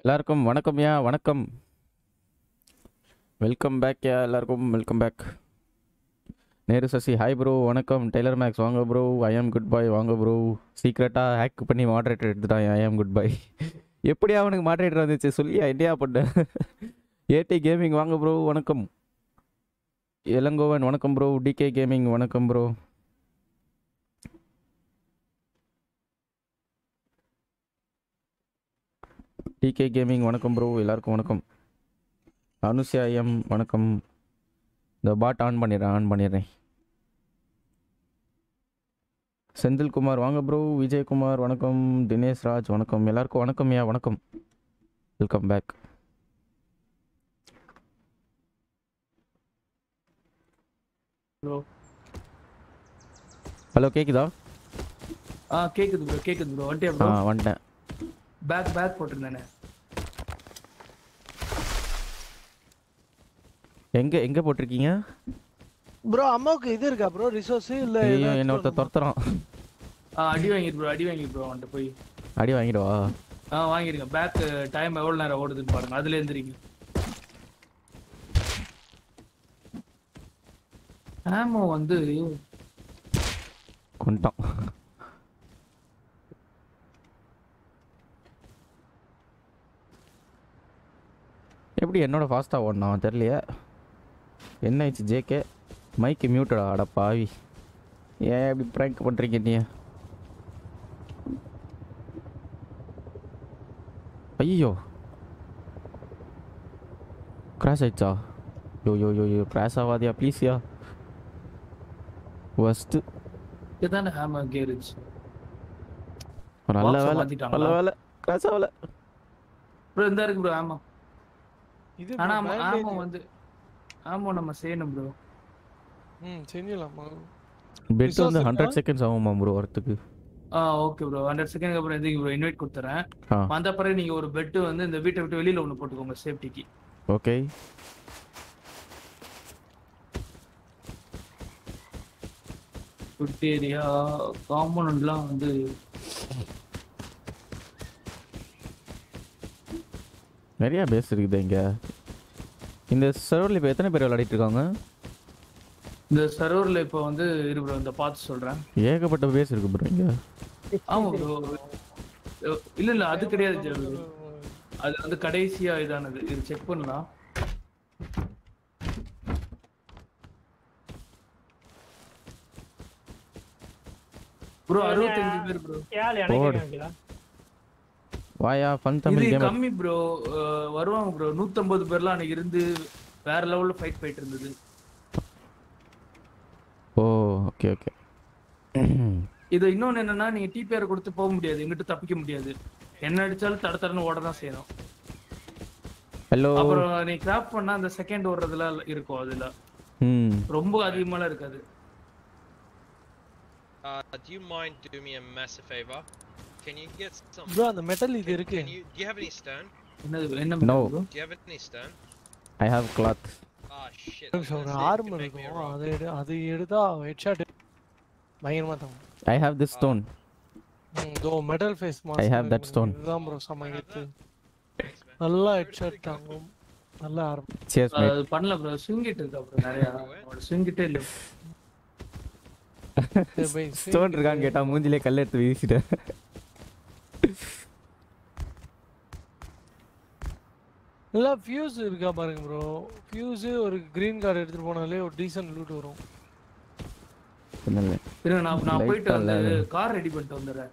எல்லாருக்கும் வணக்கம்யா வணக்கம் வெல்கம் பேக் யா எல்லாருக்கும் welcome back Nehru Sasi hi bro வணக்கம் டெய்லர் மேக்ஸ் வாங்க bro I am good boy வாங்க ப்ரோ சீக்ரெட்டாக ஹேக் பண்ணி மாடரேட்டர் எடுத்துட்டான் ஐ ஆம் குட் பாய் எப்படி அவனுக்கு மாடரேட்டர் வந்துச்சு சொல்லி ஐடியா பண்ண ஏடி கேமிங் வாங்க ப்ரோ வணக்கம் இளங்கோவன் வணக்கம் ப்ரோ டிகே கேமிங் வணக்கம் ப்ரோ டிகே கேமிங் வணக்கம் ப்ரோ எல்லாருக்கும் வணக்கம் அனுஷியா எம் வணக்கம் இந்த பாட் ஆன் பண்ணிடுறேன் ஆன் பண்ணிடுறேன் செந்தில்குமார் வாங்க ப்ரோ விஜயகுமார் வணக்கம் தினேஷ் ராஜ் வணக்கம் எல்லாருக்கும் வணக்கம் யா வணக்கம் வெல்கம் பேக் ப்ரோ ஹலோ கேக்குதா ஆ கேக்குது ப்ரோ கேக்குது ப்ரோ வந்துட்டியா ஆ ப்ரோ வந்துட்டேன் பேக் பேக் போட்டிருந்தேனே எங்க எங்க போட்டிருக்கீங்க ப்ரோ அம்மாவுக்கு இது இருக்கா ப்ரோ ரிசோர்ஸ் இல்ல ஐயோ ஏதாச்சும் என்ன ஒருத்தர் துரத்துறான் ஆ அடி வாங்கிடு ப்ரோ அடி வாங்கிடு ப்ரோ வந்துட்டு போய் அடி வாங்கிடுவா ஆ வாங்கிடுங்க பேக் டைம் எவ்வளோ நேரம் ஓடுதுன்னு பாருங்க அதுல எந்திரிங்க ஆமோ வந்து கொண்டான் எப்படி என்னோட ஃபாஸ்ட்டாக ஓடினான் தெரியலையே என்ன ஆயிடுச்சு ஜேகே மைக்கு மியூட்டடா அட பாவி ஏன் இப்படி ப்ராங்க் பண்ணுறீங்க நீ ஐயோ கிராஷ் ஆயிடுச்சா யோ யோ யோ யோ கிராஷ் ஆகாதியா ப்ளீஸ்யா ஃபஸ்ட்டு இதுதானே ஹேம கேரேஜ் நல்ல Box அ வேலை மாத்திட்டாங்களா? நல்ல வேலை கிராஷ் ஆகல ப்ரோ இந்த இருக்கு ப்ரோ ஆமா இது ஆனா bro, ஆமோ bandage. வந்து ஆமோ நம்ம செய்யணும் ப்ரோ ம் செஞ்சிடலாமா பெட் Resource வந்து இருக்கா? ஹண்ட்ரட் செகண்ட்ஸ் ஆகுமா ப்ரோ வரத்துக்கு ஆ ஓகே ப்ரோ ஹண்ட்ரட் செகண்ட் அப்புறம் எதுக்கு ப்ரோ இன்வைட் கொடுத்துறேன் ஆ வந்த பிறகு நீங்க ஒரு பெட் வந்து இந்த வீட்டை விட்டு வெளியில ஒன்று போட்டுக்கோங்க சேஃப்டிக்கு ஓகே ஃபுட் ஏரியா காம்பவுண்ட்லாம் வந்து நிறைய பேஸ் இருக்குது இங்க இந்த சர்வரில் இப்போ எத்தனை பேர் விளையாடிட்டு இருக்காங்க இந்த சர்வர்ல இப்போ வந்து இரு ப்ரோ இந்த பார்த்து சொல்றேன் ஏகப்பட்ட பேஸ் இருக்கு ப்ரோ இங்க ஆமா ப்ரோ இல்ல இல்ல அது கிடையாது ஜெரு. அது வந்து கடைசியா இதானது இது செக் பண்ணலாம் ப்ரோ அறுபத்தஞ்சு பேர் ப்ரோ போடு. வாயா ஃபன் தமிழ் இது கேம் கம்மி ப்ரோ வருவாங்க ப்ரோ நூத்தம்பது பேர்லாம் அன்னைக்கு இருந்து வேற லெவல்ல ஃபைட் போயிட்டு இருந்தது ஓ ஓகே ஓகே இது இன்னொன்னு என்னன்னா நீங்க டிபிஆர் கொடுத்து போக முடியாது எங்கிட்ட தப்பிக்க முடியாது என்ன அடிச்சாலும் தட தடன்னு ஓட தான் செய்யணும் ஹலோ அப்புறம் நீ கிராப் பண்ணா அந்த செகண்ட் ஓடுறதுல இருக்கும் அதுல ம் ரொம்ப அதிகமாலாம் இருக்காது Uh, do you mind doing me a massive favor? Can you get some? Bro அந்த மெட்டல் இது Can, இருக்கு can you? Do you have any stone? என்னது என்ன No. bro? Do you have any stone? I have cloth Ah shit. I was ஒரு gonna say, you arm can make me a இருக்கும் rock. அது எடு அது எடுத்தா headshot பயங்கரமா தாங்க ஐ ஹாவ் திஸ் ஸ்டோன் ம் இதோ metal face I have that stone. இதுதான் ப்ரோ சமயத்து Thanks, man. நல்லா ஹெட்ஷாட் தாங்கும் நல்ல ஆர்ம் சியர்ஸ் மேட் அது பண்ணல ப்ரோ ஸ்விங்கிட் இருக்கா ப்ரோ நிறைய அவனோட ஸ்விங்கிட்டே இல்ல ஸ்டோன் இருக்கான்னு கேட்டா மூஞ்சிலே கல் எடுத்து வீசிட்டேன் இல்ல ஃபியூஸ் இருக்கா பாருங்க ப்ரோ ஃபியூஸ் ஒரு கிரீன் கார்டு எடுத்துட்டு போனாலே ஒரு டீசன்ட் லூட் வரும் சொன்னல இருங்க நான் நான் Light போயிட்டு வந்து colour. கார் ரெடி பண்ணிட்டு வந்துடுறேன்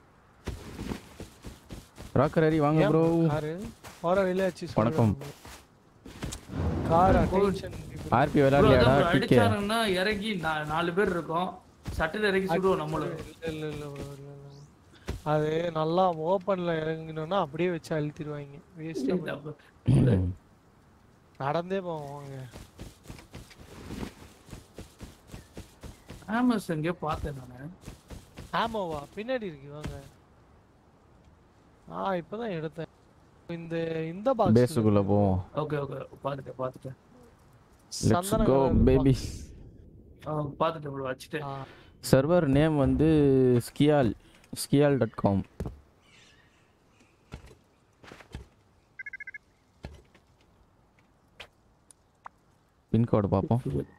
ராக்கர் ஹரி வாங்க ப்ரோ காரு போற வெளியாச்சு வணக்கம். கார் போடு. அட்டென்ஷன் ஆர்பி Bro, அதான் விளையாடலையாடா bro, டிக்கே அடிச்சானுங்கன்னா இறங்கி நா- நாலு பேர் இருக்கோம் சட்டையில இறங்கி சுடுவோம் நம்மளும் இல்ல இல்ல இல்ல bro, இல்ல இல்ல அது நல்லா ஓப்பன்ல இறங்கினோம்னா அப்படியே வச்சு அழுத்திடுவாங்க வேஸ்ட் நடந்தே போவாங்க ஆமஸ் எங்கேயோ பார்த்தேன் நானு ஆமாவா பின்னாடி இருக்கு வாங்க ஆ இப்பதான் எடுத்தேன் இந்த இந்த பாக்ஸ் பேஸுக்குள்ள போவோம் ஓகே ஓகே பார்த்துட்டேன் பார்த்துட்டேன் லெட்ஸ் கோ பேபி ஆ, பார்த்துட்டேன் ப்ரோ வச்சுட்டேன் சர்வர் நேம் வந்து ஸ்கியால் ஸ்கியால் டாட் காம் பின்கோடு பார்ப்போம்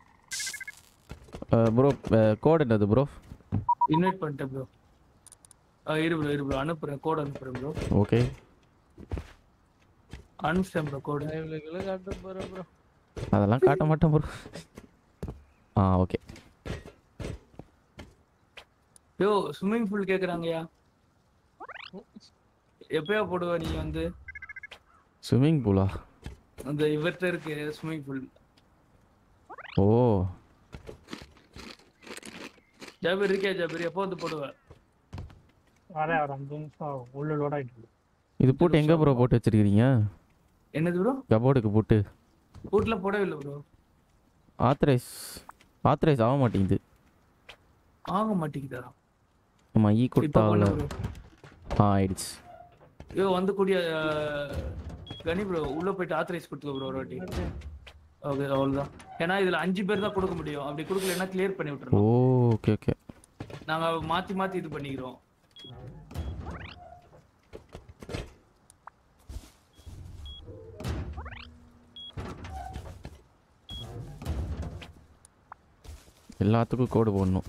ப்ரோ கோடு என்னது ப்ரோ இன்வைட் பண்ணிட்டேன் ப்ரோ இரு ப்ரோ இரு ப்ரோ அனுப்புறேன் கோட் அனுப்புறேன் ப்ரோ ஓகே அனுப்பிச்சிட்டேன் ப்ரோ கோடு லைவ்ல காட்ட போறேன் ப்ரோ அதெல்லாம் காட்ட மாட்டேன் ப்ரோ ஆ ஓகே யோ ஸ்விம்மிங் பூல் கேக்குறாங்கயா எப்பயா போடுவ நீ வந்து ஸ்விம்மிங் பூலா அந்த இவர்கிட்ட இருக்கு ஸ்விம்மிங் பூல் ஓ ஜாபீர் இருக்கியா ஜாபீர் எப்போ வந்து போடுவ வரேன் ஒரு அஞ்சு நிமிஷம் ஆகும். உள்ள லோட் ஆகிட்டு இருக்கு. இது போட்டு எங்கே ப்ரோ போட்டு வச்சிருக்கீங்க என்னது ப்ரோ கபோர்டுக்கு போட்டு வீட்ல போடவே இல்லை ப்ரோ ஆத்தரைஸ் ஆத்தரைஸ் ஆக மாட்டேங்குது ஆக மாட்டேங்குதா ஆமா ஈ இப்ப கொடுத்தாவில் பண்ணு bro. ஆ ஆயிடுச்சு ஐயோ வந்து கூடிய அஹ், கனி ப்ரோ உள்ள போயிட்டு ஆத்தரைஸ் கொடுத்துக்கோ ப்ரோ ஒரு வாட்டி ஓகே அவ்வளவுதான் ஏன்னா இதுல அஞ்சு பேர் தான் கொடுக்க முடியும் அப்படி கொடுக்கலன்னா கிளியர் பண்ணி ஓ விட்டுறோம் ஓகே ஓகே நாங்க மாத்தி மாத்தி இது பண்ணிக்கிறோம் எல்லாத்துக்கும் கோடு போடணும்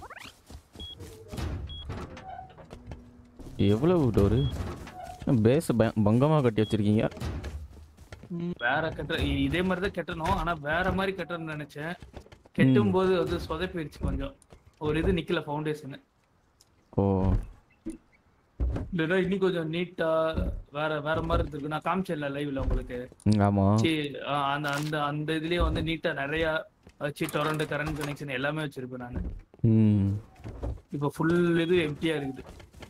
எவ்வளவு டோரு பேஸ் பங்கமாக கட்டி வச்சிருக்கீங்க வேற கட்ட இ- இதே மாதிரி தான் கட்டணும் ஆனா வேற மாதிரி கட்டணும்னு நினைச்சேன் கட்டும் போது வந்து சொதப்பிடுச்சு கொஞ்சம் ஒரு இது நிக்கல ஃபவுண்டேஷன் ஓ இல்லைன்னா இன்னும் கொஞ்சம் நீட்டா வேற வேற மாதிரி இருக்கு நான் காமிச்சேன்ல லைவ்ல உங்களுக்கு ம், ஆமா சி ஆ, அந்த அந்த அந்த இதுலயே வந்து நீட்டா நிறைய வச்சு டொரண்ட் கரண்ட் கனெக்ஷன் எல்லாமே வச்சிருப்பேன் நான் ம் இப்போ ஃபுல் இது எம்டியா இருக்குது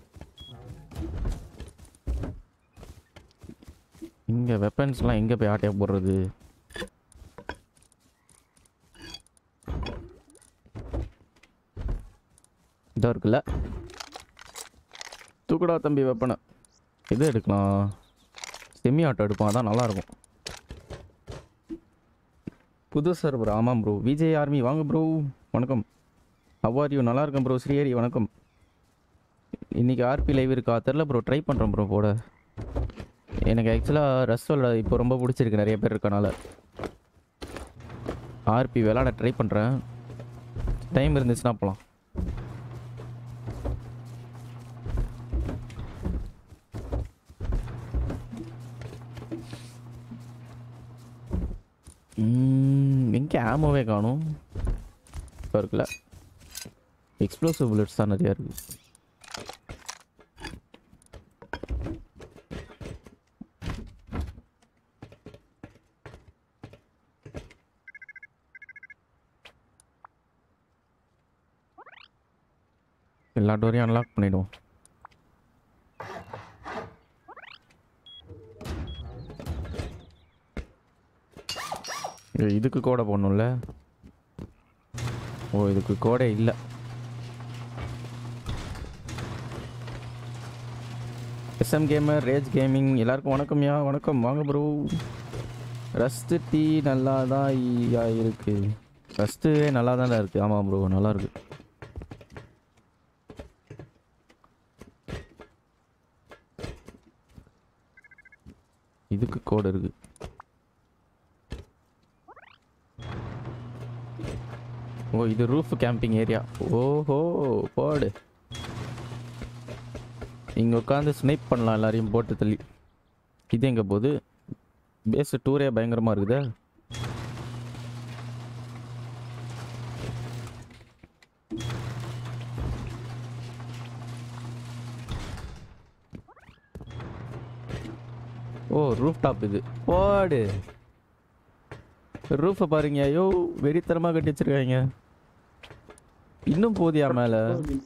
இங்க வெப்பன்ஸ்லாம் எங்க போய் ஆட்டையா போடுறது இதோ இருக்குல்ல தூக்குடா தம்பி வெப்பனை இது எடுக்கலாம் செமி ஆட்டோ எடுப்போம் அதான் நல்லா இருக்கும் புது சர்வர் ஆமாம் ப்ரோ விஜய் ஆர்மி வாங்க ப்ரோ வணக்கம் ஹவார் யூ நல்லா இருக்கேன் ப்ரோ ஸ்ரீஹரி வணக்கம் இன்னைக்கு ஆர்பி லைவ் இருக்கா தெரில ப்ரோ ட்ரை பண்ணுறேன் ப்ரோ போட எனக்கு ஆக்சுவலாக ரஸ்வல் இப்போ ரொம்ப பிடிச்சிருக்கு நிறைய பேர் இருக்கனால ஆர்பி விளாட ட்ரை பண்ணுறேன் டைம் இருந்துச்சுன்னா போகலாம் எங்கே ஆமோவே காணும் இப்போ இருக்குல்ல எக்ஸ்ப்ளோசிவ் புல்லட்ஸ் தான் நிறையா இருக்குது எல்லா டோரையும் அன்லாக் பண்ணிடுவோம் இது- இதுக்கு கோடை போடணும்ல ஓ இதுக்கு கோடை இல்லை எஸ்எம் கேமர் ரேஜ் கேமிங் எல்லாருக்கும் வணக்கம்யா வணக்கம் வாங்க ப்ரோ ரஸ்ட்டு டீ நல்லா தான் இருக்கு ரஸ்ட்டு நல்லா தான் இருக்குது ஆமாம் ப்ரோ நல்லா இருக்கு இதுக்கு கோடு இருக்கு ஓ இது ரூஃப் கேம்பிங் ஏரியா ஓஹோ போடு இங்க உட்காந்து ஸ்னைப் பண்ணலாம் எல்லாரையும் போட்டு தள்ளி இது எங்க போகுது பேஸ் டூரே பயங்கரமா இருக்குதே ஓ ரூஃப் டாப் இது போடு ரூஃபை பாருங்க ஐயோ வெறித்தனமாக கட்டி வச்சிருக்காங்க இன்னும் போதியா மேலே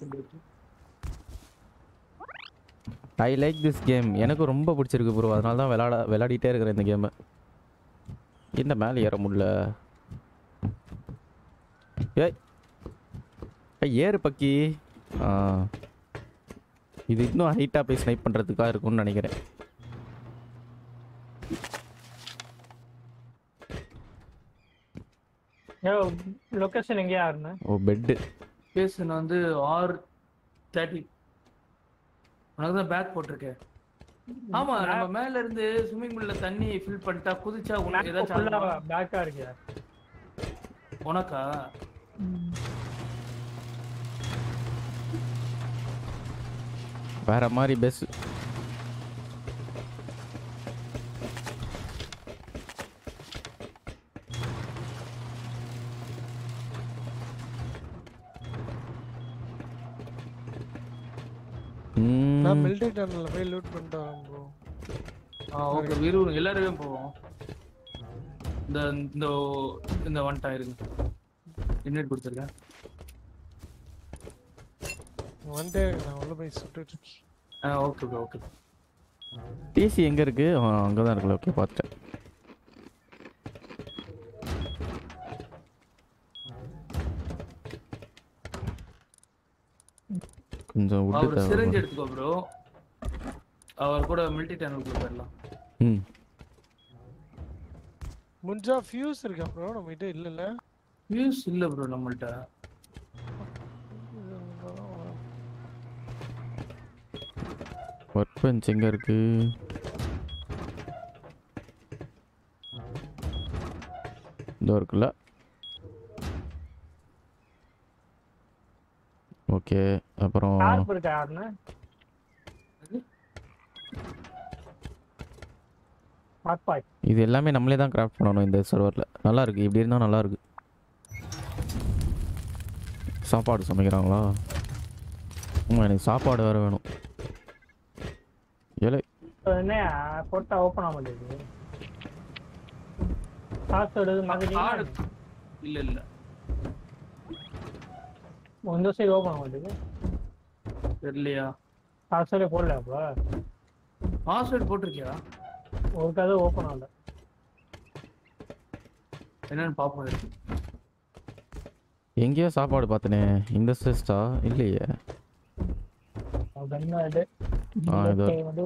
ஐ லைக் திஸ் கேம் எனக்கு ரொம்ப பிடிச்சிருக்கு ப்ரோ அதனால தான் விளாட விளையாடிட்டே இருக்கிறேன் இந்த கேமை என்ன மேலே ஏற முடியல ஏய் ஏய், ஏறு பக்கி ஆ இது இன்னும் ஹைட்டாக போய் ஸ்னைப் பண்ணுறதுக்காக இருக்கும்னு நினைக்கிறேன் ஏ லொகேஷன் எங்கேயா இருந்தேன் ஓ பெட்டு பேசன் வந்து ஆர் தேர்ட்டி உனக்கு தான் பேக் போட்டிருக்கேன் ஆமா நம்ம மேல இருந்து ஸ்விம்மிங் பூல்ல தண்ணி ஃபில் பண்ணிட்டா குதிச்சா உனக்கு ஏதாச்சும் ஃபுல்லா ஆகுமா? பேக்கா இருக்கியா உனக்கா வேற மாதிரி பெஸ் நான் மிலிட்டரி டனல்ல போய் லூட் பண்ணிட்டு வரேன் ப்ரோ ஆ ஓகே வீரு எல்லாருமே போவோம் இந்த இந்த இந்த வந்துட்டா இருங்க இன்வைட் கொடுத்துருக்கேன் வந்துட்டே இருக்கு, நான் உள்ள போய் சுட்டுட்டு இருக்கேன். ஆ ஓகே ப்ரோ ஓகே டிசி எங்க இருக்கு அங்கே தான் இருக்குல்ல ஓகே பார்த்துட்டேன் கொஞ்சம் விட்டு அவர் சிரஞ்சு தேவை எடுத்துக்கோ ப்ரோ அவர் கூட மிலிட்டரி டேனல் போயிடலாம் ம் முடிஞ்சா ஃபியூஸ் இருக்கா ப்ரோ நம்ம கிட்ட இல்லல்ல வியூஸ் இல்ல ப்ரோ நம்மள்ட்ட ஒர்க் பெஞ்ச் எங்க இருக்கு இதோ இருக்குல்ல ஓகே அப்புறம் ஷார்ப் இருக்கா யாருன்னு ஷார்ப் பாய் இது எல்லாமே நம்மளே தான் கிராஃப்ட் பண்ணணும் இந்த சர்வரில் நல்லா இருக்கு இப்படி இருந்தால் நல்லா இருக்கு சாப்பாடு சமைக்கிறாங்களா ஆமாம் எனக்கு சாப்பாடு வேறு வேணும் ஏழை என்ன போட்டா ஓப்பன் ஆக மாட்டேங்குது பாஸ்வேர்டு ஆடு மாதிரி இல்ல இல்ல இந்த சைடு ஓப்பன் ஆக மாட்டேங்குது தெரியலையா பாஸ்வேர்டே போடல அப்போ பாஸ்வேர்ட் போட்டிருக்கியா ஒரு கதை ஓப்பன் ஆகல என்னன்னு பாப்போம் இரு. எங்கேயோ சாப்பாடு பார்த்தனே இந்த சிஸ்டா இல்லையே கன்னாடு ஆ, இதோ. வந்து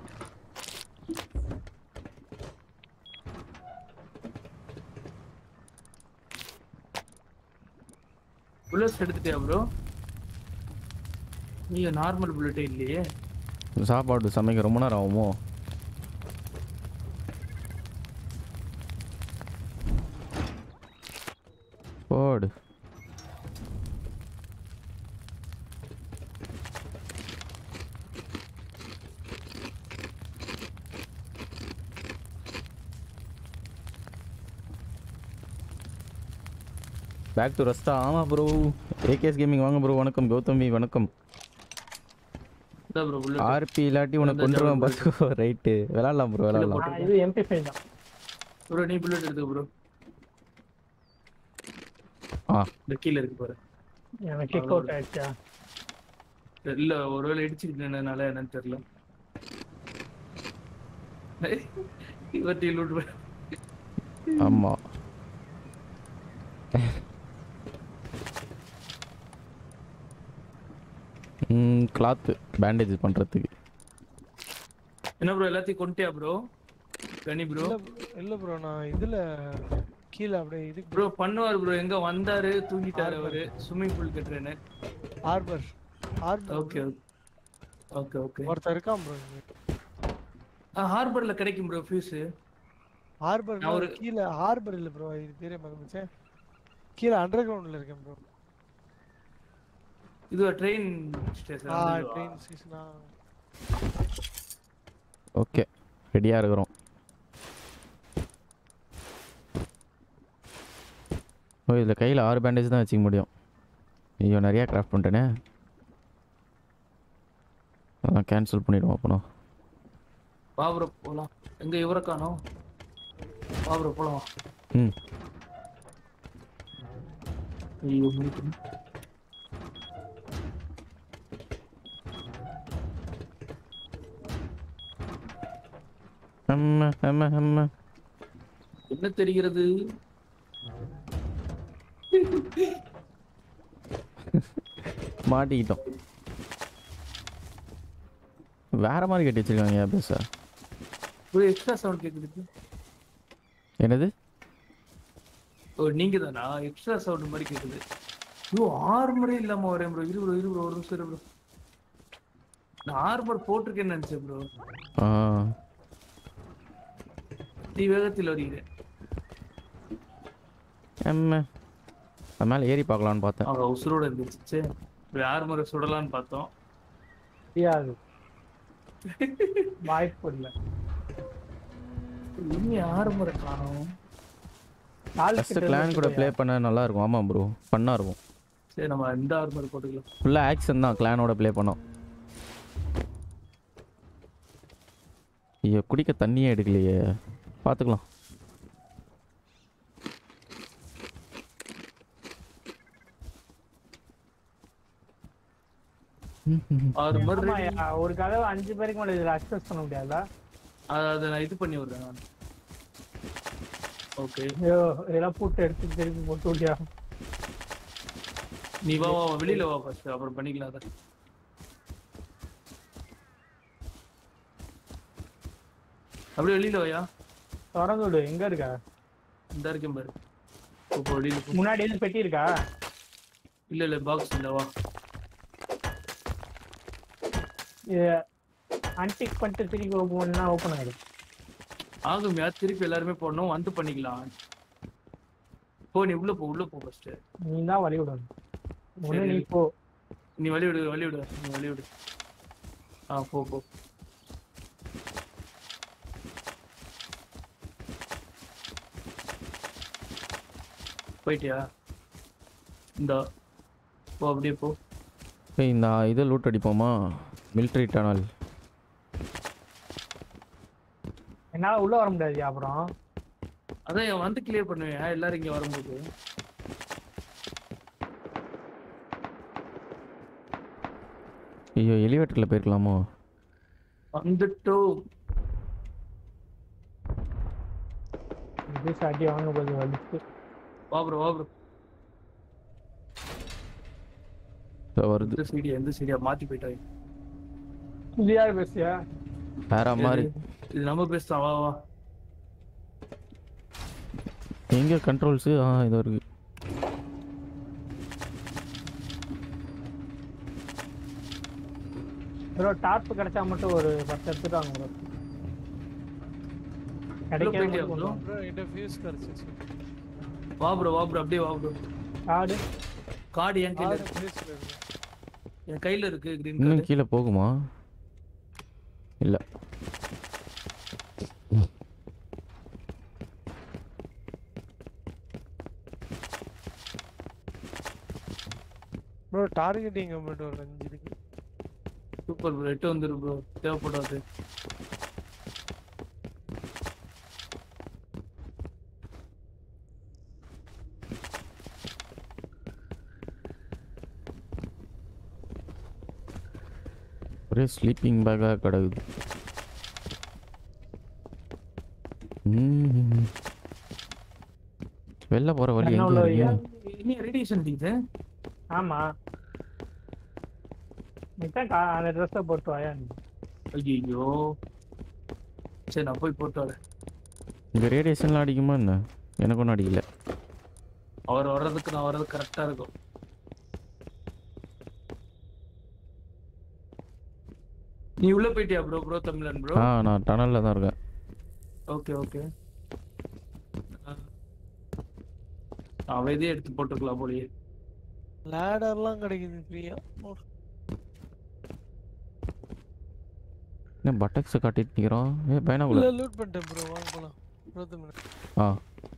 புல்லட்ஸ் எடுத்துட்டியா ப்ரோ நீங்க நார்மல் புல்லட்டே இல்லையே சாப்பாடு சமைக்க ரொம்ப நேரம் ஆகுமோ போடு பேக் டு ரஸ்தா ஆமாம் ப்ரோ ஏகேஎஸ் கேமிங் வாங்க ப்ரோ வணக்கம் கௌதமி வணக்கம் இதா ப்ரோ புல்லட் ஆர்பி இல்லாட்டி உனக்கு இந்த கொண்டுருவேன் ஜவுளி பார்த்துக்கோ ரைட்டு விளாட்லாம் ப்ரோ விளாட்லாம் ஆ, இது எம்பி ஃபைவ் தான் ப்ரோ நீ புல்லட் எடுத்துக்க ப்ரோ ஆ இந்த கீழ இருக்கு பாரு எனக்கு கிக் அவுட் ஆயிடுச்சா இல்ல ஒருவேளை இடிச்சுக்கிட்டு நின்னதுனால என்னன்னு தெரியல இவர்ட்டி லூட் ஆமாம் கிளாத்து பேண்டேஜ் பண்ணுறதுக்கு என்ன ப்ரோ எல்லாத்தையும் கொண்டுட்டியா ப்ரோ கனி ப்ரோ இல்ல இல்ல ப்ரோ நான் இதுல கீழே அப்படியே இதுக்கு ப்ரோ பண்ணுவார் ப்ரோ எங்க வந்தாரு தூங்கிட்டாரு அவரு ஸ்விம்மிங் பூல் கட்டுறேன்னு harbour harbour okay okay okay ஒருத்தர் இருக்கான் ப்ரோ ஹார்பர்ல கிடைக்கும் ப்ரோ ஃபியூஸ் ஹார்பர் நான் ஒரு- கீழே ஹார்பர் இல்ல ப்ரோ இது பேரே மறந்துச்சேன் கீழே அண்டர் கிரவுண்ட்ல இருக்கேன் ப்ரோ இது ட்ரெயின் ஆ ஸ்டேஷன் ட்ரெயின் ஸ்டேஷனா ஓகே ரெடியாக இருக்கிறோம் ஓ இதில் கையில் ஆறு பேண்டேஜ் தான் வச்சுக்க முடியும் ஐயோ நிறையா கிராஃப்ட் பண்ணிட்டேனே அதான் கேன்சல் பண்ணிவிடுவோம் அப்போனா வா ப்ரோ போலாம் எங்க இவரை காணோம் வா ப்ரோ போலாம் ம் ஐயோ முடிக்கணும் அம்மா அம்மா அம்மா என்ன தெரிகிறது மாட்டிக்கிட்டோம் வேற மாதிரி கட்டி வச்சிருக்காங்க பேச ஒரு எக்ஸ்ட்ரா சவுண்ட் கேக்குது என்னது ஓ நீங்க தானா எக்ஸ்ட்ரா சவுண்ட் மாதிரி கேக்குது ஐயோ ஆர்மரே இல்லாம வரேன் ப்ரோ இரு ப்ரோ இரு ப்ரோ ஒரு நிமிஷம் இரு ப்ரோ நான் ஆர்மர் போட்டிருக்கேன்னு நினைச்சேன் ப்ரோ ஆ தீ வேகத்தில் வருகிறேன் அம்மா அது மேலே ஏறி பார்க்கலான்னு பார்த்தேன் அவங்க உசுரோட இருந்துச்சு ஆர்மரை சுடலான்னு பார்த்தோம் முடியாது வாய்ப்பு இல்லை இன்னும் ஆர்மரை காணோம் கால் ஃபஸ்ட்டு கிட்ட கிளான் கூட இருந்து ப்ளே பண்ண நல்லா இருக்கும் ஆமாம் ப்ரோ ஃபன்னாக இருக்கும் சரி நம்ம இந்த ஆர்மர் போட்டுக்கலாம் ஃபுல்லாக ஆக்ஷன் தான் கிளானோட ப்ளே பண்ணோம் ஐயோ குடிக்க தண்ணியே எடுக்கலையே பார்த்துக்கலாம் ஆர்மர் ஆமாய்யா, ஒரு கதவு அஞ்சு பேருக்கு மேல இதுல அக்சஸ் பண்ண முடியாதா அதை நான் இது பண்ணி விடுறேன் நான் ஓகே ஐயோ இதெல்லாம் பூட்டு எடுத்து திருப்பி போட்டு விட்டியா நீ வா வா வா, வெளியில வா ஃபர்ஸ்ட் அப்புறம் பண்ணிக்கலாம் அதை அப்படியே வெளியில வாயா திறந்து விடு எங்க இருக்கா இந்த இருக்கேன் பாரு இப்போ வெளியில போ முன்னாடி எதுவும் பெட்டி இருக்கா இல்ல இல்ல பாக்ஸ் இல்ல வா இது அன்டிக் பண்ணிட்டு திருப்பி ஓப்பன் பண்ணா ஓப்பன் ஆயிடும் ஆகும்யா திருப்பி எல்லாருமே போடணும் வந்து பண்ணிக்கலாம் போ நீ உள்ள போ உள்ள போ ஃபர்ஸ்ட் நீ தான் வழி விடணும் ஒண்ணு சரி. நீ போ நீ வழி விடு வழி விடு நீ வழி விடு ஆ போ போ போயிட்டியா இந்த போ அப்படியே போ ஏய் இந்த இதை லூட் அடிப்போமா மிலிட்ரி டனல் என்னால உள்ள வர முடியாதுயா அப்புறம் அதான் என் வந்து கிளியர் பண்ணுவேன் எல்லாரும் இங்க வரும்போது ஐயோ எலிவேட்டரில் போயிருக்கலாமோ வந்துட்டோம் இது சாட்டி வாங்க கொஞ்சம் வலிச்சு வா ப்ரோ வா ப்ரோ இதோ வருது எந்த சீடியா எந்த சீடியா மாத்தி போயிட்டாங்க இது யார் பேசியா வேற மாதிரி இது நம்ம பேசலாம் வா வா எங்கே கண்ட்ரோல்ஸு ஆ இது இருக்கு ப்ரோ டாப் கிடைச்சா மட்டும் ஒரு பத்து எடுத்துட்டு வாங்க ப்ரோ கிடைக்காத போயிட்டியா மட்டும் bro? கொண்டு ப்ரோ என்கிட்ட ஃபியூஸ் கிடச்சிச்சு வா ப்ரோ வா ப்ரோ அப்படியே வா ப்ரோ கார்டு கார்டு என் கையில ஆறு இருக்கு ஃபியூஸ்ல இருக்கு என் கையில இருக்கு கிரீன் இன்னும் கார்டு கீழே போகுமா இல்லை ப்ரோ டார்கெட்டிங் அமௌண்ட் ஒரு அஞ்சு இருக்கு சூப்பர் ப்ரோ எட்டு வந்துரு ப்ரோ தேவைப்படாது ஒரே ஸ்லீப்பிங் பேக்காக கிடக்குது ம்ம். வெளில போகிற வழி என்ன எங்கே உள்ள இருக்கு இனி ரேடியேஷன் அடிக்குது ஆமா நீதான் கா- அந்த ட்ரெஸ்ஸை போட்டு வாயா நீ ஐயோ சரி நான் போய் போட்டு வரேன் இங்கே ரேடியேஷன்லாம் அடிக்குமா என்ன எனக்கு ஒன்றும் அடிக்கல அவர் வர்றதுக்கு நான் வர்றது கரெக்டா இருக்கும் நீ உள்ள போயிட்டியா ப்ரோ ப்ரோ தமிழன் ப்ரோ ஆ நான் டனலில் தான் இருக்கேன் ஓகே ஓகே அவ இதே எடுத்து போட்டுக்கலாம் போலயே லேடர்லாம் கிடைக்குது ஃப்ரீயா என்ன பட்டக்ஸை காட்டிட்டு நிற்கிறோம் ஏ பயணக்குள்ள இல்ல லூட் பண்ணிட்டேன் ப்ரோ வாங்க போலாம் இருபத்தி மூணு ஆ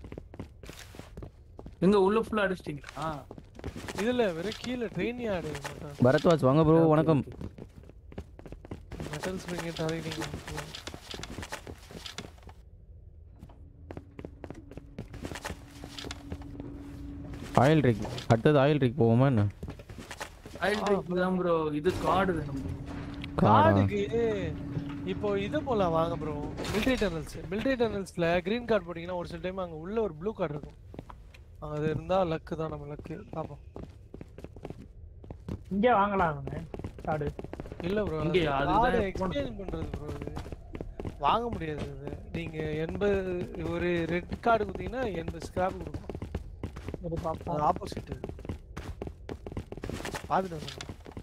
எங்க உள்ள ஃபுல்லா அடிச்சிட்டீங்களா இதுல வெறும் கீழே ட்ரெயின் ஆடு மட்டும் பரத்வாஜ் வாங்க ப்ரோ வணக்கம் metal spring targeting oil rig அடுத்தது ஆயில் ரிக் போவோமா என்ன ஆயில் ட்ரிக் தான் ப்ரோ இது கார்டு வேணும் காடா கார்டுக்கு இப்போ இது போலாம் வாங்க ப்ரோ மிலிட்டரி டனல்ஸ் மிலிட்டரி டனல்ஸ்ல கிரீன் கார்டு போட்டீங்கன்னா ஒரு சில டைம் அங்க உள்ள ஒரு ப்ளூ கார்டு இருக்கும் அங்க அது இருந்தா லக்கு தான் நம்ம லக்கு பாப்போம் இங்கே வாங்கலாம் அவனு கார்டு இல்ல ப்ரோ இங்கேயா? அதுதான் கார்டு எனக்கு தோணுது. எக்ஸ்சேஞ்ச் பண்றது ப்ரோ இது வாங்க முடியாது இது நீங்க எண்பது ஒரு ரெட் கார்டு குத்தீங்கன்னா எண்பது ஸ்கிராப் கொடுக்கும் இது அது பார்ப்போம் ஆப்போசிட் பார்த்துட்டு வந்துடுங்க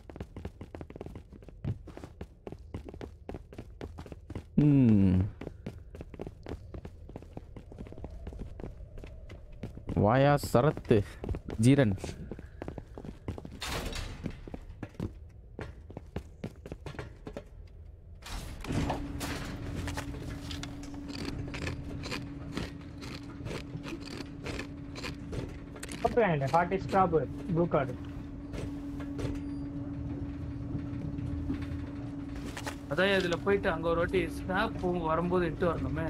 ம் வாயா சரத்து ஜீரன் அப்புறம் ஹார்ட் ஸ்டாப் ப்ளூ கார்டு அதான் இதுல போயிட்டு அங்க ஒரு வாட்டி ஸ்னாப் வரும்போது எட்டு வரணுமே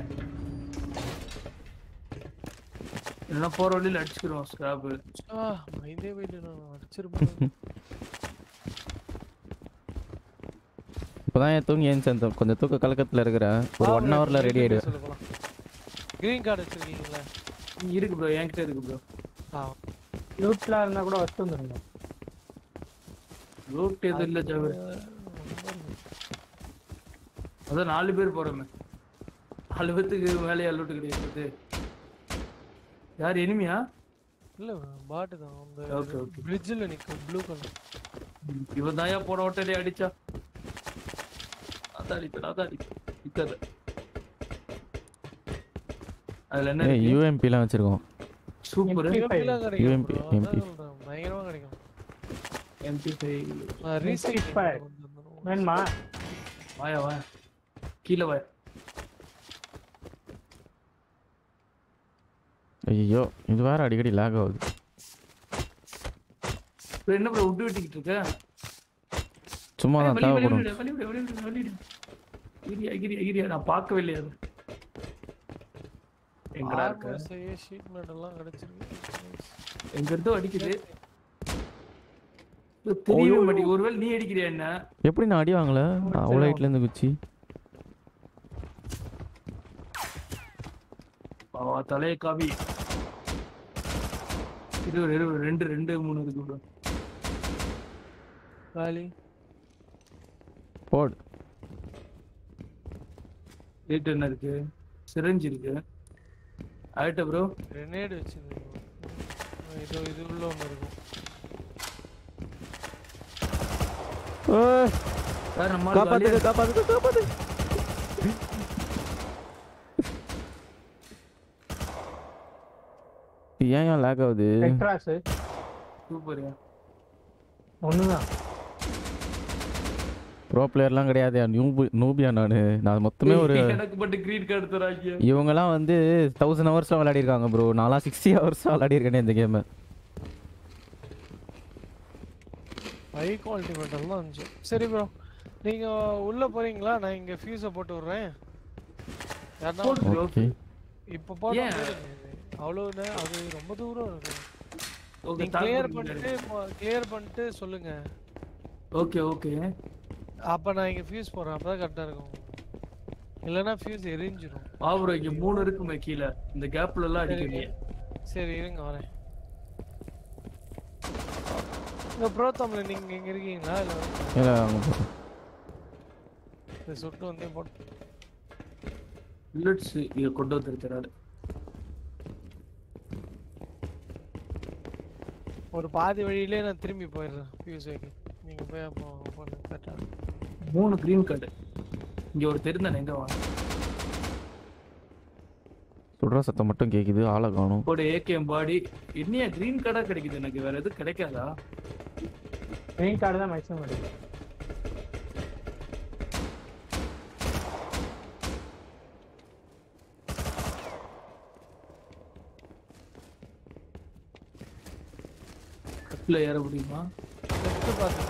இல்லைன்னா போற வழியில அடிச்சுக்கிறோம் ஸ்கிராப் ஆ மைந்தே போயிட்டு நான் அடிச்சிருப்பேன் இப்போதான் என் தூங்கி ஏன் கொஞ்சம் தூக்க கலக்கத்தில் இருக்கிறேன் ஒரு ஒன் ஹவரில் ரெடி ஆயிடுவேன் சொல்ல போலாம் கிரீன் கார்டு வச்சிருக்கீங்களா இருக்கு ப்ரோ என்கிட்ட இருக்கு ப்ரோ ஆ லூட்லாம் இருந்தா கூட வச்சு வந்துருங்க ரூட் எதுவும் இல்ல ஜாவே அதான் நாலு பேர் போறோமே நாலு பேத்துக்கு வேலையா லூட்டு கிடையாது யார் எனிமியா இல்ல பாட்டு தான் அந்த Okay, okay. பிரிட்ஜில் நிக்கும் ப்ளூ கலர் இவன் தாயா போன ஹோட்டலே அடிச்சா அதான் அடிப்பேன் அதான் அடிப்பேன் நிக்காத அதுல என்ன ஏய் யூஎம்பிலாம் வச்சுருக்கோம் சூப்பர் MP5. எம்பிலாம் கிடைக்கும் UMP, bro. அதான் MP. சொல்றேன். பயங்கரமா கிடைக்கும் எம்பி ஃபைவ் நான் ரீசைக்கிள் MP5. வேணுமா வாயா வாயா கீழே வாயா ஐயோ இது வேற அடிக்கடி லேக் ஆகுது இப்ப என்ன ப்ரோ விட்டு வெட்டிக்கிட்டு இருக்க சும்மா ஏய், தான் வலி, வலி, தேவைப்படும் வலி, வலி, வலி, வலி, வலி, வலி. கிரியா கிரியா கிரியா நான் பார்க்கவே இல்லையா அது எங்கடா இருக்க ஆர்மர் செய்ய ஷீட் மெட்டல்லாம் கிடைச்சிருக்கு Nice. எங்க இருந்தோ அடிக்குது இது தெரியவே மாட்டேங்குது ஒருவேளை நீ அடிக்கிறியா என்ன எப்படி நான் அடி வாங்கல அவ்வளோ ஹைட்லேருந்து குச்சி பாவா தலைய காவி இருபது இருபது ரெண்டு ரெண்டு மூணு இருக்கு ப்ரோ காலி போடு ரேட் என்ன இருக்கு சிரஞ்சு இருக்கு ஆயிட்ட ப்ரோ கிரெனேட் வச்சிருக்கோம் இது இது உள்ள ஒன்று இருக்கும் ஏய், வேற நம்ம காப்பாத்துங்க காப்பாத்துங்க காப்பாத்துங்க இது ஏன் ஏன் லேக் ஆகுது எக்ட்ராஸ் சூப்பர்யா ஒண்ணுதான் ப்ரோ பிளேயர்லாம் கிடையாது நூபு நூபியா நான் நான் மொத்தமே ஒரு எனக்கு மட்டும் கிரீன் கார்டு தராங்க இவங்கெல்லாம் வந்து தௌசண்ட் ஹவர்ஸ்லாம் விளையாடிருக்காங்க ப்ரோ நான்லாம் சிக்ஸ்டி ஹவர்ஸ் விளையாடிருக்கேனே இந்த கேமை ஹை குவாலிட்டி மெட்டல் தான் இருந்துச்சு சரி ப்ரோ நீங்க உள்ள போறீங்களா நான் இங்க ஃபியூஸை போட்டு விடுறேன் யாருன்னா போடு bro. ஓகே இப்போ போட்டா ஏன்? போதுங்க இது. அவ்வளவு நே- அது ரொம்ப தூரம் இருக்கு ஓகே நீங்க கிளியர் பண்ணிட்டு கிளியர் பண்ணிட்டு சொல்லுங்க ஓகே ஓகே அப்ப நான் இங்க ஃபியூஸ் போடுறேன் அப்பதான் கரெக்டா இருக்கும் இல்லைன்னா ஃபியூஸ் எரிஞ்சிடும் வா ப்ரோ இங்க மூணு இருக்குமே கீழே இந்த கேப்ல எல்லாம் அடிக்கிறீங்க சரி இருங்க வரேன் இந்த ப்ரோத்தம்ல நீங்க இங்க இருக்கீங்களா இல்ல இல்லை அங்கே போகிறோம் இந்த சுட்டு வந்து போட்டு புல்லட்ஸ் இங்க கொண்டு வந்திருக்கிறாரு ஒரு பாதி வழியிலே நான் திரும்பி போயிடுறேன் ஃபியூஸ் வைக்க நீங்க போய் அப்போ பண்ணுங்க கரெக்டா மூணு கிரீன் கார்டு இங்க ஒரு தெரிந்தானே எங்க வாங்க சுடுற சத்தம் மட்டும் கேட்குது ஆளை காணும் ஒரு ஏகேஎம் பாடி என்னையா கிரீன் கார்டா கிடைக்குது எனக்கு வேற எதுவும் கிடைக்காதா கிரீன் கார்டு தான் மேக்ஸிமம் கிடைக்கும் கட்டில ஏற முடியுமா லெஃப்ட் பாத்துக்கோங்க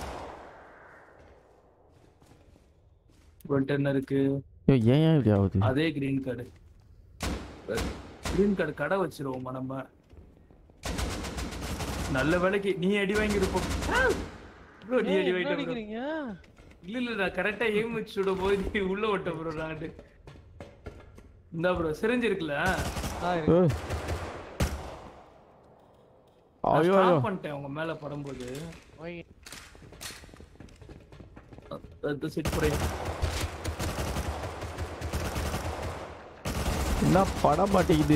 உங்கள்ட்ட என்ன இருக்கு ஐயோ ஏன் ஏன் இப்படி ஆகுது அதே கிரீன் கார்டு கிரீன் கார்டு கடை வச்சிருவோமா நம்ம நல்ல வேலைக்கு நீ அடி வாங்கியிருப்போம் ப்ரோ நீ ஏய், அடி என்ன வாங்கிட்ட bro. அடிக்கிறீங்க இல்ல இல்ல நான் கரெக்டா எய்ம் வச்சு சுட போய் நீ உள்ள விட்ட ப்ரோ நான் இந்த ப்ரோ சிரிஞ்சு இருக்குல்ல ஆ இருக்கு. ஏய். ஐயோ ஐயோ ஸ்டாப் பண்ணிட்டேன் உங்க மேல படும்போது வாங்கி. அது செட் புரிய என்ன படம் மாட்டேங்குது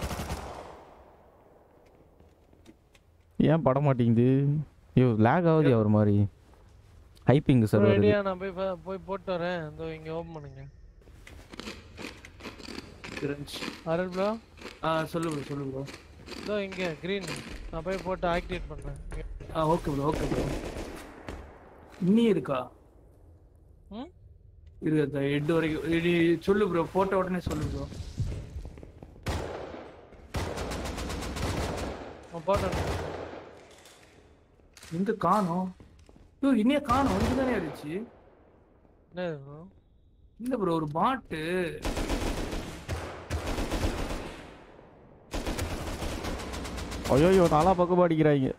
ஏன் படம் மாட்டேங்குது ஐயோ லேக் ஆகுது ஒரு மாதிரி ஹைப்பிங் bro, சர்வர் ரெடியா நான் போய் பா- போய் போட்டு வரேன் இதோ இங்க ஓபன் பண்ணுங்க சிரிஞ்சு அருள் ப்ரோ ஆ சொல்லு ப்ரோ சொல்லு ப்ரோ இதோ இங்க green நான் போய் போட்டு ஆக்டிவேட் பண்றேன் இங்க. ஆ ஓகே ப்ரோ ஓகே ப்ரோ இன்னி இருக்கா ம் இரு அந்த ஹெட் வரைக்கும் இது சொல்லு ப்ரோ போட்ட உடனே சொல்லு ப்ரோ நான் போட்டேன் எங்க காணோம் ஐயோ இன்னைய காணோம் இங்க தானே இருந்துச்சு என்ன இது bro? இல்ல ப்ரோ ஒரு பாட்டு ஐயோ நாலா பக்கம் அடிக்கிறாங்க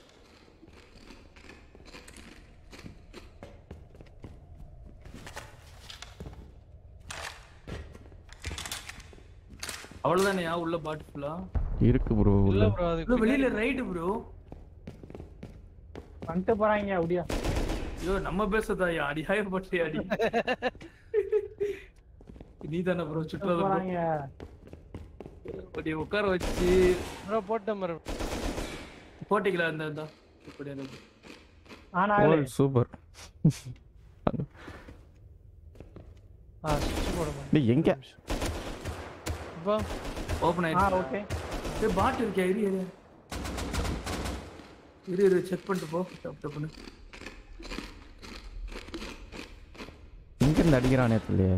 அவ்வளவுதானேயா உள்ள பாட்டு ஃபுல்லா இருக்கு ப்ரோ இல்ல ப்ரோ அது ப்ரோ வெளியில ரைடு ப்ரோ வந்துட்டு போறாங்க அப்படியா ஐயோ நம்ம பேசுறதாயா அடி ஹாயப்பட்டு அடி நீ தானே ப்ரோ சுற்றுலா போறாங்க அப்படி உட்கார வச்சு ப்ரோ போட்டேன் ப்ரோ போட்டிங்களா அந்த இந்த இப்படி அந்த ஆனா சூப்பர் ஆ சுவிட்ச் போட மாட்டேன் டேய் எங்க இப்போ ஓபன் ஆ ஆயிடுச்சு ஓகே ஏய் பாட் இருக்கே இரு இரு இரு இரு செக் பண்ணிட்டு போ டப் டப்னு எங்க இருந்து அடிக்கிறானே தெரியல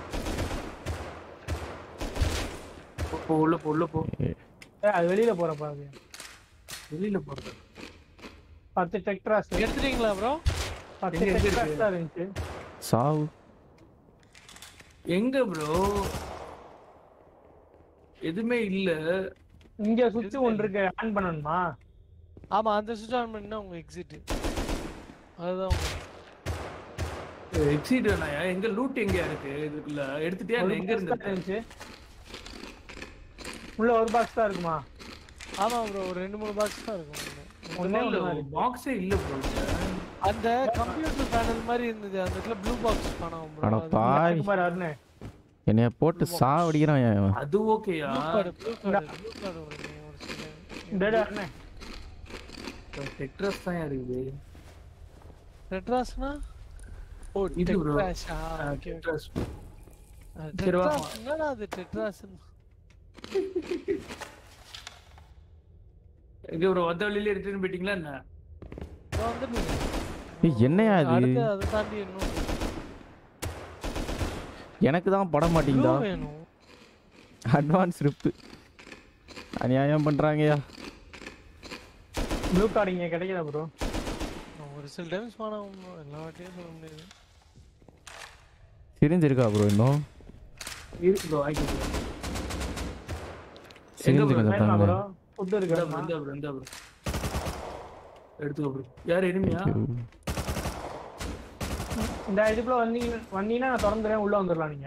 போ, போ உள்ள போ உள்ள போ ஏய், அது வெளியில போறப்ப அது வெளியில போறது பத்து டெக்ட்ராஸ் எடுத்துட்டீங்களா ப்ரோ பத்து எங்க, எங்க டெக்ட்ராஸ் இருக்கு? தான் இருந்துச்சு சாவு எங்க ப்ரோ எதுவுமே இல்ல இங்க சுவிட்ச் ஒன்று இருக்கு ஆன் பண்ணணுமா ஆமா அந்த சுவிட்ச் ஆன் பண்ணா உங்க எக்ஸிட் அதுதான் உங்க எக்ஸிட் வேணாயா எங்க லூட் எங்க இருக்கு இதுக்குள்ள எடுத்துட்டியா ஒரு இல்ல எங்க box தான் இருந்து இருந்துச்சு உள்ள ஒரு பாக்ஸ் தான் இருக்குமா ஆமா ப்ரோ ஒரு ரெண்டு மூணு பாக்ஸ் தான் இருக்கும் உள்ள. ஒண்ணே ஒண்ணு தான் இருக்கு. பாக்ஸே இல்ல ப்ரோ அந்த கம்ப்யூட்டர் பேனல் மாதிரி இருந்தது அந்த இடத்துல ப்ளூ பாக்ஸ் காணோம் ப்ரோ அட பாய் இருக்கு பாரு அருண் என்னைய போட்டு சாவடிக்கிறான் இவன். அது ஓகேயா blue card blue card blue card ஒரு ஒரு சில டேடா அருண் டெக்ட்ரஸ் தான் இருக்குது டெட்ராஸ்னா ஓ இது bro. டெட்ராஸா ஓகே டெக்ட்ரஸ் சரி, வா. டெட்ராஸ் என்னடா அது டெட்ராஸ் எங்க ப்ரோ வந்த வழியில ரிட்டர்ன் போயிட்டீங்களா என்ன வந்துட்டீங்க ஏய், என்னையா இது அடுத்து அதை தாண்டி இன்னும் எனக்கு தான் பட ப்ளூ மாட்டீங்களா வேணும் அட்வான்ஸ் ரிப்பு அநியாயம் பண்றாங்கயா ப்ளூ கார்டு இங்க கிடைக்கல ப்ரோ நான் ஒரு சில டைம்ஸ் வானம் எல்லா வாட்டியும் சொல்ல முடியாது சிரிஞ்சிருக்கா ப்ரோ இன்னும் இருக்கு ப்ரோ ஆயிட்டு சிரிஞ்சு bro? கொஞ்சம் வேணுமா தாங்க ப்ரோ ஃபுட் இருக்கு இந்த ப்ரோ இந்த ப்ரோ இந்த ப்ரோ எடுத்துக்கோ ப்ரோ யார் எனிமியா இந்த இதுக்குள்ள வந்தீங்க வந்தீங்கன்னா நான் திறந்துறேன் உள்ள வந்துடலாம் நீங்க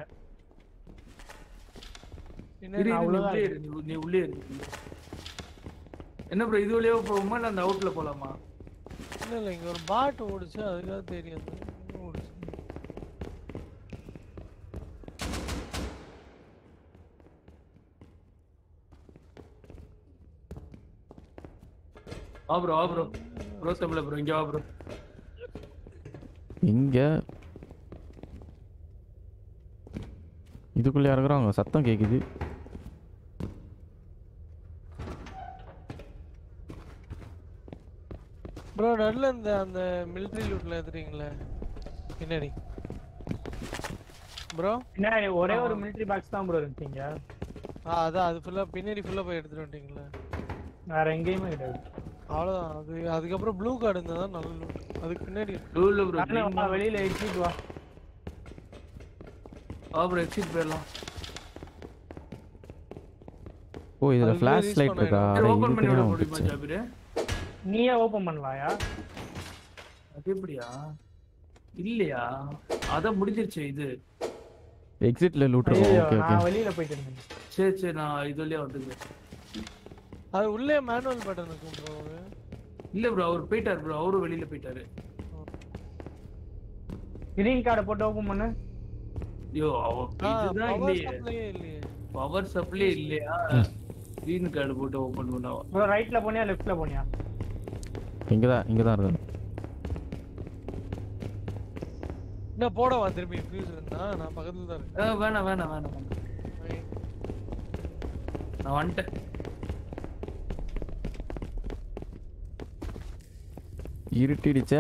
என்ன இரு, இரு, நீ அவ்வளவுதான் உள்ளே இரு, நீ- நீ உள்ளே இரு என்ன ப்ரோ இது வழியா போகுமா இல்ல அந்த அவுட்ல போலாமா இல்ல இல்ல இங்க ஒரு பாட் ஓடுச்சு அதுக்காக தெரியும் அது எங்க ஓடுச்சு வா ப்ரோ வா ப்ரோ ப்ரோ தமிழ ப்ரோ இங்க வா ப்ரோ இங்க இதுக்குள்ள இறங்குறாங்க சத்தம் கேக்குது ப்ரோ நடுல இந்த அந்த மிலிட்டரி லூட்ல எடுத்துறீங்களே பின்னாடி ப்ரோ பின்னாடி ஒரே ஒரு மிலிட்டரி பாக்ஸ் தான் ப்ரோ இருந்துச்சீங்க ஆ அதான் அது ஃபுல்லா பின்னாடி ஃபுல்லா போய் எடுத்துட்டு வந்துட்டீங்களே வேற எங்கேயுமே கிடையாது அவ்வளவுதான் அது அதுக்கப்புறம் ப்ளூ கார்டு இருந்தா தான் நல்ல லூட் அதுக்கு பின்னாடி ரூல்ல ப்ரோ அருண், வா, வெளியில எக்ஸிட் வா வா ப்ரோ எக்ஸிட் போயிடலாம் ஓ இதுல அது ஃபிளாஷ் release லைட் இருக்கா சரி அட, ஓபன் இது பண்ணி விட தெரியாம முடியுமா விட்டுச்சு. ஜாபிரு நீயே ஓபன் பண்ணலாயா அது எப்படியா இல்லையா அதான் முடிஞ்சிருச்சு இது எக்ஸிட்ல லூட் இருக்கும் ஐயோ, ஓகே ஓகே நான் வெளியில போயிட்டு இருந்தேன் சரி சரி நான் இது வழியா வந்துருக்கேன் அது உள்ளே மேனுவல் பட்டன் இருக்கும் ப்ரோ இல்ல ப்ரோ அவர் போயிட்டாரு ப்ரோ அவரும் வெளியில போயிட்டாரு கிரீன் கார்டை போட்டு ஓபன் பண்ணு ஐயோ அவ இதுதான் பவர் இல்லையே சப்ளையே இல்லையே பவர் சப்ளை இல்லையா கிரீன் கார்டு போட்டு ஓபன் பண்ணுவா ப்ரோ ரைட்ல போனியா லெஃப்ட்ல போனியா இங்கதான் இங்கதான் இருக்கு என்ன போடவா திரும்பி ஃபியூஸ் இருந்தா நான் பக்கத்துல தான் இருக்கேன் ஆ, வேணாம் வேணாம் வேணாம் வேணாம் நான் வந்துட்டேன் இருட்டிடுச்சே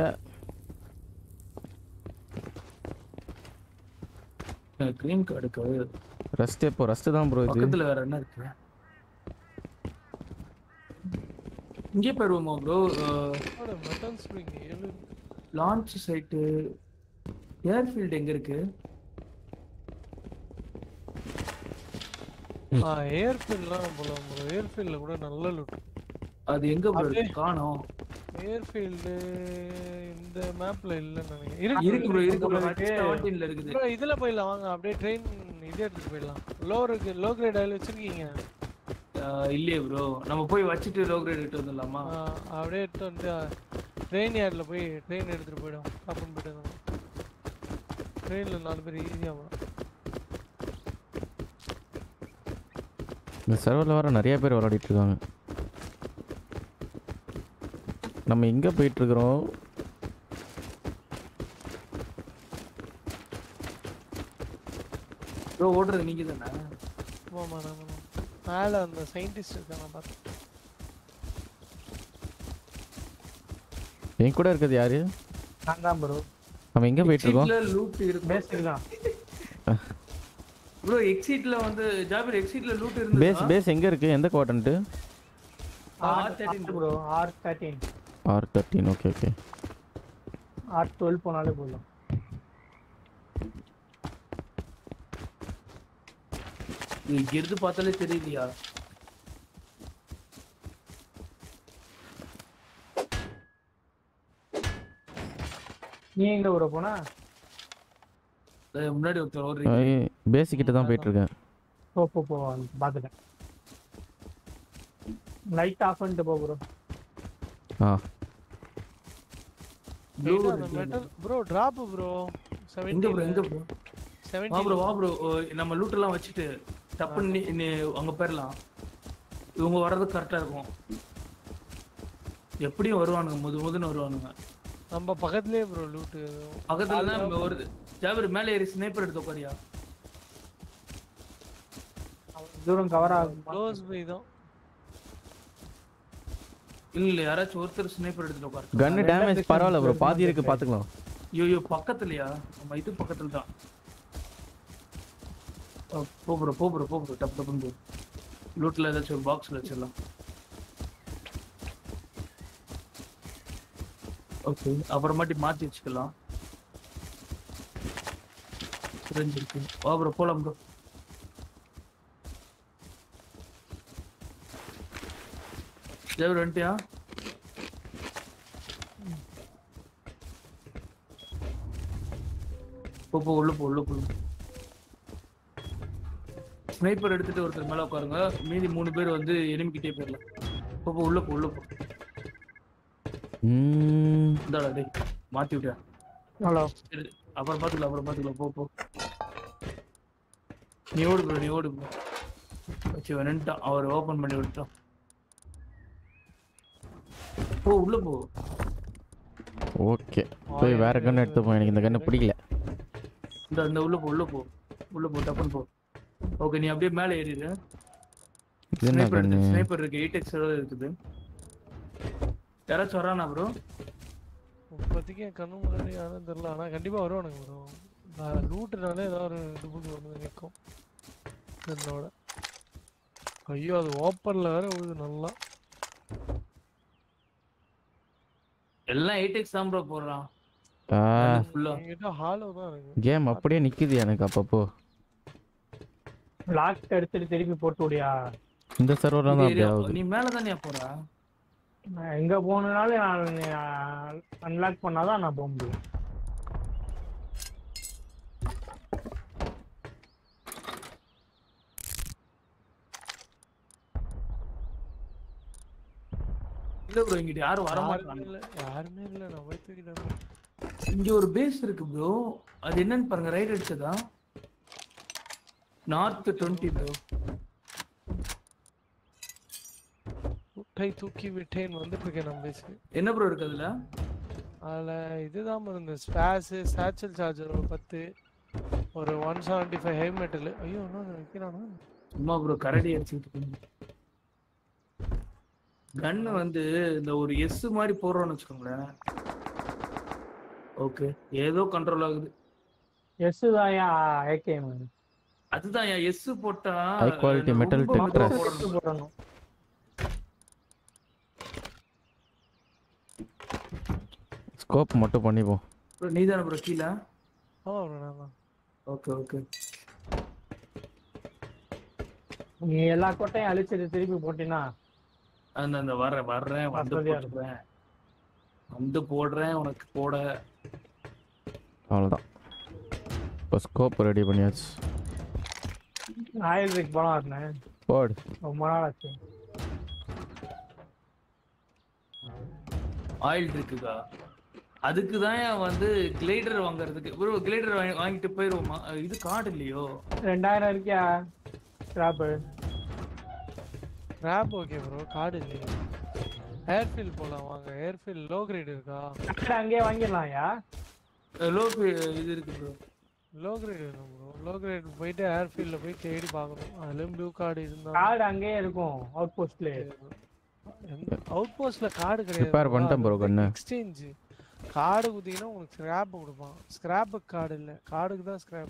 கிரீன் கார்டுக்கு ரஸ்ட் எப்போ ரஸ்ட் தான் ப்ரோ இது பக்கத்துல வேற என்ன இருக்கு இங்கே போயிருவோமா ப்ரோ மெட்டல் ஸ்ப்ரிங் ஏழு லான்ச் சைட்டு ஏர்ஃபீல்டு எங்க இருக்கு ஆ ஏர்ஃபீல்ட்லாம் போலாம் ப்ரோ ஏர்ஃபீல்டில் கூட நல்ல லுட் அது எங்க ப்ரோ அப்படியே. இருக்கு காணோம் ஏர்ஃபீல்டு இந்த மேப்ல இல்லைன்னு நினைக்கிறேன் இருக்கு இருக்கு ப்ரோ இருக்கு ப்ரோ இருக்கு. செவன்டீன்ல இருக்குது ப்ரோ இதுல போயிடலாம் வாங்க அப்படியே ட்ரெயின் இது எடுத்துட்டு போயிடலாம் லோ இருக்கு லோ கிரேட் ஆயில் வச்சிருக்கீங்க ஆஹ் இல்லையே ப்ரோ நம்ம போய் வச்சுட்டு லோ கிரேட் எடுத்து வந்துடலாமா ஆ, அப்படியே எடுத்து வந்து ட்ரெயின் யார்ட்ல போய் ட்ரெயின் எடுத்துட்டு போயிடும் அப்படின்னு போயிட்டு ட்ரெயினில் நாலு பேர் ஈஸியாக இந்த சர்வரில் வர நிறைய பேர் விளையாடிட்டு இருக்காங்க நம்ம எங்கே போயிட்டு இருக்கிறோம் ப்ரோ ஓடுறது நீங்க தானே ஆமாம் ஆமாம் மேலே அந்த சயின்டிஸ்ட் இருக்காங்க பார்த்தேன் என் கூட இருக்கிறது யாரு நான் தான் ப்ரோ நம்ம எங்கே போயிட்டு இருக்கோம் எக்ஸிட்ல லூட் இருக்கு பேசிக் தான் ப்ரோ எக்ஸிட்ல வந்து ஜாபிர் எக்ஸிட்ல லூட் பேஸ் இருந்து பேஸ் எங்கே இருக்குது எந்த quadrant R thirteen bro R thirteen R thirteen okay okay R twelve போனாலே போதும் இங்க இருந்து பார்த்தாலே தெரியலையா நீ எங்க ப்ரோ போனா அஹ் முன்னாடி ஒருத்தர் ஓடுறீங்க பேஸ் கிட்ட தான் போயிட்டு இருக்கேன் போ போ போ பார்த்துட்டேன் லைட் ஆஃப் பண்ணிட்டு போ ப்ரோ ஆ Blue அந்த இருக்கு. மெட்டல் ப்ரோ டிராப் ப்ரோ எங்க ப்ரோ எங்க ப்ரோ வா ப்ரோ செவன்டி வா ப்ரோ நம்ம லூட் எல்லாம் வச்சுட்டு டப்புன்னு நீ- நீ அங்க போயிடலாம் இவங்க வர்றது கரெக்டா இருக்கும் எப்படியும் வருவானுங்க முது முதுன்னு வருவானுங்க நம்ம பக்கத்துலயே ப்ரோ லூட்டு பக்கத்துல தான் இங்க வருது ஜாபிர் மேலே ஏறி ஸ்னைப்பர் எடுத்து உட்காரியா தூரம் கவர் ஆகும் க்ளோஸ் பை தான் இல்ல இல்ல யாராச்சும் ஒருத்தர் ஸ்னைப்பர் எடுத்துட்டு உட்காரு கன்னு டேமேஜ் பரவாயில்ல ப்ரோ பாதி இருக்கு பார்த்துக்கலாம் ஐயோ பக்கத்துலயா நம்ம இது பக்கத்துல தான் அஹ் போ ப்ரோ போ ப்ரோ போ ப்ரோ டப் டப்புன்னு போ லூட்ல ஏதாச்சும் ஒரு பாக்ஸ்ல வச்சிடலாம் ஓகே அப்புறமாட்டி மாத்தி வச்சுக்கலாம் சிரஞ்சு இருக்கு வா ப்ரோ போலாம் ப்ரோ ஜெவர் வந்துட்டியா போ போ உள்ள போ உள்ள போ ஸ்னைப்பர் எடுத்துட்டு ஒருத்தர் மேல உட்காருங்க மீதி மூணு பேர் வந்து enemy கிட்டே போயிடலாம் போ போ உள்ள போ உள்ள போ ம் இந்தாடா டேய் மாத்தி விட்டேன் ஹலோ சரி அப்புறம் பாத்துக்கலாம் அப்புறம் பாத்துக்கலாம் போ போ நீ ஓடு ப்ரோ நீ ஓடு ப்ரோ வச்சு வந்துட்டான் அவர் ஓபன் பண்ணி விட்டான் போ உள்ள போ ஓகே போய் வேற கன்று எடுத்து எனக்கு இந்த கன்று பிடிக்கல இந்த இந்த உள்ள போ உள்ள போ உள்ள போ டப்புன்னு போ ஓகே நீ அப்படியே மேலே ஏறிடு இது என்ன ஸ்னைப்பர் கன்று ஸ்னைப்பர் இருக்கு எயிட் எக்ஸ் இருக்குது யாராச்சும் வரானா ப்ரோ இப்போதைக்கு என் கண்ணு முன்னாடி யாரும் தெரியல ஆனா கண்டிப்பா வருவானுங்க ப்ரோ நான் லூட்டுனாலே ஏதாவது ஒரு டுபுக்கு வந்து நிற்கும் என்னோட ஐயோ அது ஓப்பன்ல வேற விழுது நல்லா எல்லாம் எயிட் எக்ஸ் தான் ப்ரோ போடுறான் ஃபுல்லா என்கிட்ட ஹாலோ தான் இருக்கு கேம் அப்படியே நிக்குது எனக்கு அப்பப்போ லாக் எடுத்துட்டு திருப்பி போட்டு விடியா இந்த சர்வர்ல தான் அப்படி ஆகுது நீ மேல தானே போற நான் எங்க போனாலும் நான் அன்லாக் பண்ணாதான் நான் போக முடியும் இல்ல ப்ரோ இங்கிட்ட யாரும் வர யாருமே மாட்டாங்க இல்ல யாருமே இல்ல நான் போய் தூக்கிட்டேன் இங்க ஒரு பேஸ் இருக்கு ப்ரோ அது என்னன்னு பாருங்க ரைட் அடிச்சதா நார்த் டுவெண்ட்டி ப்ரோ முட்டை தூக்கி விட்டேன் வந்துட்டு இருக்கேன் நம்ம பேசி என்ன ப்ரோ இருக்கு அதுல அதுல இதுதான் bro இந்த ஸ்பேஸு சேச்சல் சார்ஜர் ஒரு பத்து ஒரு one seventy five heavy metal ஐயோ என்ன வைக்கிறானா சும்மா ப்ரோ கரடி அடிச்சுட்டு இருக்கீங்க கன்னு வந்து இந்த ஒரு எஸ் மாதிரி போடுறோம்னு வச்சுக்கோங்களேன் ஓகே ஏதோ கண்ட்ரோல் ஆகுது எஸ் தான் ஏகேஎம் அதுதான் என் எஸ் போட்டா High quality ரொம்ப metal மெதுவா tetras. போடணும். போடணும் ஸ்கோப் மட்டும் பண்ணிப்போம் bro, நீதானே ப்ரோ கீழே ஆமா bro நான் தான் ஓகே ஓகே நீ எல்லா கோட்டையும் அழிச்சிட்டு திருப்பி போட்டினா அந்த அந்த வர்றேன் வர்றேன் வந்து வசதியா இருக்கும். போட்டுறேன் வந்து போடுறேன் உனக்கு போட அவ்வளோதான் இப்போ ஸ்கோப் ரெடி பண்ணியாச்சு ஆயில் ரிக் படம் இருந்தேன் போடு ரொம்ப நாள் ஆச்சு ஆயில் இருக்குக்கா அதுக்கு தான் வந்து கிளைடர் வாங்குறதுக்கு ப்ரோ கிளைடர் வாங்கிட்டு போயிருவோமா அஹ் இது கார்டு இல்லையோ ரெண்டாயிரம் இருக்கியா ஸ்கிராப்பு ரேப் ஓகே ப்ரோ கார்டு இல்லையே ஏர்ஃபீல் போலாம் வாங்க ஏர்ஃபீல் லோ கிரேட் இருக்கா அங்கேயே வாங்கிடலாம்யா லோ இது இருக்கு ப்ரோ லோ கிரேட் வேணும் ப்ரோ லோ கிரேட் போயிட்டு ஏர்ஃபீல்டில் போய் தேடி பார்க்கணும் அதுலேயும் ப்ளூ கார்டு இருந்தா கார்டு அங்கேயே இருக்கும் அவுட் போஸ்ட்லயே அவுட் போஸ்ட்ல கார்டு கிடையாது Prepare பண்ணிட்டேன் bro கண்ணு. எக்ஸ்சேஞ்ச் கார்டு குத்திங்கன்னா உங்களுக்கு ஸ்கிராப் கொடுப்பான் ஸ்கிராப்புக்கு கார்டு இல்லை கார்டுக்கு தான் ஸ்கிராப்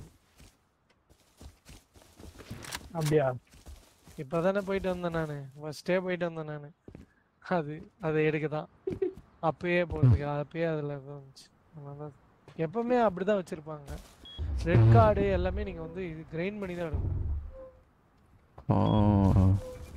அப்படியா இப்போ தானே போயிட்டு வந்தேன் நான் ஃபர்ஸ்டே போயிட்டு வந்தேன் நான் அது அதை எடுக்க தான் அப்பயே போகிறதுக்கு அப்பயே அதில் இருந்துச்சு அதனால எப்பவுமே அப்படிதான் வச்சிருப்பாங்க ரெட் கார்டு எல்லாமே நீங்க வந்து இது கிரைண்ட் பண்ணி தான் எடுக்கணும் ஆ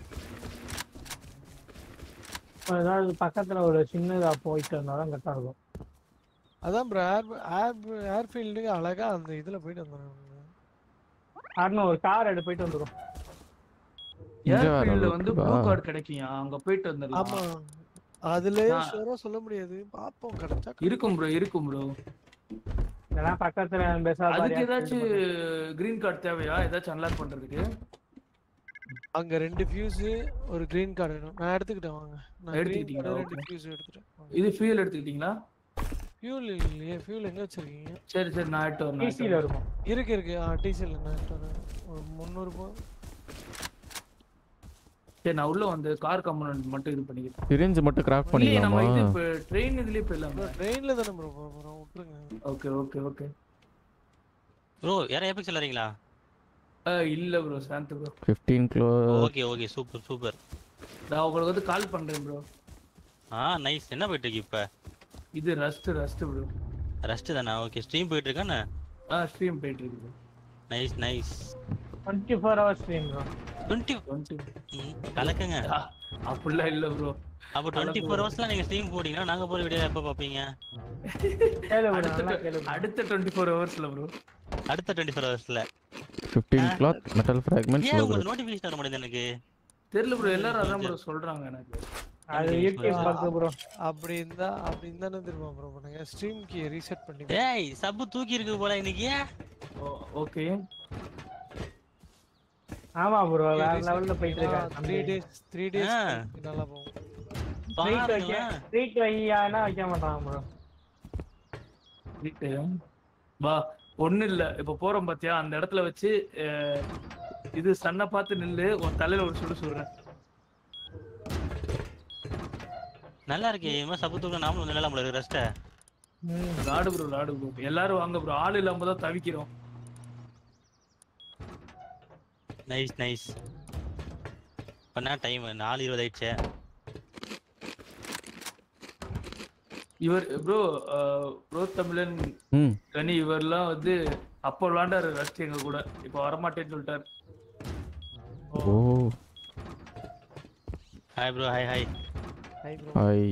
ஏதாவது பக்கத்துல ஒரு சின்னதா போயிட்டு இருந்தாலும் கரெக்டா இருக்கும் அதான் ப்ரோ ஏர் ஏர் ஏர்ஃபீல்டுக்கு அழகா அந்த இதுல போயிட்டு வந்தேன் ஆடணும் ஒரு கார் எடு போயிட்டு வந்துடும் இங்க வேற ஏர்ஃபீல்ட்ல ஒரு வந்து இருக்கா? ப்ளூ கார்டு கிடைக்கும் அங்க போயிட்டு வந்துடலாம் ஆமா அதுலயே நான்- ஷூரா சொல்ல முடியாது பாப்போம் கிடைச்சா இருக்கும் ப்ரோ இருக்கும் ப்ரோ ஏன்னா பக்கத்துல பெசா அதுக்கு ஏதாச்சும் கிரீன் கார்டு தேவையா ஏதாச்சும் அன்லாக் பண்றதுக்கு அங்க ரெண்டு ஃபியூஸ் ஒரு கிரீன் கார்டு வேணும் நான் எடுத்துக்கிட்டேன் வாங்க நான் green எடுத்துக்கிட்டீங்களா? card ரெண்டு Okay. ஃபியூஸ் எடுத்துட்டேன் இது ஃபியூல் எடுத்துக்கிட்டீங்களா ஃபியூல் இல்லையே ஃபியூல் எங்க வச்சிருக்கீங்க சரி சரி நான் எடுத்து வரேன் நான் எடுத்து டிசியில வரேன். இருக்கும் இருக்கு இருக்கு ஆ டீசல் நான் எடுத்து வரேன். ஒரு முந்நூறு போ சரி நான் உள்ள வந்து கார் கம்பௌண்ட் மட்டும் இது பண்ணிக்கிறேன் சிரிஞ்சு மட்டும் கிராஃப்ட் இல்லையே நம்ம பண்ணிக்கலாமா இது இப்போ ட்ரெயின் இதுலயே போயிடலாமா ட்ரெயின்ல தானே ப்ரோ போக போறோம் விட்டுருங்க ஓகே ஓகே ஓகே ப்ரோ யாரும் எபிக் வரீங்களா இல்ல ப்ரோ சாந்த் bro fifteen kilo okay okay super super நான் உங்களுக்கு வந்து கால் பண்றேன் ப்ரோ ஆ நைஸ் என்ன போயிட்டு இருக்கு இப்ப இது ரஸ்ட் ரஸ்ட் ப்ரோ ரெஸ்ட் தானே ஓகே ஸ்ட்ரீம் போயிட்டு இருக்கானே ஆ ஸ்ட்ரீம் போயிட்டு இருக்கு bro. Nice nice twenty four hours stream bro twenty 20 கலக்குங்க ஆ, அப்படிலாம் இல்ல ப்ரோ அப்போ டுவெண்ட்டி ஃபோர் ஹவர்ஸ்ல நீங்க ஸ்ட்ரீம் போட்டீங்கன்னா நாங்க போற வீடியோ எப்போ பார்ப்பீங்க கேளு bro, அடுத்த நல்லா கேளு bro. அடுத்த டுவெண்ட்டி ஃபோர் ஹவர்ஸ்ல ப்ரோ அடுத்த டுவெண்ட்டி ஃபோர் ஹவர்ஸ்ல ஃபிஃப்டீன் கிளாத் மெட்டல் ஃப்ராக்மெண்ட்ஸ் ஏன் லோ உங்களுக்கு நோட்டிஃபிகேஷன் வர மாட்டேங்குது எனக்கு தெரியல ப்ரோ எல்லாரும் அதான் ப்ரோ சொல்றாங்க எனக்கு அது யூடியூப் பக்கு ப்ரோ அப்படி இருந்தா அப்படி இருந்தானே திரும்ப ப்ரோ பண்ணுங்க ஸ்ட்ரீம் கீ ரீசெட் பண்ணி ஏய் சப்பு தூக்கி இருக்கு போல இன்னைக்கு ஓகே ஆமா ப்ரோ வேற லெவல்ல போயிட்டு த்ரீ இருக்காங்க டேஸ் த்ரீ டேஸ் ஆ. நல்லா போகும் ட்ரீட் வைக்க பாருங்களேன் ட்ரீட் வையானா வைக்க மாட்டாங்க ப்ரோ வீட்டு வா ஒண்ணு இல்ல இப்ப போறோம் பாத்தியா அந்த இடத்துல வச்சு அஹ், இது சன்னை பார்த்து நில்லு உன் தலையில ஒரு சுடு சொல்றேன் நல்லா இருக்கே இது மாதிரி சப்பு தூக்கம் நாமளும் நல்லா நம்மளுக்கு ரெஸ்ட்டை லாடு ப்ரோ லாடு ப்ரோ எல்லாரும் வாங்க ப்ரோ ஆள் இல்லாம தான் தவிக்கிறோம் நைஸ் நைஸ் பண்ணா டைம் நாலு இருபது ஆயிடுச்சு இவர் ப்ரோ ப்ரோ தமிழன் ம் கனி இவர்லாம் வந்து அப்போ விளாண்டாரு ரஸ்ட் எங்க கூட இப்ப வரமாட்டேன்னு சொல்லிட்டாரு oh hi bro hi hi hi bro hi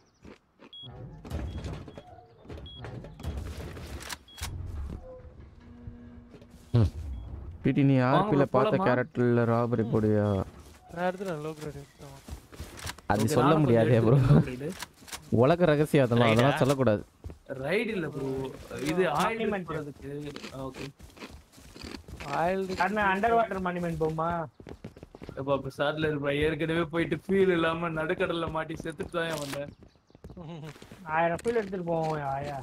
பிடி நீ ஆர்பியில் bro, பார்த்த போலாமா? கேரக்டர்ல ராபரி போடுவியா நான் எடுத்துறேன் லோ கிரேட் எடுத்துறேன் அது சொல்ல முடியாதே ப்ரோ உலக ரகசியம் அதெல்லாம் அதெல்லாம் சொல்லக்கூடாது ரைடு இல்ல ப்ரோ இது ஆயில் Monument. போறதுக்கு ஓகே ஆயில் அண்ணா அண்டர் வாட்டர் மானிமெண்ட் போமா அப்ப சார்ல இருப்பா ஏற்கனவே போயிட்டு ஃபீல் இல்லாம நடுக்கடல்ல மாட்டி செத்துட்டு தான் வந்தேன் ஆயிரம் ஃபீல் எடுத்துட்டு போவோம் ஆயா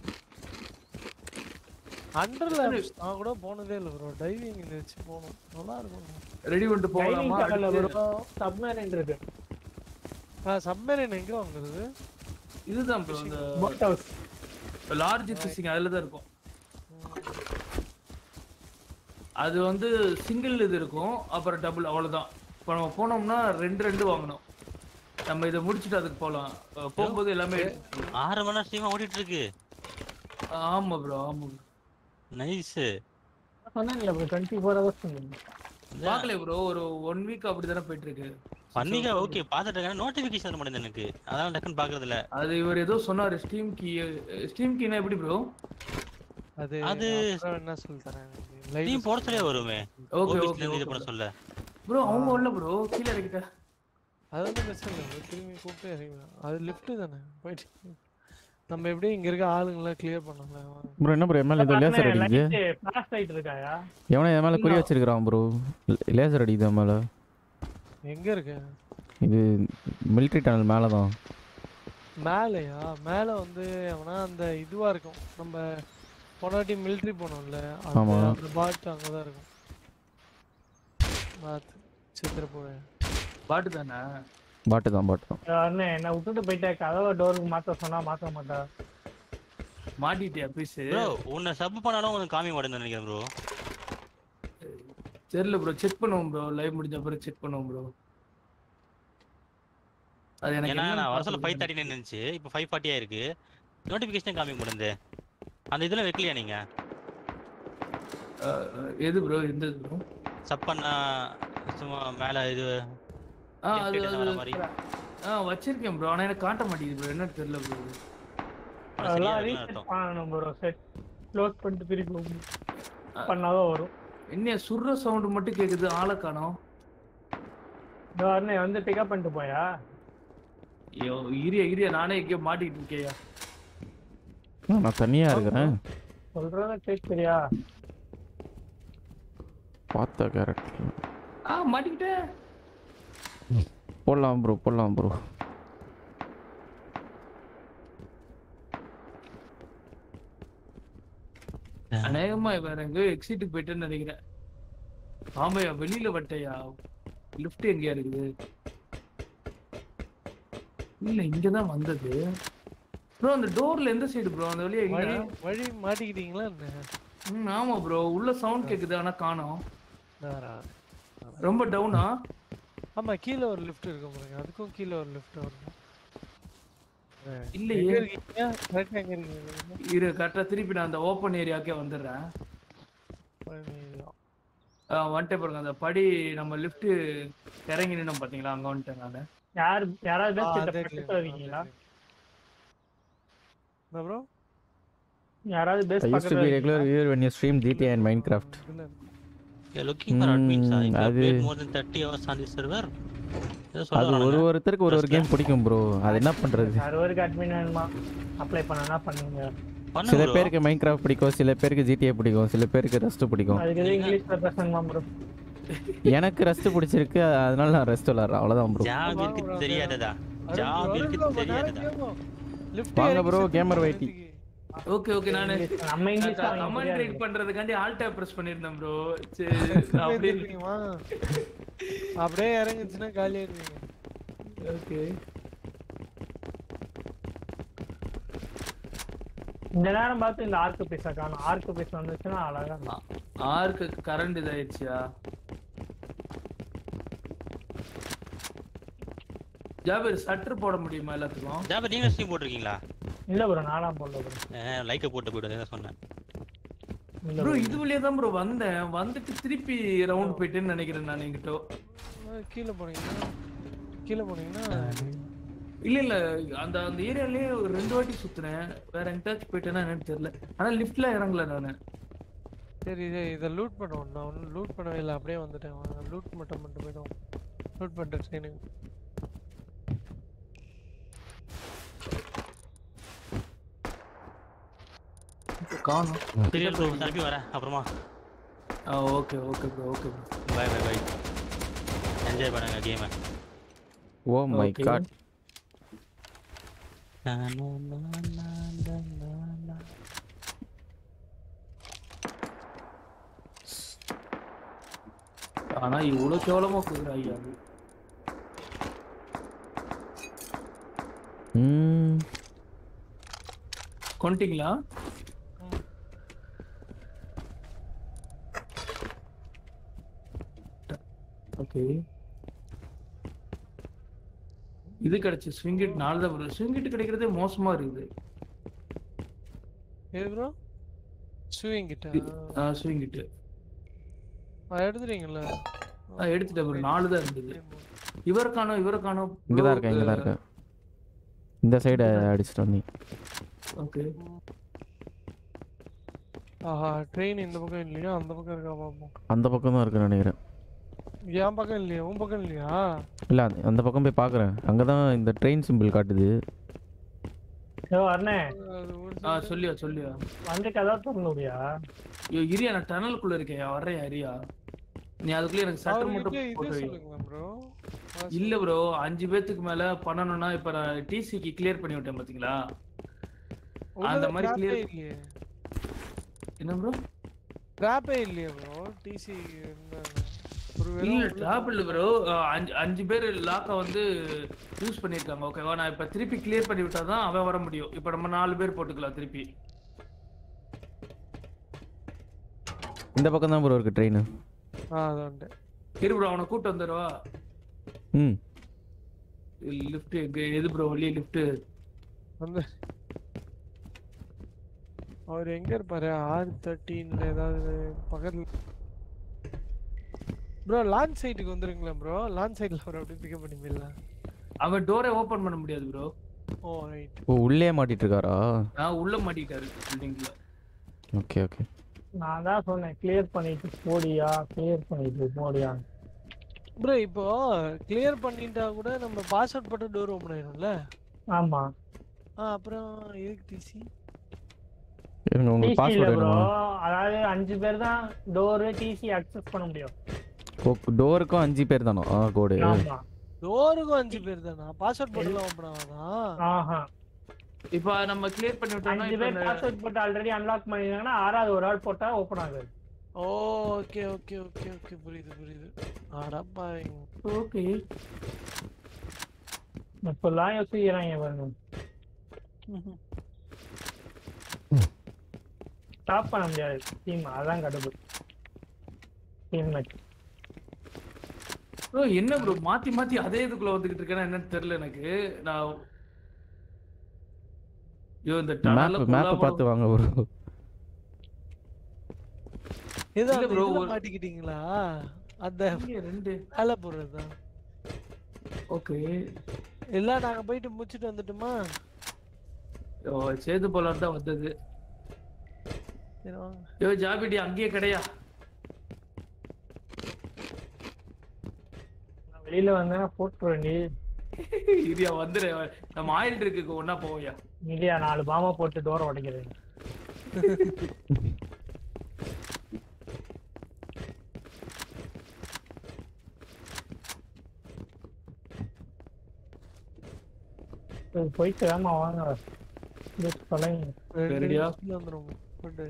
அண்டர்ல நான் கூட போனதே இல்லை ப்ரோ டைவிங் இந்த வச்சு போகணும் நல்லா இருக்கும் ரெடி பண்ணிட்டு டைனிங் போகலாமா கடல்ல அடுத்து- வரும் சப்மரீன் இருக்கு ஆ சப்மரீன் எங்க வாங்குறது இதுதான் ப்ரோ இந்த போட் ஹவுஸ் லார்ஜ் ஃபிஷிங் அதுல தான் இருக்கும் அது வந்து சிங்கிள் இது இருக்கும் அப்புறம் டபுள் அவ்வளவுதான் இப்போ நம்ம போனோம்னா ரெண்டு ரெண்டு வாங்கணும் நம்ம இதை முடிச்சுட்டு அதுக்கு போகலாம் அஹ் போகும்போது எல்லாமே எடுத்துக்கலாம். ஆறு மணி நேரம் ஸ்ட்ரீமா ஓடிட்டு இருக்கு ஆமா ப்ரோ ஆமா bro. நைஸ் சொன்னீங்களா ப்ரோ டுவெண்ட்டி ஃபோர் ஹவர்ஸ் சொன்னீங்க பார்க்கல ப்ரோ ஒரு ஒன் வீக் அப்படி தானே போயிட்டு இருக்கு பண்ணிக்க ஓகே பாத்துட்டு இருக்கேன் நோட்டிபிகேஷன் வர மாட்டேங்குது எனக்கு அதான் டக்குன்னு பாக்குறது இல்ல அது இவர் ஏதோ சொன்னாரு ஸ்டீம் கீ ஸ்டீம் கீனா எப்படி ப்ரோ அது அது- அப்புறம் என்ன சொல்லி தரேன் நீ போட சொல்லே வருமே ஓகே ஓபிஸ்ல ஓகே இருந்து இது பண்ண சொல்ல ப்ரோ அவங்க வரல ப்ரோ கீழே இறக்கிட்ட அது வந்து பிரச்சனை இல்லை bro. திரும்பி கூப்பிட்டு இறங்கிடலாம் அது லிஃப்ட் தானே போயிட்டு நம்ம எப்படியும் இங்க இருக்க ஆளுங்களை கிளியர் பண்ணல ப்ரோ என்ன ப்ரோ எம்எல் ஏதோ லேசர் அடிக்குது ஃபிளாஷ் லைட் இருக்காயா எவனோ என் மேலே குறி வச்சிருக்கிறான் ப்ரோ லேசர் அடிக்குது என் மேலே எங்க இருக்கு இது மிலிட்ரி டனல் மேலே தான் மேலையா மேல வந்து எவனா அந்த இதுவா இருக்கும் நம்ம பொனாட்டி மிலிட்ரி போனோம்ல அந்த ஆமா. அந்த பாட் அங்கதான் இருக்கும் பாத்து சித்திர போறேன் பாட்டு தானே பாட்டு தான் பாட்டு தான் அண்ணன் என்ன விட்டுட்டு போயிட்டேன் கதவை டோருக்கு மாத்த சொன்னா மாத்த மாட்டா மாட்டிட்டியா பீஸ் ப்ரோ உன்னை சப் பண்ணாலும் உனக்கு காமி மாட்டேன்னு நினைக்கிறேன் ப்ரோ தெரியல ப்ரோ செக் பண்ணுவோம் ப்ரோ லைவ் முடிஞ்ச அப்புறம் செக் பண்ணுவோம் ப்ரோ அது எனக்கு ஏன்னா என்னன்னு நான் வர சொல்ல ஃபைவ் பார்க்கறது தேர்ட்டி இருந்துச்சு இப்போ ஃபைவ் ஃபார்ட்டியா இருக்கு நோட்டிபிகேஷன் காமிக்க முடியுது அந்த இதுல வைக்கலையா நீங்க அஹ், அஹ், எது ப்ரோ எந்த இது ப்ரோ சப் பண்ணா சும்மா மேல இது ஆ அது Left hand வர அது மாதிரி. ஆ வச்சிருக்கேன் ப்ரோ ஆனா எனக்கு காட்ட மாட்டேங்குது ப்ரோ என்னன்னு தெரியல ப்ரோ பண்ணா சரியா அதெல்லாம் இருக்குன்னு ரீசெட் அர்த்தம் பண்ணணும் ப்ரோ செட் க்ளோஸ் பண்ணிட்டு திருப்பி open பண்ணாதான் வரும் என்ன சுர்ற சவுண்ட் மட்டும் கேக்குது ஆளை காணோம் இதோ அண்ணன் வந்து பிக்கப் பண்ணிட்டு போயா ஐயோ இரியா இரியா நானே எங்கேயோ மாட்டிக்கிட்டு இருக்கேயா ஆ, நான் தனியாக இருக்கிறேன் சொல்றத கேட்குறியா பார்த்த கேரட் ஆ மாட்டிக்கிட்டேன் போடலாம் ப்ரோ போடலாம் ப்ரோ அநேகமா வேற எங்கேயோ எக்ஸிட்டுக்கு போயிட்டேன்னு நினைக்கிறேன் ஆமாய்யா வெளியில வட்டையா லிஃப்ட் எங்கேயா இருக்குது இல்ல இங்கதான் வந்தது ப்ரோ அந்த டோர்ல எந்த சைடு ப்ரோ அந்த வழியா வழி இல்ல வழி மாட்டிக்கிட்டீங்களா என்ன ம் ஆமா ப்ரோ உள்ள சவுண்ட் கேக்குது ஆனா காணோம் நேரா. ரொம்ப டவுனா ஆமா கீழே ஒரு லிஃப்ட் இருக்கும் பாருங்க அதுக்கும் கீழே ஒரு லிஃப்ட் வரும் இல்லையே எங்க இருக்கீங்க கரெக்டா எங்க இருக்கீங்க இரு கரெக்டா திருப்பி நான் அந்த ஓப்பன் ஏரியாக்கே வந்துடுறேன் ஆ, வந்துட்டேன் பாருங்க அந்த படி நம்ம லிஃப்ட் இறங்கி நின்னோம் பாத்தீங்களா அங்க வந்துட்டேன் நானு யார் யாராவது ஆ, பேஸ்ட் அதே பக்கத்துல clear. இருக்கீங்களா என்ன ப்ரோ யாராவது பேஸ் ஐ யூஸ் டு பக்கத்துல பி ரெகுலர் இருக்கீங்களா? Viewer when you stream GD and Minecraft Yeah, looking for admins. ah. If you have அது- played more than 30 hours on this server, ஏதோ சொல்ல அது ஒரு வரானுங்க. ஒருத்தருக்கு ஒரு ஒரு கேம் பிடிக்கும் ப்ரோ அது என்ன பண்ணுறது சர்வருக்கு அட்மின் வேணுமா அப்ளை பண்ணனா பண்ணுங்க பண்ணு சில bro. பேருக்கு மைண்ட் கிராஃப்ட் பிடிக்கும் சில பேருக்கு ஜிடிஏ பிடிக்கும் சில பேருக்கு ரஸ்ட் பிடிக்கும் அதுக்கு எதுவும் இங்கிலீஷ்ல பேசணுமா ப்ரோ எனக்கு ரஸ்ட் பிடிச்சிருக்கு அதனால நான் ரெஸ்ட் விளாட்றேன் அவ்வளோதான் ப்ரோ ஜாப் வாங்க இருக்குது bro, தெரியாததா ஜாப் இருக்குது தெரியாததா வாங்க bro, gamer வைட்டி. ஓகே ஓகே நானு இங்கிலீஷ் நம்ம இங்கிலீஷ் கமெண்ட் ரீட் பண்றதுக்காண்டி ஆல் டேப் பிரஸ் பண்ணிருந்தேன் ப்ரோ சரி அப்படியே அப்படியே இறங்குச்சுன்னா காலியா இருப்பீங்க ஓகே இந்த நேரம் பார்த்து இந்த ஆர்க்கு பீஸா காணும் ஆர்க்கு பீஸ் வந்துச்சுன்னா அழகா இருக்கும். ஆருக்கு கரண்ட் இதாயிடுச்சியா ஜாபீர் சட்ரு போட முடியுமா எல்லாத்துக்கும் ஜாப் நீங்க ஸ்ட்ரீம் போட்டிருக்கீங்களா இல்ல ப்ரோ நாலாம் போடல ப்ரோ லைக்க போட்டு போயிட்டு தான் சொன்னேன் இல்ல ப்ரோ bro. இது வழியா தான் ப்ரோ வந்தேன் வந்துட்டு திருப்பி ரவுண்ட் போயிட்டேன்னு நினைக்கிறேன் நான் என்கிட்ட அஹ் கீழே போனீங்கன்னா கீழே போனீங்கன்னா இல்ல இல்ல அந்த அந்த ஏரியாலயே ஒரு ரெண்டு வாட்டி சுத்துனேன் வேற எங்கிட்டாச்சும் போயிட்டேன்னா என்னன்னு தெரியல ஆனா லிஃப்ட்ல இறங்கல நானு சரி இதை இதை லூட் பண்ணுவோம் நான் ஒன்றும் லூட் பண்ணவே இல்லை அப்படியே வந்துட்டேன் லூட் மட்டும் மட்டும் போயிடும் லூட் பண்ணிட்டு ட்ரெயினுக்கு காணும் சீரியல் ப்ரோ திருப்பி வரேன் அப்புறமா ஆ okay okay bro okay bro bye bye bye enjoy பண்ணுங்க கேமை ஓ மை Okay. காட் ஆனா இவ்வளவு கேவலமா கொடுக்குற ஐயா அது. ம் கொண்டுட்டீங்களா ஓகே இது கிடைச்சு ஸ்விங்கிட் நாலு தான் வரும் ஸ்விங்கிட் கிடைக்கிறதே மோசமா இருக்குது ஏது ப்ரோ ஸ்விங் கிட்ட ஸ்விங்கிட் எடுத்துறீங்கல்ல எடுத்துட்டேன் bro நாலு தான் இருந்தது இவருக்கானோ இவருக்கானோ இங்கே தான் இருக்கேன் இங்கே தான் இருக்கேன் இந்த சைடு அடிச்சிட்டு வந்தீங்க ஓகே ஆஹா ட்ரெயின் இந்த பக்கம் இல்லையா அந்த பக்கம் இருக்கா பாப்போம் அந்த பக்கம் தான் இருக்குன்னு நினைக்கிறேன் என் பக்கம் இல்லையா உன் பக்கம் இல்லையா இல்லை அந்த- அந்த பக்கம் போய் பார்க்குறேன் அங்கே தான் இந்த ட்ரெயின் சிம்பிள் காட்டுது ஏ அண்ணே அது ஒரு ஆ சொல்லியா சொல்லியா வந்து கதா திறந்து விடியா ஐயோ இரியா நான் டனலுக்குள்ள இருக்கேன் வர்றேன் இரியா நீ அதுக்குள்ள எனக்கு சட்டர் அவர்கிட்ட மட்டும் இது போட்டு வை. சொல்லுங்களேன் ப்ரோ இல்ல ப்ரோ அஞ்சு பேத்துக்கு மேல பண்ணணும்னா இப்ப நான் டிசிக்கு கிளியர் பண்ணி விட்டேன் பாத்தீங்களா அந்த மாதிரி clear- இல்லையே என்ன ப்ரோ ட்ராப்பே இல்லையே ப்ரோ டிசி ஒரு இல்ல ட்ராப் இல்ல ப்ரோ அஞ்சு அஞ்சு பேர் லாக்க வந்து யூஸ் பண்ணிருக்காங்க ஓகேவா நான் இப்ப திருப்பி கிளியர் பண்ணி விட்டாதான் அவன் வர முடியும் இப்ப நம்ம நாலு பேர் போட்டுக்கலாம் திருப்பி இந்த பக்கம் தான் ப்ரோ இருக்கு ட்ரெயின் ஆ அதான்ட்டு இரு ப்ரோ அவனை கூட்டு வந்துடுவா ம் லிஃப்ட் எங்க எது ப்ரோ வழி லிஃப்ட் வந்து அவர் எங்க இருப்பாரு ஆர் தேர்ட்டீன்ல ஏதாவது பக்கத்துல ப்ரோ லான்ச் சைட்டுக்கு வந்துருங்களேன் ப்ரோ லான்ச் சைட்ல அவர் அப்படியே பிக்கப் பண்ணிப்பீங்களா அவன் டோரை ஓபன் பண்ண முடியாது ப்ரோ ஓ ரைட் ஓ உள்ளே மாட்டிட்டு இருக்காரா நான் உள்ள மாட்டிட்டாரு பில்டிங்ல ஓகே ஓகே நான் தான் சொன்னேன் கிளியர் பண்ணிட்டு போடியா கிளியர் பண்ணிட்டு போடியா ப்ரோ இப்போ கிளியர் பண்ணிட்டா கூட நம்ம பாஸ்வேர்ட் போட்டு டோர் ஓப்பன் ஆயிரும்ல ஆமா ஆ அப்புறம் எதுக்கு டிசி இருங்க உங்களுக்கு டிசி இல்ல பாஸ்வேர்டு ப்ரோ வேணுமா அதாவது அஞ்சு பேர் தான் டோரு டிசி அக்சஸ் பண்ண முடியும் டோருக்கும் அஞ்சு பேர் தானோ ஆ கோடு ஆமா டோருக்கும் அஞ்சு பேர் தானா பாஸ்வேர்ட் போட்டுலாம் ஓப்பன் ஆகாதா ஆஹா இப்ப நம்ம கிளியர் பண்ணி விட்டோம்னா அஞ்சு இப்ப பேர் இந்த- பாஸ்வேர்ட் போட்டு ஆல்ரெடி அன்லாக் பண்ணிருந்தாங்கன்னா ஆறாவது ஒரு ஆள் போட்டா ஓப்பன் ஆகுது ஓகே ஓகே ஓகே ஓகே புரியுது புரியுது அடப்பாவீங்க ஓகே இப்பெல்லாம் யோசிக்கிறாங்க பாருங்க ஸ்டாப் பண்ண முடியாது டீம் அதான் கடுப்பு டீம் மேட்ச் ப்ரோ என்ன ப்ரோ மாத்தி மாத்தி அதே இதுக்குள்ள வந்துகிட்டு இருக்கேன்னா என்னன்னு தெரியல எனக்கு நான் ஐயோ இந்த டனல்ல மேப் மேப் குள்ளா பார்த்து வாங்க ப்ரோ ஏதோ இல்ல அந்த bro, இதுல ஒரு- மாட்டிக்கிட்டீங்களா அந்த இங்க ரெண்டு வேலை போடுறதுதான் ஓகே எல்லாம் நாங்க போயிட்டு முடிச்சிட்டு வந்துட்டுமா ஓ சேது போலார் தான் வந்தது சரி வாங்க ஐயோ ஜாபிடி அங்கேயே கிடையா நான் வெளியில வந்தேன்னா போட்டு வேண்டி இரியா வந்துரு நம்ம ஆயில் இருக்கு ஒன்னா போவையா இல்லையா நாலு பாமா போட்டு டோரை உடைக்கிறேன் சரி, போயிட்டு வேமா வாங்க Just தொலைங்க ரெண்டு சரியா? நிமிஷத்துல வந்துருவோம் போட்டு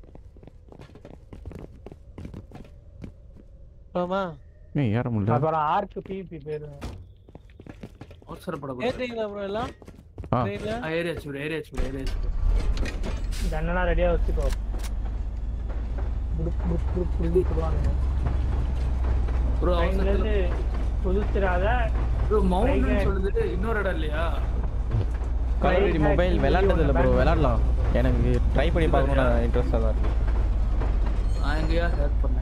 ஆமா ஏய் ஏற முடியல அப்புறம் ஆர்க்கு பிபி பேரு அவசரப்படக்கூடாது ஏற்றீங்களா ப்ரோ எல்லாம் ஆ. ட்ரெயின்ல ஏரியாச்சு ப்ரோ ஏரியாச்சு ப்ரோ ஏரியாச்சு ப்ரோ ஜன்னலாம் ரெடியா வச்சுக்கோ குடுப் குடுப் குடுப் குடுப் குடுவாங்க ப்ரோ ட்ரெயின்ல அவசரத்துல இருந்து குதிச்சிடாத ப்ரோ மவுண்டன் சொல்லுது இன்னொரு இடம் இல்லையா கால் ஆஃப் மொபைல் விளையாண்டது இல்லை ப்ரோ விளையாடலாம் எனக்கு ட்ரை பண்ணி பார்க்கணும்னு இன்ட்ரெஸ்டாக தான் இருக்கு நான் எங்கேயா ஹேக் பண்ணேன்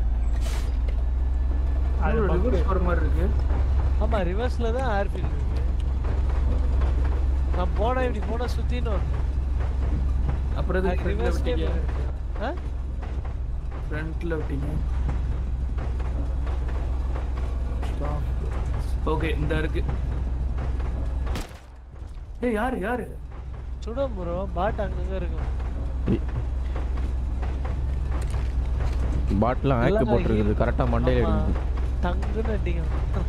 அது ரிவர்ஸ் போற மாதிரி இருக்கு ஆமா ரிவர்ஸ்ல தான் ஏர்ஃபீல்ட் இருக்கு நான் போனா இப்படி போனா சுத்தின்னு வரணும் அப்புறம் எதுக்கு ஃப்ரண்ட்ல ரிவர்ஸ்லயே விட்டீங்க ஆ ஃப்ரண்ட்ல விட்டீங்க ஓகே இந்த இருக்கு ஏய் யாரு யாரு சுடும் ப்ரோ பாட் அங்கங்க இருக்கும் பாட்டில் ஆக்கு எல்லாம் போட்டிருக்குது கரெக்டாக மண்டையில் ஆமா. எடுக்கணும் டங்குன்னு அடிக்கும்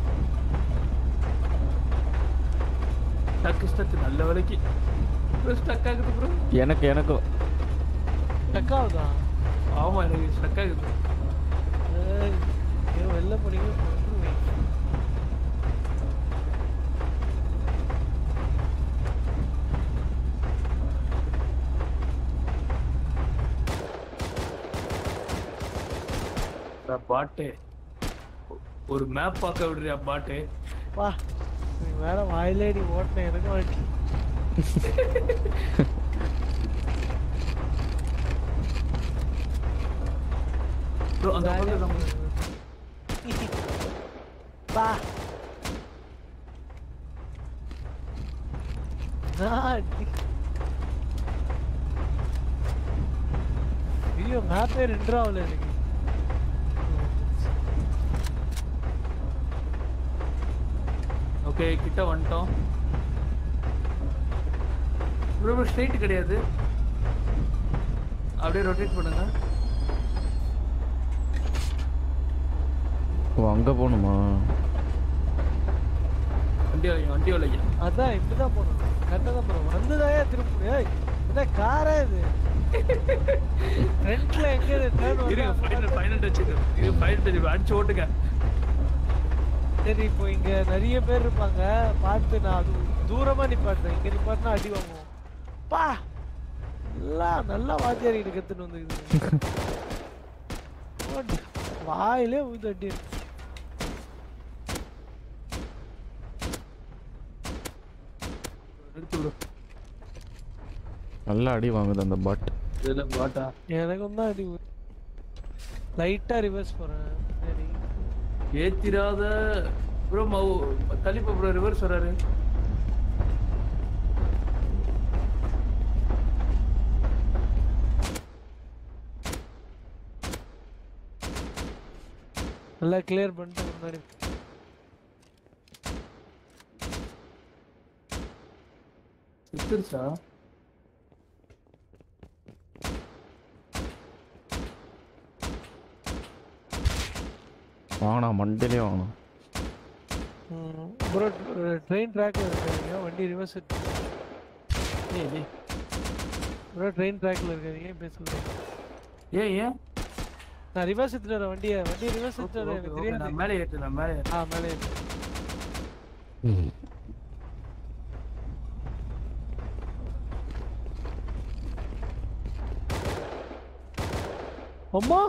டக்கு ஸ்டக் நல்ல வேலைக்கு ஸ்டக் ஆகுது ப்ரோ எனக்கு எனக்கு டக்காவுதா ஆமா எனக்கு ஸ்டக் ஆகுது ஏய், ஐயோ, வெளில போனீங்க கொன்றுவேன். பாட்டு ஒரு மேப் பார்க்க விடுறியா பாட்டு வா நீ வேற வாயிலேடி ஓட்டின எனக்கு வாட்டி ப்ரோ அந்த பக்கத்துல நம்ம பா ஐயோ மேப்பே ரெண்டு ரூபா ஆகல எனக்கு ஓகே கிட்ட வந்துட்டோம் ப்ரோ ப்ரோ ஸ்ட்ரைட் கிடையாது அப்படியே ரொட்டேட் பண்ணுங்க ஓ அங்கே போகணுமா வண்டி வைங்க வண்டி வைங்க அதான் இப்படிதான் போகணும் கரெக்டாக தான் போகிறோம் வந்துதாயா திரும்ப ஏய் என்ன காரா இது ஃப்ரண்ட்ல எங்க டேர்ன் இருங்க ஃபைனல் ஃபைனல் டச் இது ஃபைனல் டச் அடிச்சு ஓட்டுங்க சரி இப்போ இங்க நிறைய பேர் இருப்பாங்க பார்த்து நான் அது தூரமா நிப்பாட்டுறேன் இங்க நிப்பாட்டினா அடி வாங்குவோம் பா நல்லா நல்லா வாத்தியார் கிட்ட கத்துன்னு வந்துருக்குது போடு. வாயிலே ஊது அடி எடுத்து ப்ரோ நல்லா அடி வாங்குது அந்த பாட் இதெல்லாம் பாட்டா எனக்கும் தான் அடி லைட்டா ரிவர்ஸ் போறேன் சரி ஏத்திராத ப்ரோ மவு தள்ளிப்போ ப்ரோ ரிவர்ஸ் வராரு நல்லா கிளியர் பண்ணிட்டு முன்னாடி செத்துருச்சா வாங்கினா மண்டிலே வாங்கணும் ப்ரோ ட்ரெயின் ட்ராக்ல இருக்காதீங்க வண்டி ரிவர்ஸ் ஏய் ஏய் ப்ரோ ட்ரெயின் ட்ராக்ல இருக்காதீங்க பேசல ஏன் ஏன் நான் ரிவர்ஸ் எடுத்துட்டு வரேன் வண்டியை வண்டியை ரிவர்ஸ் எடுத்துட்டு வரேன் எனக்கு Okay, okay, நான் தெரியாது மேலே ஏற்று நான் மேலே ஏறு. ஆ மேலே ஏறு. அம்மா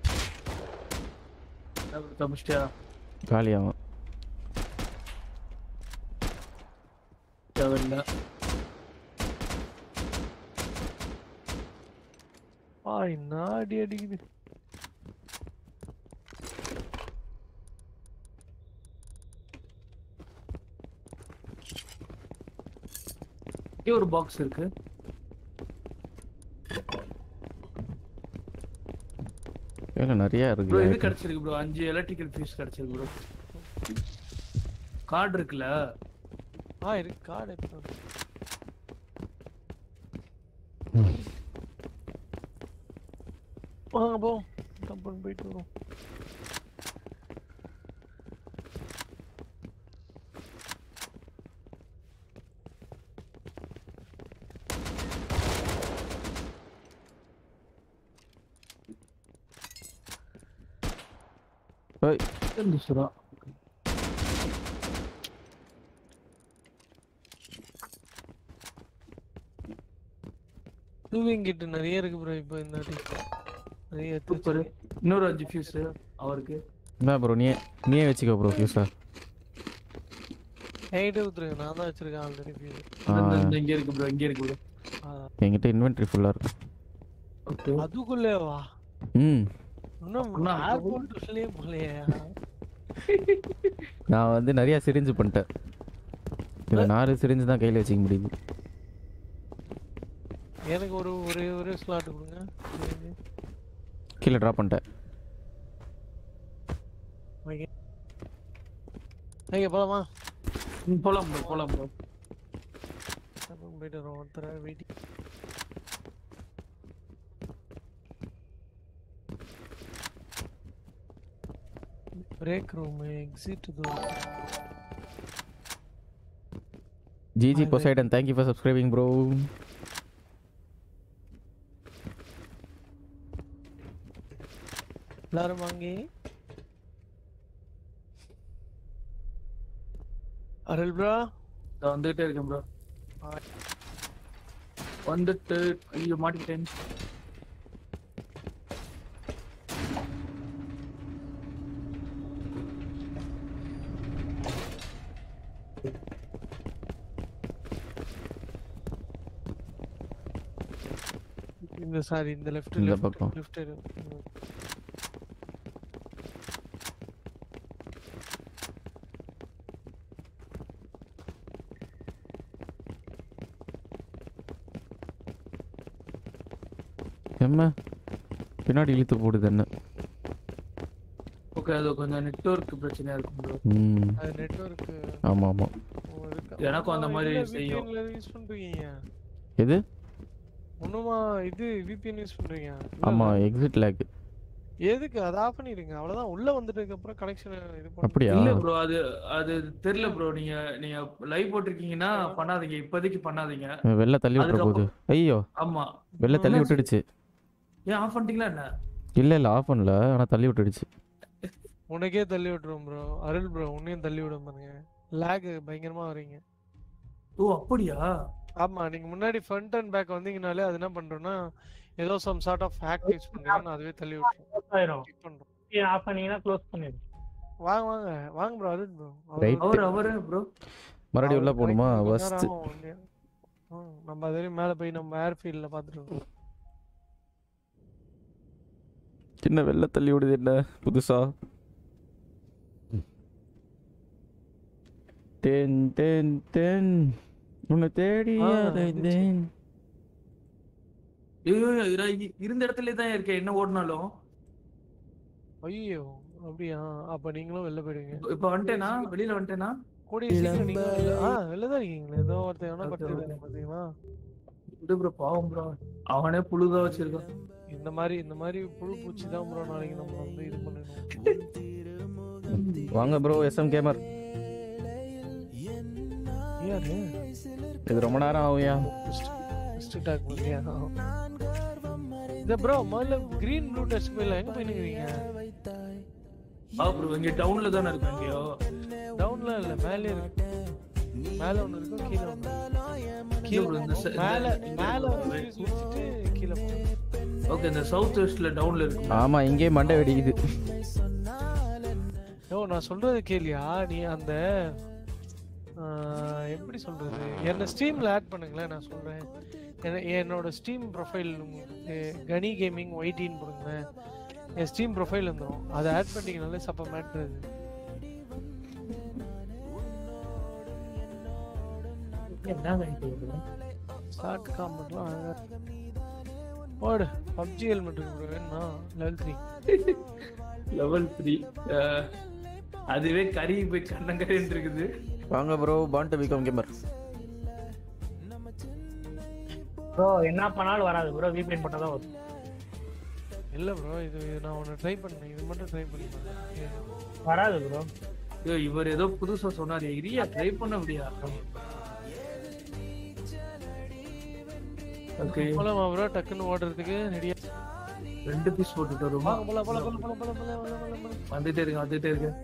என்ன bro, தப்பிச்சிட்டியா காலியாகும் தேவையில்ல ஆ என்ன அடி அடிக்குது இங்கே ஒரு பாக்ஸ் இருக்கு இல்லை நிறையா ப்ரோ இது இருக்கு கிடைச்சிருக்கு ப்ரோ அஞ்சு எலக்ட்ரிக்கல் ஃபீஸ் கிடைச்சிருக்கு ப்ரோ கார்டு இருக்குல்ல ஆ இருக்கு கார்டு எடுத்து வா. வாங்க போ கம்பெனி போயிட்டு வரோம் ஏய், இருந்துச்சு bro. டூவிங் கிட்ட நிறைய இருக்கு ப்ரோ இப்போ இந்த வாட்டி நிறைய எடுத்து சூப்பர் இன்னொரு அஞ்சு ஃபியூஸ் அவருக்கு என்ன ப்ரோ நீயே நீயே வச்சுக்கோ ப்ரோ ஃபியூஸா என்கிட்ட கொடுத்துருங்க நான் தான் வச்சிருக்கேன் ஆல்ரெடி இந்த- இந்த- இந்த இங்க இருக்கு ப்ரோ இங்க இருக்கு ப்ரோ என்கிட்ட இன்வென்ட்ரி ஃபுல்லாக இருக்கு ஓகே அதுக்குள்ளே வா ம் இன்னும் அப்படின்னா ஏர்போர்ட் உள்ளே போலையே நான் வந்து நிறையா சிரிஞ்சு பண்ணிட்டேன் இதில் நாலு சிரிஞ்சு தான் கையில் வச்சுக்க முடியுது எனக்கு ஒரு ஒரே ஒரே ஸ்லாட் கொடுங்க சரி. கீழே ட்ராப் பண்ணிட்டேன் ஓகே ஓகே போலாமா ம், போலாம் ப்ரோ போலாம் ப்ரோ அப்புறம் போயிட்டு வரோம் ஒருத்தர waiting break room exit GG Bye, bye. Poseidon thank you for subscribing bro எல்லாரும் வாங்கி அருள் ப்ரோ நான் வந்துகிட்டே இருக்கேன் ப்ரோ வந்துட்டு ஐயோ மாட்டிக்கிட்டேன் இந்த சாரி இந்த லெஃப்ட் இந்த லெஃப்ட் பக்கம். லெஃப்ட் எம்ம பின்னாடி இழுத்து போடுது என்ன ஓகே அது கொஞ்சம் நெட்வொர்க் பிரச்சனையா இருக்கும் ப்ரோ ம் அது நெட்வொர்க் ஆமாம் ஆமாம் எனக்கும் அந்த மாதிரி செய்யும். யூஸ் பண்றீங்க எது ஒண்ணுமா இது VPN யூஸ் பண்றீங்க இல்ல, ஆமாம் எக்ஸிட் லேக் எதுக்கு அதை ஆஃப் பண்ணிடுங்க அவ்வளவுதான் உள்ள வந்துட்டதுக்கு அப்புறம் கனெக்ஷன் இது பண்ணு அப்படியா இல்ல ப்ரோ அது அது தெரியல ப்ரோ நீங்க நீங்க லைவ் போட்டிருக்கீங்கன்னா பண்ணாதீங்க இப்போதைக்கு பண்ணாதீங்க வெளில தள்ளி விட்டுற போகுது ஐயோ ஆமா வெளில தள்ளி என்னாச்சு? விட்டுடுச்சு ஏன் ஆஃப் பண்ணிட்டீங்களா என்ன இல்லை இல்லை ஆஃப் பண்ணல ஆனால் தள்ளி விட்டுடுச்சு உனக்கே தள்ளி விட்டுரும் ப்ரோ அருள் ப்ரோ உன்னையும் தள்ளி விட பாருங்க லேக் பயங்கரமா வரீங்க ஓ அப்படியா ஆமா நீங்க முன்னாடி ஃப்ரண்ட் அண்ட் பேக் வந்தீங்கனாலே அது என்ன பண்றோம்னா ஏதோ some sort of hack use பண்றீங்கன்னு அதுவே தள்ளி விட்டுரும் க்ளோஸ் ஆயிரும் கிக் பண்றோம் ஆஃப் பண்ணீங்கன்னா க்ளோஸ் பண்ணிடும் வாங்க வாங்க வாங்க ப்ரோ அருள் ப்ரோ Right. அவர் அவரு ப்ரோ மறுபடியும் உள்ள போகணுமா ஃபஸ்ட்டு நம்ம அது வரையும் மேல போய் நம்ம ஏர்ஃபீல்ட்ல பாத்துட்டு இருக்கோம் சின்ன வெளில தள்ளி விடுது என்ன புதுசா தென் தென் தென் உன்னை தேடி ஆ, அலைந்தேன் ஐயோ இர- இ- இருந்த இடத்துல தான் இருக்கேன் என்ன ஓடினாலும் ஐயோ அப்படியா அப்ப நீங்களும் வெளில போயிடுங்க இப்ப வந்துட்டேனா வெளியில வந்துட்டேனா கூடிய சீக்கிரம் நீங்க வெளில- ஆ வெளில தான் இருக்கீங்களே ஏதோ ஒருத்தன் எவனோ Okay, படுத்துருக்காங்க பாத்தீங்களா விடு ப்ரோ பாவம் ப்ரோ அவனே புழுதா வச்சிருக்கான் இந்த மாதிரி இந்த மாதிரி புழு பூச்சி தான் ப்ரோ நாளைக்கு நம்ம வந்து இது பண்ணணும் வாங்க ப்ரோ எஸ்எம் கேமர் யாரு இது ரொம்ப நேரம் ஆகுயா ஃபர்ஸ்ட் டாக் பண்ணியா இந்த ப்ரோ முதல்ல கிரீன் ப்ளூ டச் போயில எங்க போய் நிக்கிறீங்க ஆ ப்ரோ இங்க டவுன்ல தானே இருக்கேன் எங்கேயோ டவுன்ல இல்ல மேலே இருக்கு மேல ஒண்ணு இருக்கும் கீழ ஒண்ணு இல்ல bro, இந்த ச- மேல இந்த- மேல ஒரு fuse வச்சுட்டு கீழ போகும். ஓகே இந்த சவுத் வெஸ்ட்ல டவுன்ல இருக்கு ஆமா இங்கே மண்டை வெடிக்குது யோ நான் சொல்றது கேளியா நீ அந்த ஆ, எப்படி சொல்றது என்ன ஸ்ட்ரீம்ல ஆட் பண்ணுங்களேன் நான் சொல்றேன் என்ன- என்னோட ஸ்டீம் ப்ரொஃபைல் கனி கேமிங் ஒய்டின்னு போடுங்களேன் என் ஸ்டீம் ப்ரொஃபைல் வந்துடும் அதை ஆட் பண்ணிங்கனாலே சப்ப மேட்ரு அது என்ன கைட்டு ஸ்டார்ட் காமெண்ட்லாம் அழகா இருக்கு. போடு பப்ஜி ஹெல்மெட் இருக்கு bro, வேணுமா லெவல் த்ரீ லெவல் த்ரீ அதுவே கறி போய் கண்ணங்கரேன்னு இருக்குது வாங்க ப்ரோ பாண்ட் பிகம் கேமர் ப்ரோ என்ன பண்ணாலும் வராது ப்ரோ விபிஎன் போட்டால் தான் வரும் இல்ல ப்ரோ இது நான் ஒன்று ட்ரை பண்ணேன் இது மட்டும் ட்ரை பண்ணி பாருங்க. வராது ப்ரோ ஐயோ இவர் ஏதோ புதுசா சொன்னாரு இரியா ட்ரை பண்ண முடியா ஓகே போலாமா ப்ரோ டக்குன்னு ஓடுறதுக்கு ரெடியா ரெண்டு பீஸ் போட்டுட்டு வருமா வாங்க போலாம் போலாம் போலாம் போலாம் போலாம் போலாம் போலாம் போலாம் போலாம் வந்துட்டே இருக்கேன் வந்துட்டே இருக்கேன்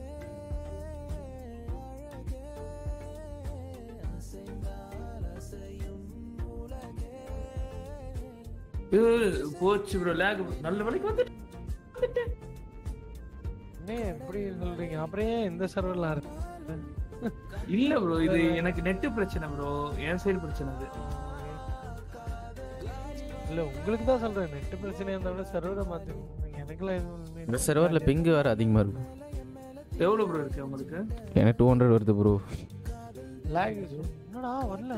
ஐயோ, போச்சு ப்ரோ லேக் நல்ல வேலைக்கு வந்து என்ன எப்படி சொல்றீங்க அப்புறம் ஏன் இந்த சர்வர்ல இருக்கு இல்ல ப்ரோ இது எனக்கு நெட் பிரச்சனை ப்ரோ என் சைடு பிரச்சனை அது இல்ல உங்களுக்கு தான் சொல்றேன் நெட் பிரச்சனையா இருந்தா விட சர்வரை மாத்திக்கோங்க எனக்குலாம் எதுவும் இல்லை. இந்த சர்வரில் பிங்கு வேறு அதிகமாக இருக்கும் எவ்வளவு ப்ரோ இருக்கு உங்களுக்கு எனக்கு டூ ஹண்ட்ரட் வருது ப்ரோ lag is- என்னடா வரல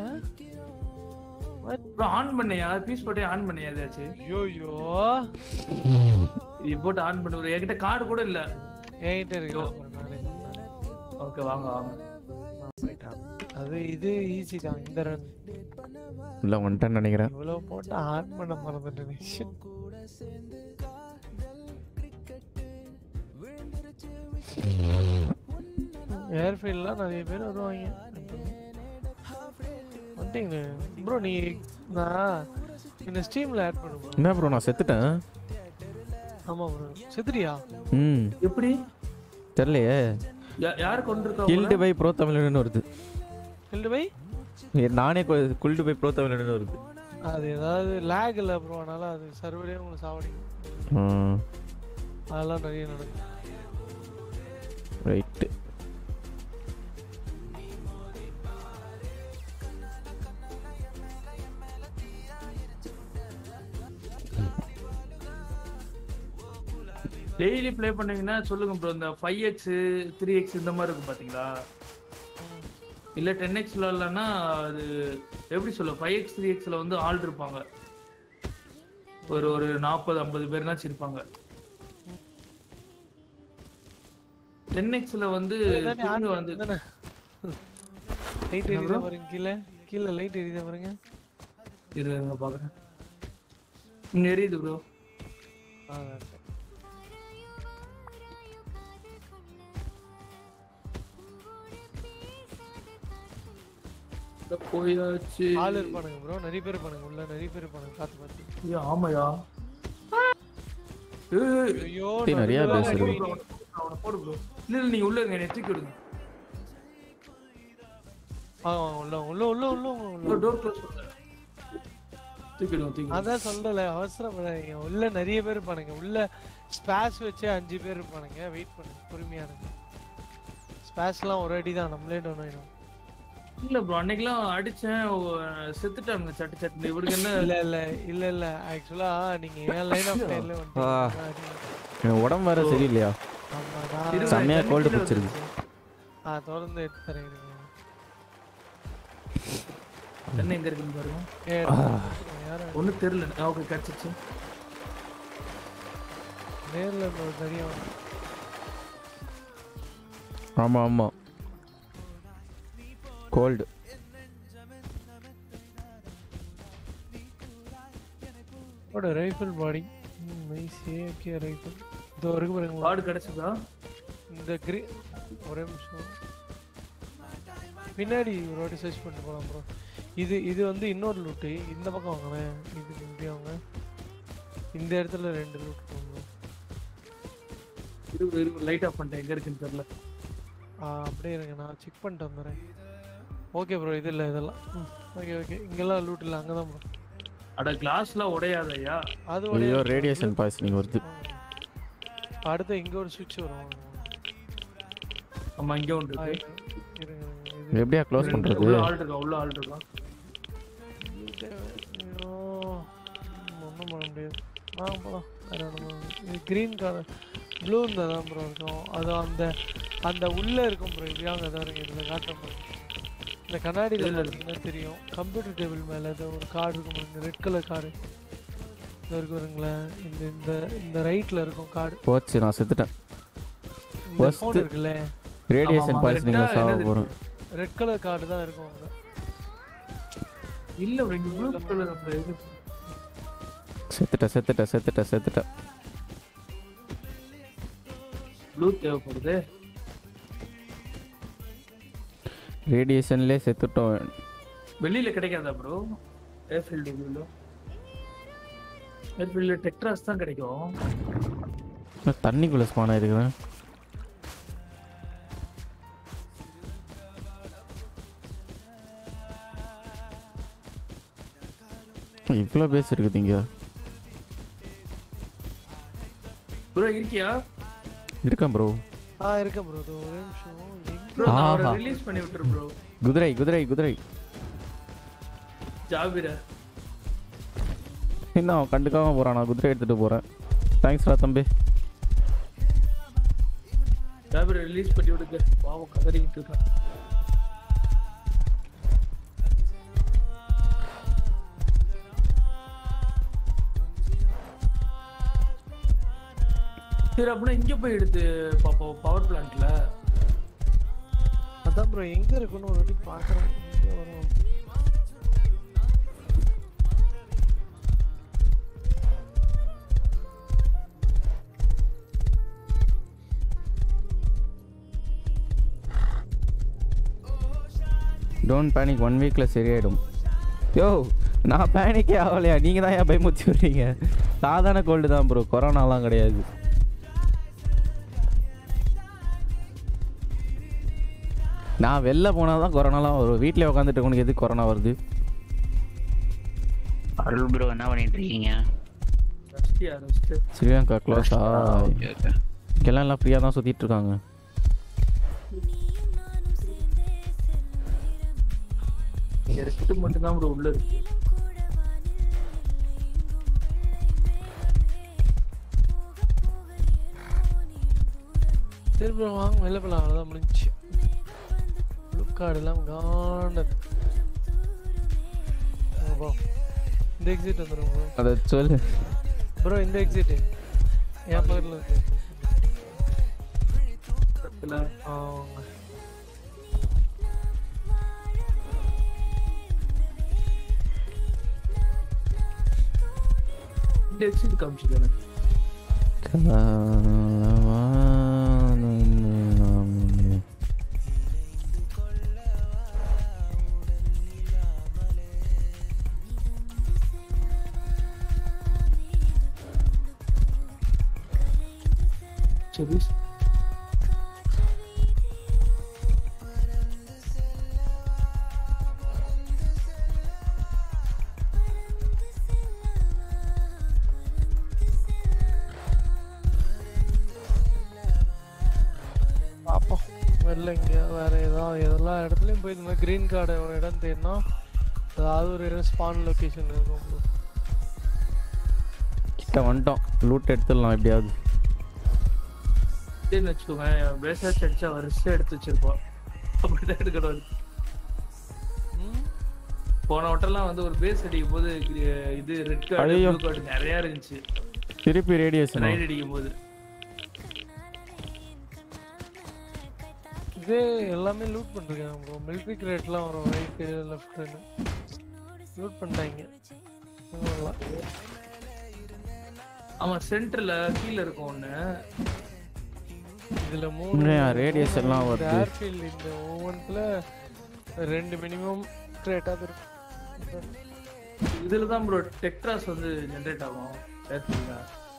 ப்ரோ ஆன் பண்ணியா பீஸ் போட்டே ஆன் பண்ணியா ஏதாச்சும் ஐயோயோ இது போட்டு ஆன் பண்ண என்கிட்ட கார்டு கூட இல்ல என்கிட்ட இருக்கு நானே ஓகே வாங்க வாங்க நான் போயிட்டேன். அது இது ஈஸி தான் இந்த ரன் இல்லை வந்துட்டேன்னு நினைக்கிறேன் இவ்வளவு போட்டு ஆன் பண்ண மறந்துட்டேன் ஏர்ஃபீல்ட்லாம் நிறைய பேர் வருவாங்க வந்துட்டீங்களே ப்ரோ நீ நான் இந்த ஸ்டீம்ல ஆட் பண்ணுவோம் என்ன ப்ரோ நான் செத்துட்டேன் ஆமா ப்ரோ செத்துறியா ம் எப்படி தெரிலையே யா- யாரு கொண்டிருக்கா கில்டு பை ப்ரோ தமிழன்னு வருது ஹெல்டு பை ஏ, நானே குல்டு பை ப்ரோ தமிழன்னு வருது அது ஏதாவது லேக் இல்லை ப்ரோ அதனால அது சர்வரே உங்களுக்கு சாவடிக்கும் ம் அதெல்லாம் நிறைய நடக்கும் ரைட்டு டெய்லி ப்ளே பண்ணீங்கன்னா சொல்லுங்க ப்ரோ இந்த ஃபைவ் எக்ஸ் த்ரீ எக்ஸ் இந்த மாதிரி இருக்கும் பாத்தீங்களா இல்ல டென் எக்ஸ் விளாட்லன்னா அது எப்படி சொல்ல ஃபைவ் எக்ஸ் த்ரீ எக்ஸ்ல வந்து ஆள் இருப்பாங்க ஒரு ஒரு நாற்பது ஐம்பது பேர்னாச்சும் இருப்பாங்க டென் எக்ஸ்ல வந்து திரும்பி வந்து லைட் என்ன எரியுதா bro? பாருங்க கீழே கீழே லைட் எரியுதா பாருங்க இருங்க பாக்குறேன் இங்க எரியுது ப்ரோ ஆ, okay. போயாச்சு ஆள் இருப்பானுங்க ப்ரோ நிறைய பேர் இருப்பானுங்க உள்ள நிறைய பேர் இருப்பானுங்க பார்த்து பார்த்து ஐயா, ஆமாயா ஏய், ஐயோ டேய், நிறைய நடுவுல பேர் வேற இருக்கு. green. அவனை போடு ப்ரோ இல்ல இல்ல நீங்க உள்ள இருங்க என்னை தூக்கி விடுங்க ஆ உள்ள உள்ள உள்ள உள்ள உள்ள டோர் க்ளோஸ் பண்ணுங்க தூக்கி விடுங்க தூக்கி விடுங்க. அதான் சொல்லல அவசரப்படாதீங்க உள்ள நிறைய பேர் இருப்பானுங்க உள்ள ஸ்பேஸ் வச்சு அஞ்சு பேர் இருப்பானுங்க வெயிட் பண்ணுங்க பொறுமையா இருங்க ஸ்பேஸ்லாம் ஒரு அடி தான் நம்மளே டவுன் ஆயிடும் இல்ல ப்ரோ அன்னைக்கெல்லாம் அடிச்சேன் ஓ, செத்துட்டானுங்க சட்டு சட்டு இவருக்கு என்ன இல்ல இல்ல இல்ல இல்ல ஆக்சுவலா நீங்க ஏன் லைன் ஆஃப் டைம்ல ஆ. வந்து எனக்கு உடம்பு வேற சரியில்லையா ஆமா இருங்க, நான் செம்மையா தண்ணி cold கீழே பிடிச்சிருக்கு. வந்துருச்சு. ஆ தொடர்ந்து எடுத்து தரேன் இருங்க. தண்ணி எங்க இருக்குன்னு பாருங்க ஏ, யாரு ஒண்ணும் தெரியல ஓகே கிடைச்சிச்சு நேர்ல இருந்த ஒரு தனியா ஆமா ஆமா கோல்டு ஓட rifle body nice AK rifle இது வரைக்கும் பாருங்க கார்டு கிடைச்சதா இந்த கிரி ஒரே நிமிஷம் பின்னாடி ஒரு வாட்டி சர்ச் பண்ணிட்டு போகலாம் ப்ரோ இது இது வந்து இன்னொரு லூட்டு இந்த பக்கம் வாங்கினேன் இது இப்படி வாங்க இந்த இடத்துல ரெண்டு லூட் ப்ரோ இருக்கு இருக்கு லைட் ஆஃப் பண்ணிட்டேன் எங்க இருக்குன்னு தெரியல ஆ அப்படியே இருங்க நான் செக் பண்ணிட்டு வந்துடுறேன் ஓகே ப்ரோ இது இல்லை இதெல்லாம் ஓகே ஓகே இங்கெல்லாம் லூட் இல்லை அங்கே தான் ப்ரோ அட கிளாஸ்லாம் உடையாதயா அது ஐயோ உடையாது bro. ரேடியேஷன் பாய்சனிங் வருது ஆ. அடுத்து இங்க ஒரு சுவிட்ச் வரும் ஆமா இங்க ஒன்று ஆ, இருக்கு இருங்க, இருங்க, இது எப்படியா க்ளோஸ் பண்றது உள்ள ஆள் இருக்கா உள்ள ஆள் இருக்கா ஐயோ, ஒண்ணும் பண்ண முடியாது ஆ போலாம் வேற ஒண்ணும் இது கிரீன் கலர் ப்ளூ இருந்தால் தான் ப்ரோ இருக்கும் அது அந்த அந்த உள்ள இருக்கும் ப்ரோ இது அங்கே தான் இருக்கு இதில் காட்டுற மாதிரி இந்த கண்ணாடியில் இதுல இருக்கு. பார்த்தீங்கன்னா தெரியும் கம்ப்யூட்டர் டேபிள் மேலே ஏதோ ஒரு கார்டு இருக்கும் பாருங்க ரெட் கலர் கார்டு இது இருக்கு பாருங்களேன் இந்த இந்த இந்த ரைட்டில் இருக்கும் கார்டு போச்சு நான் செத்துட்டேன் இந்த First- ஃபோன் இருக்குல்ல ரேடியேஷன் ஆமா, பாய்சனிங் correct ஆ சாவ என்னது போறேன் ரெட் கலர் கார்டு தான் இருக்கும் அங்கே இல்ல bro, இங்க ப்ளூ கலர் அந்த இது செத்துட்டேன் செத்துட்டேன் செத்துட்டேன் செத்துட்டேன் ப்ளூ தேவைப்படுது ரேடியேஷன்லேயே செத்துட்டோம் வெளியில கிடைக்காதா ப்ரோ ஏர்ஃபீல்டு உள்ள ஏர்ஃபீல்டு டெக்ட்ராஸ் தான் கிடைக்கும் நான் தண்ணிக்குள்ள ஸ்பான் ஆயிருக்கிறேன் இவ்வளோ பேஸ் இருக்குது இங்க ப்ரோ இருக்கியா இருக்கேன் ப்ரோ ஆ இருக்கேன் ப்ரோ இது ஒரே நிமிஷம் எங்க ப்ரோ நான் அவரை ஆஹா. ரிலீஸ் பண்ணி விட்டுரு ப்ரோ குதிரை குதிரை குதிரை ஜாபிர என்ன அவன் கண்டுக்காம போறான் நான் குதிரை எடுத்துட்டு போறேன் தேங்க்ஸ்டா தம்பி ஜாபிர ரிலீஸ் பண்ணி விடுங்க பாவம் கதறிக்கிட்டு இருக்கான் சரி அப்படின்னா இங்க போய் எடுத்து பாப்போம் பவர் பிளான்ட்ல அதான் ப்ரோ எங்க இருக்குன்னு ஒரு வாட்டி பார்க்குறேன் எங்க வரும் டோன்ட் பேனிக் ஒன் வீக்கில் சரியாயிடும் யோ நான் பேனிக்கே ஆகலையா நீங்கள் தான் ஏன் பயமுத்தி விடுறீங்க சாதாரண கோல்டு தான் ப்ரோ கொரோனாலாம் கிடையாது நான் வெளில போனால் தான் கொரோனாலாம் வரும் வீட்டில் உட்காந்துட்டு உனக்கு எதுக்கு கொரோனா வருது அருள் ப்ரோ என்ன பண்ணிட்டு இருக்கீங்க ரஷ்டியா ரஸ்ட் ஸ்ரீலங்கா க்ளோஸா ஓகே ஓகே இங்கெல்லாம் எல்லாம் ஃப்ரீயாக தான் சுற்றிட்டு இருக்காங்க ரெஸ்ட் மட்டும் தான் ப்ரோ உள்ள இருக்கு சரி ப்ரோ வாங்க வெளில போகலாம் அவ்வளோதான் முடிஞ்சுச்சு லுக்கார்டு எல்லாம் காண்டது ப்ரோ இந்த எக்ஸிட் வந்துடும் ப்ரோ அதை சொல்லு ப்ரோ இந்த எக்ஸிட் என் பக்கத்தில் இருக்கு பக்கத்துல ஆ வாங்க இந்த எக்ஸிட் காமிச்சுது எனக்கு சரி பார்ப்போம் வெளில இங்கே வேறு ஏதாவது எல்லா இடத்துலையும் போய் இந்த மாதிரி க்ரீன் கார்டு ஒரு இடம் தேடினா ஏதாவது ஒரு ஸ்பான் லொக்கேஷன் இருக்கும் bro. கிட்ட வந்துட்டோம் லூட் எடுத்துடலாம் எப்படியாவது இதுன்னு வச்சுக்கோங்க பேசாச்சு அடிச்சா வரிசை எடுத்து வச்சிருப்போம் அப்படிதான் எடுக்கணும் ம் போன வட்டம்லாம் வந்து ஒரு பேஸ் அடிக்கும் போது இது- இது ரெட் கார்டு ஐயோ. ப்ளூ கார்டு நிறைய இருந்துச்சு திருப்பி ரேடியேஷன் ரைட் அடிக்கும் போது இதே எல்லாமே லூட் பண்ணிருக்காங்க ப்ரோ மிலிட்ரி கிரேட்லாம் வரும் ரைட்டு லெஃப்ட்னு லூட் பண்ணிட்டாங்க இவங்கெல்லாம். ஆமா சென்டர்ல கீழ இருக்கும் ஒண்ணு இதுல உண்மையா, radius எல்லாம் வருது. ஏர்ஃபீல்ட் இந்த ஒவ்வொன்றுல ரெண்டு மினிமம் கிரேட்டாக இருக்கும் இதுல தான் ப்ரோ டெக்ட்ராஸ் வந்து ஜென்ரேட் ஆகும் ஏர்ஃபீல்ட்ல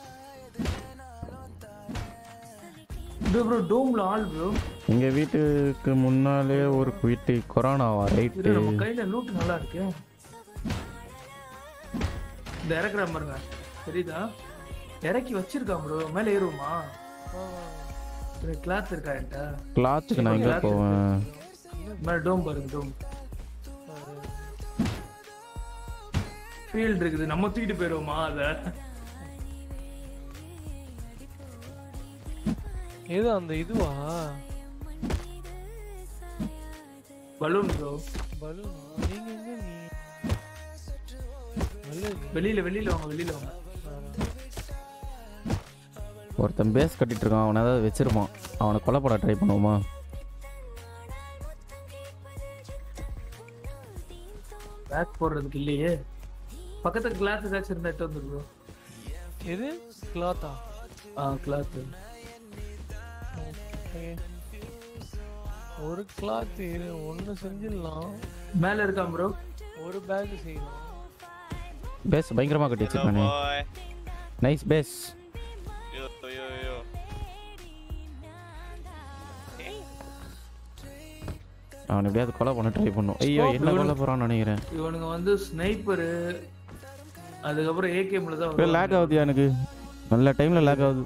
இது ப்ரோ டோம்ல ஆல் ப்ரோ எங்க வீட்டுக்கு முன்னாலே ஒரு வீட்டு கொரோனாவா இது ரைட்டு நம்ம கையில லூட் நல்லா இருக்கு இந்த இறக்குற பாருங்க தெரியுதா இறக்கி வச்சிருக்கான் ப்ரோ மேல ஏறுமா கிளாத் இருக்கா என்கிட்ட கிளாத்துக்கு நான் எங்க போவேன் மேல டோம் பாருங்க டோம் ஃபீல்ட் இருக்குது நம்ம தூக்கிட்டு போயிருவோமா அத ஏதோ அந்த இதுவா பலூன் ப்ரோ பலூன் நீங்க எங்க நீ வெளில இருக்கீங்க. வெளியில வெளியில வாங்க வெளியில வாங்க ஒருத்தன் பேஸ் கட்டிட்டு இருக்கான் அவனை ஏதாவது வச்சிருப்பான் அவனை கொலை பண்ண ட்ரை பண்ணுவோமா பேக் போடுறதுக்கு இல்லையே பக்கத்துல கிளாத் ஏதாச்சும் இருந்தா எட்டு வந்துரு ப்ரோ எது கிளாத்தா ஆ கிளாத் ஒரு கிளாத் ஒன்று செஞ்சிடலாம் மேல இருக்கான் ப்ரோ ஒரு பேக் செய்யலாம் பேஸ் பயங்கரமா கட்டி Hello, வச்சிருக்கானே boy. Nice base Yo, yo, yo. அவனை எப்படியாவது கொலை பண்ண ட்ரை பண்ணும் ஐயோ என்ன கொலை போறான்னு நினைக்கிறேன் இவனுங்க வந்து ஸ்னைப்பரு அதுக்கப்புறம் ஏகேம்ல தான் லேக் ஆகுது எனக்கு நல்ல டைம்ல லேக் ஆகுது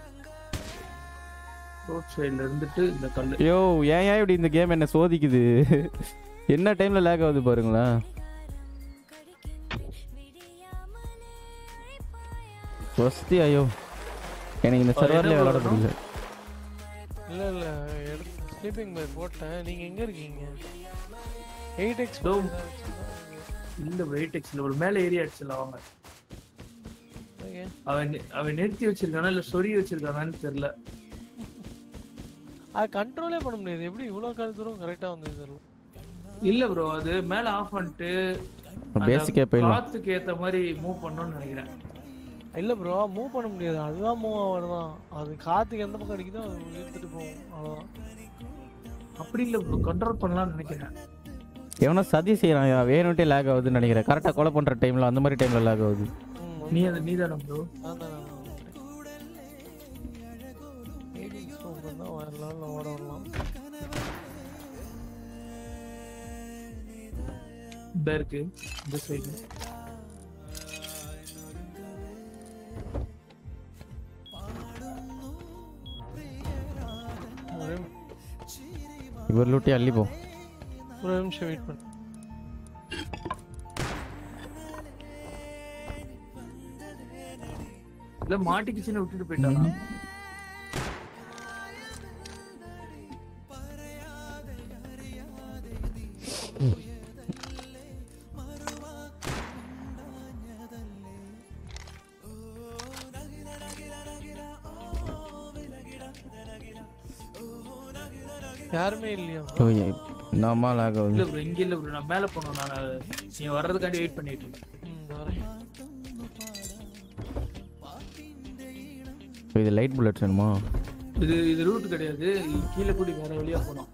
ரோட் சைடுல இருந்துட்டு இந்த கல்லு ஐயோ ஏன் ஏன் இப்படி இந்த கேம் என்ன சோதிக்குது என்ன டைம்ல லேக் ஆகுது பாருங்களேன் வசதி ஐயோ எனக்கு இந்த ஆ, சர்வர்ல என்ன விளையாட வரணும்? முடியல இல்லை இல்லை எடுத்து ஸ்லீப்பிங் பேக் போட்டேன் நீங்கள் எங்கே இருக்கீங்க எயிட் எக்ஸ் Dome. இல்ல வெயிட் எக்ஸ்ல ஒரு மேல ஏறி அடிச்சல அவங்க அவன் நி- அவன் நிறுத்தி வச்சிருக்கானா இல்ல சொறி வச்சிருக்கானான்னு தெரியல அது கண்ட்ரோலே பண்ண முடியாது எப்படி இவ்வளோ கால தூரம் கரெக்டாக வந்து தெரியல இல்ல ப்ரோ அது மேல ஆஃப் பண்ணிட்டு பேசிக்கே போயிடலாம் காத்துக்கு ஏத்த மாதிரி மூவ் பண்ணணும்னு நினைக்கிறேன் இல்லை ப்ரோ மூவ் பண்ண முடியாது அதுதான் மூவ் ஆகிறதான் அது காற்றுக்கு எந்த பக்கம் அடிக்குதோ அது இழுத்துட்டு போகும் அவ்வளோதான் அப்படி இல்ல ப்ரோ கண்ட்ரோல் பண்ணலாம்னு நினைக்கிறேன் எவனோ சதி செய்யறான் வேணும்ட்டே லேக் ஆகுதுன்னு நினைக்கிறேன் கரெக்டாக கொலை பண்ற டைம்ல அந்த மாதிரி டைம்ல லேக் ஆகுது ம், நீ அது நீ தானே ப்ரோ நான் தான் நான் தான். Eight X move பண்ணா வேற level ல ஓட விடலாம் இந்த இருக்கு இந்த சைடு ஒரே இவர் லூட்டி அள்ளிப்போம் ஒரு நிமிஷம் வெயிட் பண்ணு இல்ல மாட்டிக்கிச்சுன்னு விட்டுட்டு போயிட்டானா யாருமே இல்லையா ஓ என்னம்மா லாக் ஆகுது இல்ல ப்ரோ இங்க இல்ல ப்ரோ நான் மேல போனோம் நான் நீ வர்றதுக்காண்டி வெயிட் பண்ணிட்டு இருக்கேன் ம் இந்த வரேன் ஓ, இது லைட் புல்லட்ஸ் வேணுமா இது இது ரூட் கிடையாது இது கீழே கூடி வேற வழியா போனோம்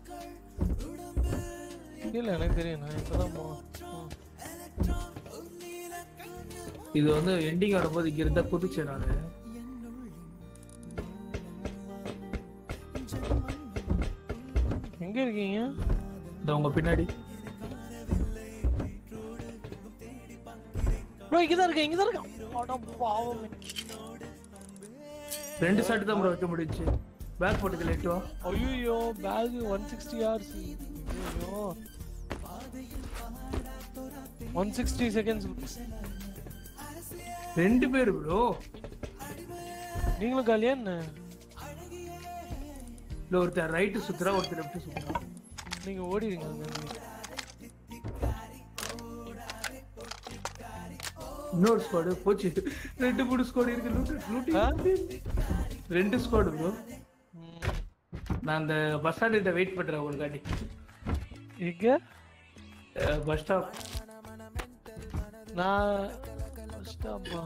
இல்ல எனக்கு தெரியும் நான் இப்பதான் போனேன் ம். இது வந்து எண்டிங் வரும்போது இங்க இருந்தா குதிச்சேன் நானு எங்க இருக்கீங்க இந்த உங்க பின்னாடி ப்ரோ இங்கதான் இருக்கேன் இங்கதான் இருக்கேன் அட பாவமே ரெண்டு ஷாட் தான் ப்ரோ வைக்க முடிஞ்சுச்சு பேக் போட்டுக்க லைட் வா ஐயோ பேக் ஒன் சிக்ஸ்டி ஹார்ஸ் ஐயோ ஒன் சிக்ஸ்டி செகண்ட்ஸ் ரெண்டு பேர் ப்ரோ நீங்களும் காலியா என்ன இல்ல ஒருத்தர் ரைட்டு சுத்துறா ஒருத்தர் லெஃப்ட் சுத்துறா நீங்க ஓடிடுங்க அங்க இருந்து. இன்னொரு ஸ்குவாடு போச்சு ரெண்டு மூணு ஸ்குவாடு இருக்கு லூட்டு ஆ? லூட்டி ரெண்டு ஸ்குவாடு ப்ரோ ம். நான் அந்த பஸ் ஸ்டாண்ட் வெயிட் பண்றேன் உங்களுக்காண்டி எங்க பஸ் ஸ்டாப் நான் ஸ்டாப்பா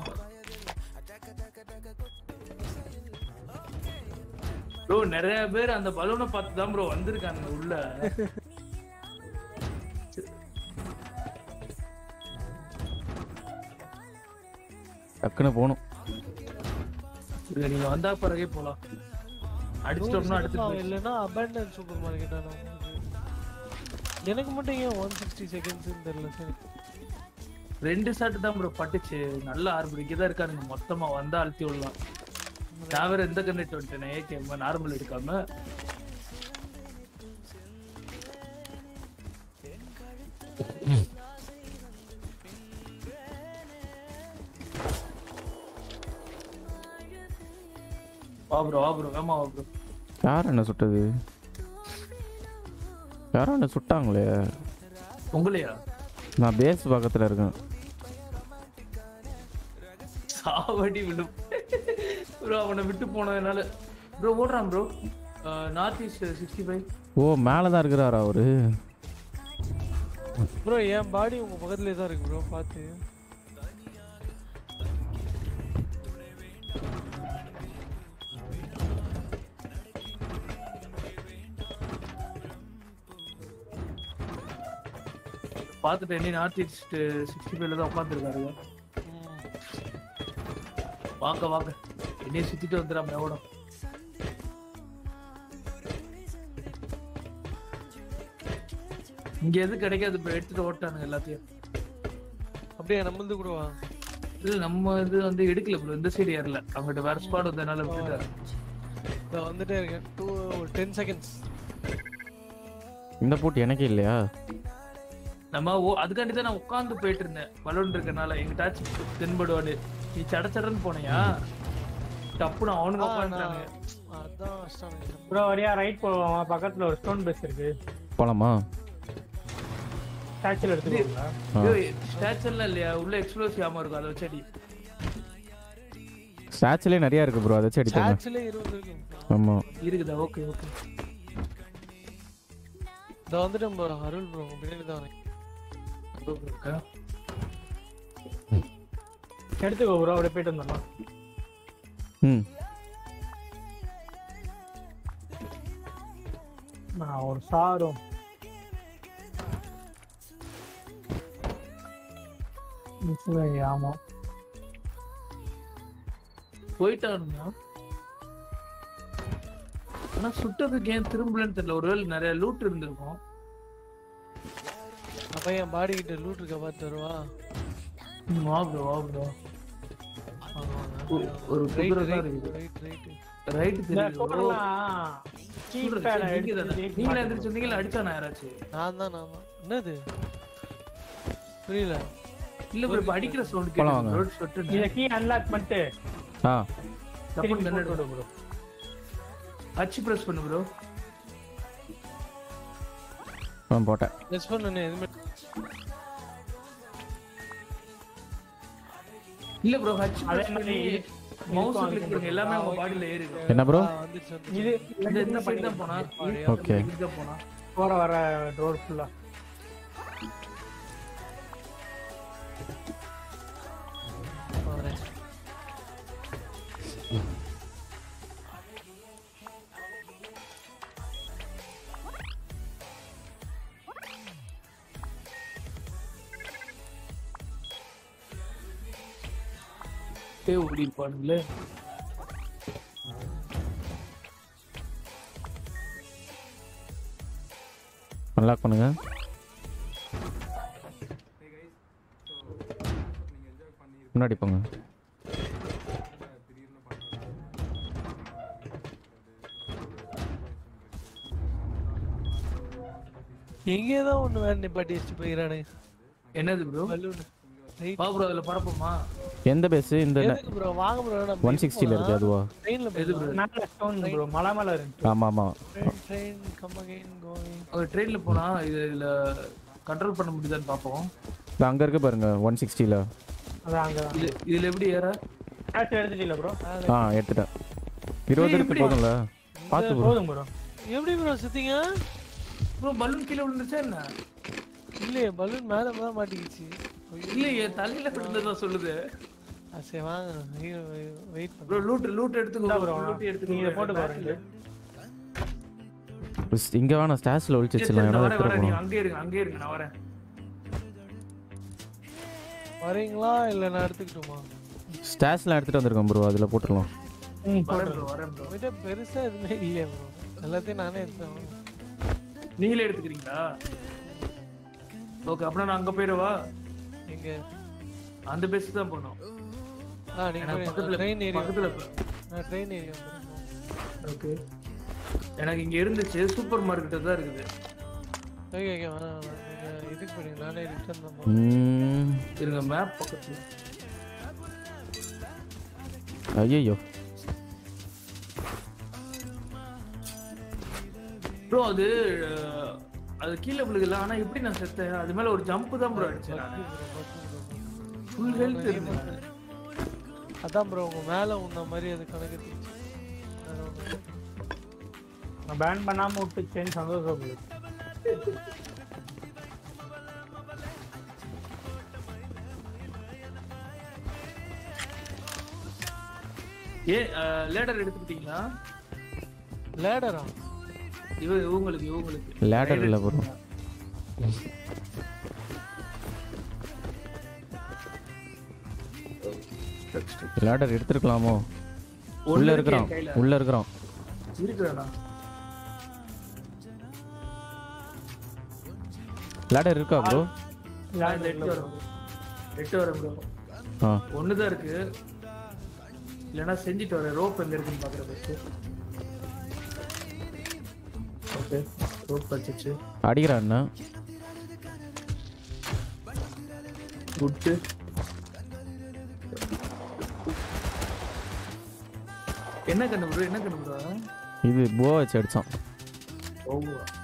ப்ரோ நிறைய பேர் அந்த பலூனை பார்த்து தான் ப்ரோ வந்திருக்காங்க உள்ள டக்குன்னு போகணும் இல்ல நீங்க வந்தா பிறகே போலாம் அடிச்சிட்டோம்னா அடுத்து இல்லைன்னா அபேண்டன் சூப்பர் மார்க்கெட்டா எனக்கு மட்டும் ஏன் ஒன் சிக்ஸ்டி செகண்ட்ஸ் தெரியல சரி ரெண்டு ஷாட் தான் ப்ரோ பட்டுச்சு நல்ல ஆர்பிடிக்கு தான் இருக்கானுங்க மொத்தமா வந்தா அழுத்தி விடலாம் நான் வேற எந்த கண்ணெட் வந்துட்டேன் ஏகே நார்மல் எடுக்காம வா ப்ரோ வா ப்ரோ வேமா வா ப்ரோ யார் என்ன சுட்டது யாரோ என்ன சுட்டாங்களே உங்களையா நான் பேஸ் பக்கத்தில் இருக்கேன் சாவடி விடும் ப்ரோ அவனை விட்டு போனதுனால ப்ரோ ஓடுறான் bro north east sixty five ஓ மேலே தான் இருக்கிறாரா அவரு ப்ரோ என் பாடி உங்க பக்கத்துலயே தான் இருக்கு ப்ரோ பார்த்து பார்த்துட்டு என்ன நார்த் ஈஸ்ட் சிக்ஸ்டி ஃபைவ்ல தான் உட்காந்துருக்காரு ம். வாங்க வாங்க என்னைய சுத்திட்டு வந்துடாம எவ்வளோ இங்க எது கிடைக்காது இப்போ எடுத்துட்டு ஓட்டானுங்க எல்லாத்தையும் அப்படியே நம்மளது கூட வா இல்ல நம்ம இது வந்து எடுக்கல ப்ரோ இந்த சைடு ஏறல அவங்ககிட்ட வேற ஸ்பாட் வந்ததுனால விட்டுட்டாரு நான் வந்துட்டே இருக்கேன் டூ டென் செகண்ட்ஸ் இந்த போட்டு எனக்கே இல்லையா நம்ம ஓ அதுக்காண்டி தான் நான் உட்காந்து போயிட்டு இருந்தேன் பலூன் இருக்கனால எங்கிட்டாச்சும் தென்படுவாடு நீ சட சடன்னு போனியா டப்புன்னு அவனுங்க உட்காந்துட்டாங்க அதான் கஷ்டம் எனக்கு. ப்ரோ வரியா ரைட் போவோம் பக்கத்துல ஒரு ஸ்டோன் பேஸ் இருக்கு போலாமா ஸ்டாச்சுல எடுத்துக்கோங்களா ஸ்டாச்சர்லாம் இல்லையா உள்ள எக்ஸ்ப்ளோசிவ் ஆமா இருக்கும் அதை வச்சடி ஸ்டாச்சுலேயே நிறையா இருக்கு ப்ரோ அதை வச்சு அடிப்பாங்க சாட்ஸ்ல இருபது இருக்கு ஆமாம் இருக்குதா ஓகே ஓகே இந்த வந்துட்டு நம்ம அருள் ப்ரோ உங்க பின்னாடி தான் வரேன் எடுத்துக்கோ ப்ரோ அப்படியே போயிட்டு வந்துடலாம் ம் நான் ஒரு சாரும் மிஸ்ஸிங் ஆமா போயிட்டானுங்க ஆனா சுட்டதுக்கு ஏன் திரும்பலன்னு தெரியல ஒருவேளை நிறைய லூட் இருந்திருக்கும் அப்ப என் பாடி கிட்ட லூட் இருக்க பார்த்து வருவா ம், வா ப்ரோ வா ப்ரோ ஒரு ரைட் குதிரை தான் ரைட் இருக்குது ரைட் ரைட் ரைட் இந்த தெரியுது bro. ஸ்டோன்லாம் சொல்றது கீபேட சரி, நீங்க தானே? எடுத்து நீங்களே எந்திரிச்சு வந்தீங்களா அடிச்சானா யாராச்சும் நான் தான் நான் தான் என்னது புரியல இல்ல ப்ரோ இப்ப அடிக்கிற சவுண்ட் போலாம் வாங்க. கேட்டு சொட்டு இத கீ அன்லாக் பண்ணிட்டு ஆ தப்புன்னு திருப்பி கண்ணு போட்டு விடு ப்ரோ அச்சு பிரஸ் பண்ணு ப்ரோ ஆ போட்டேன் லெஸ் பண்ணு எதுவுமே இல்ல ப்ரோ ஹச் அதே பிரஸ் மாதிரி பண்ணி மவுஸ் கிளிக் பண்ணுங்க எல்லாமே உங்க பாடியில ஏறிடும் என்ன ப்ரோ ஆ, வந்துருச்சு வந்துருச்சு. இது இந்த இந்த சைடு தான் போனா ஓகே இங்க போனா போற வர டோர் ஃபுல்லா வரேன். டே ஓடி இருப்பானுங்களே அன்லாக் பண்ணுங்க முன்னாடி போங்க எங்கேதான் ஒண்ணு வேற நிப்பாட்டி வச்சுட்டு போயிடறானுங்க என்னது ப்ரோ பலூன் வா ப்ரோ அதுல பரப்போமா எந்த பேஸ் இந்த எதுக்கு ப்ரோ வாங்க ப்ரோ நம்ம ஒன் சிக்ஸ்டியில் இருக்கு அதுவா ட்ரெயின்ல எது bro? மேல ஸ்டோன் ப்ரோ மலை மேல இருந்துச்சு ஆமாம் ஆமாம் train train come again going அது ட்ரெயின்ல போனா இது இதுல கண்ட்ரோல் பண்ண முடியுதான்னு பாப்போம் இது அங்கே இருக்கு பாருங்க ஒன் சிக்ஸ்டியில் அதான் அங்க இது இதுல எப்படி ஏற கேஷ் எடுத்துட்டீங்களா ப்ரோ ஆ எடுத்துட்டேன் இருபது இருக்கு போதும்ல பார்த்து ப்ரோ போதும் ப்ரோ எப்படி ப்ரோ சுத்தீங்க ப்ரோ பலூன் கீழே விழுந்துச்சா என்ன இல்லையே பலூன் மேல தான் மாட்டிக்கிச்சு ஐயோ. இல்லையே தலையில விழுந்ததா சொல்லுது ஆ, சரி வாங்க வெயிட் ப்ரோ பண்ணு லூட் லூட் எடுத்துக்கோ இந்தா ப்ரோ bro, லூட் எடுத்துக்கோ நீங்க போட்டு பாருங்க இங்கே வேணாம் ஸ்டாஷ்ல ஒழிச்சு வச்சிடலாம் இடம் வரேன் எடுத்துகிட்டு வரேன் நீங்க போகணும் அங்கேயே இருங்க அங்கேயே இருங்க நான் வரேன் வரீங்களா இல்ல நான் எடுத்துக்கிட்டுமா ஸ்டாஷ்லாம் எடுத்துகிட்டு வந்திருக்கோம் ப்ரோ அதில் போட்டுடலாம் ம் வரேன் போடுங்க ப்ரோ வரேன் ப்ரோ உங்ககிட்ட பெருசா எதுவுமே இல்லையா ப்ரோ எல்லாத்தையும் நானே எடுத்தேன் நீங்களே எடுத்துக்கிறீங்களா ஓகே அப்படின்னா நான் அங்க போயிடவா எங்க அந்த பேஸ் தான் போனோம் ஆ நீங்க எனக்கு பக்கத்துல ட்ரெயின் ஏரியா பக்கத்துல நான் ட்ரெயின் ஏரியா வந்துருக்கோம் ஓகே எனக்கு இங்க இருந்துச்சு சூப்பர் மார்க்கெட் தான் இருக்குது ஓகே ஓகே வேணாம் வேணாம். நீங்க இதுக்கு போறீங்க நானே ரிட்டர்ன் தான் போறேன். ம், இருங்க மேப் பக்கத்துல ஐயையோ ப்ரோ அது அஹ், அது கீழே விழுகல ஆனா எப்படி நான் செத்தேன் அது மேல ஒரு ஜம்ப் தான் ப்ரோ அடிச்சேன் நான் ஃபுல் ஹெல்த் இருந்தேன் அதான் ப்ரோ உங்க மேல உன்ன மாதிரி அது கணக்கு தெரிஞ்சு நான் பேன் பண்ணாம விட்டுச்சேன்னு சந்தோஷப்படுது ஏ லேடர் எடுத்துக்கிட்டீங்களா லேடரா இவ இவங்களுக்கு இவங்களுக்கு லேடர் இல்லை ப்ரோ லேடர் எடுத்துருக்கலாமோ உள்ள ஒண்ணு இருக்கிறான் இருக்கே கையில. உள்ள இருக்கிறான் இருக்குதாண்ணா லேடர் இருக்கா ப்ரோ நான் இந்த எட்டு வரேன் எட்டு வரேன் ப்ரோ ஆ ஒன்று தான் இருக்கு இல்லைன்னா செஞ்சுட்டு வரேன் ரோப் எங்க இருக்குன்னு பார்க்குறேன் ஃபஸ்ட்டு ஓகே ரோப் வச்சுச்சு அடிக்கிறான் என்ன குட்டு என்ன கண்ணு ப்ரோ என்ன கண்ணு ப்ரோ இது போ வச்சு அடிச்சான் ஓ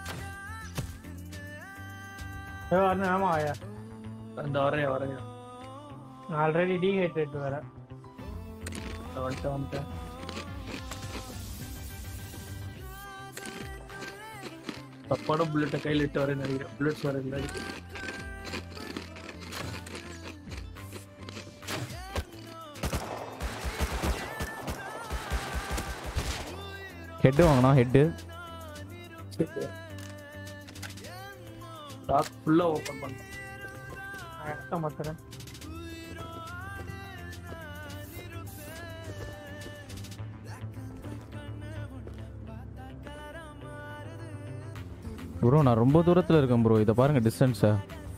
ஏ, வரணும் ஆமா ஆயா அந்த வரையா வரையா நான் ஆல்ரெடி டீஹைட்ரேட் வரேன் வந்துட்டேன் வந்துட்டேன் தப்பான புல்லட்டை கையில் இட்டு வரேன்னு நினைக்கிறேன் புல்லட்ஸ் வர இல்லை ஹெட்டு வாங்கினா ஹெட்டு லாக் ஃபுல்லாக ஓப்பன் பண்ணேன் நான் எடுத்த மாத்துறேன் ப்ரோ நான் ரொம்ப தூரத்தில் இருக்கேன் ப்ரோ இதை பாருங்க டிஸ்டன்ஸை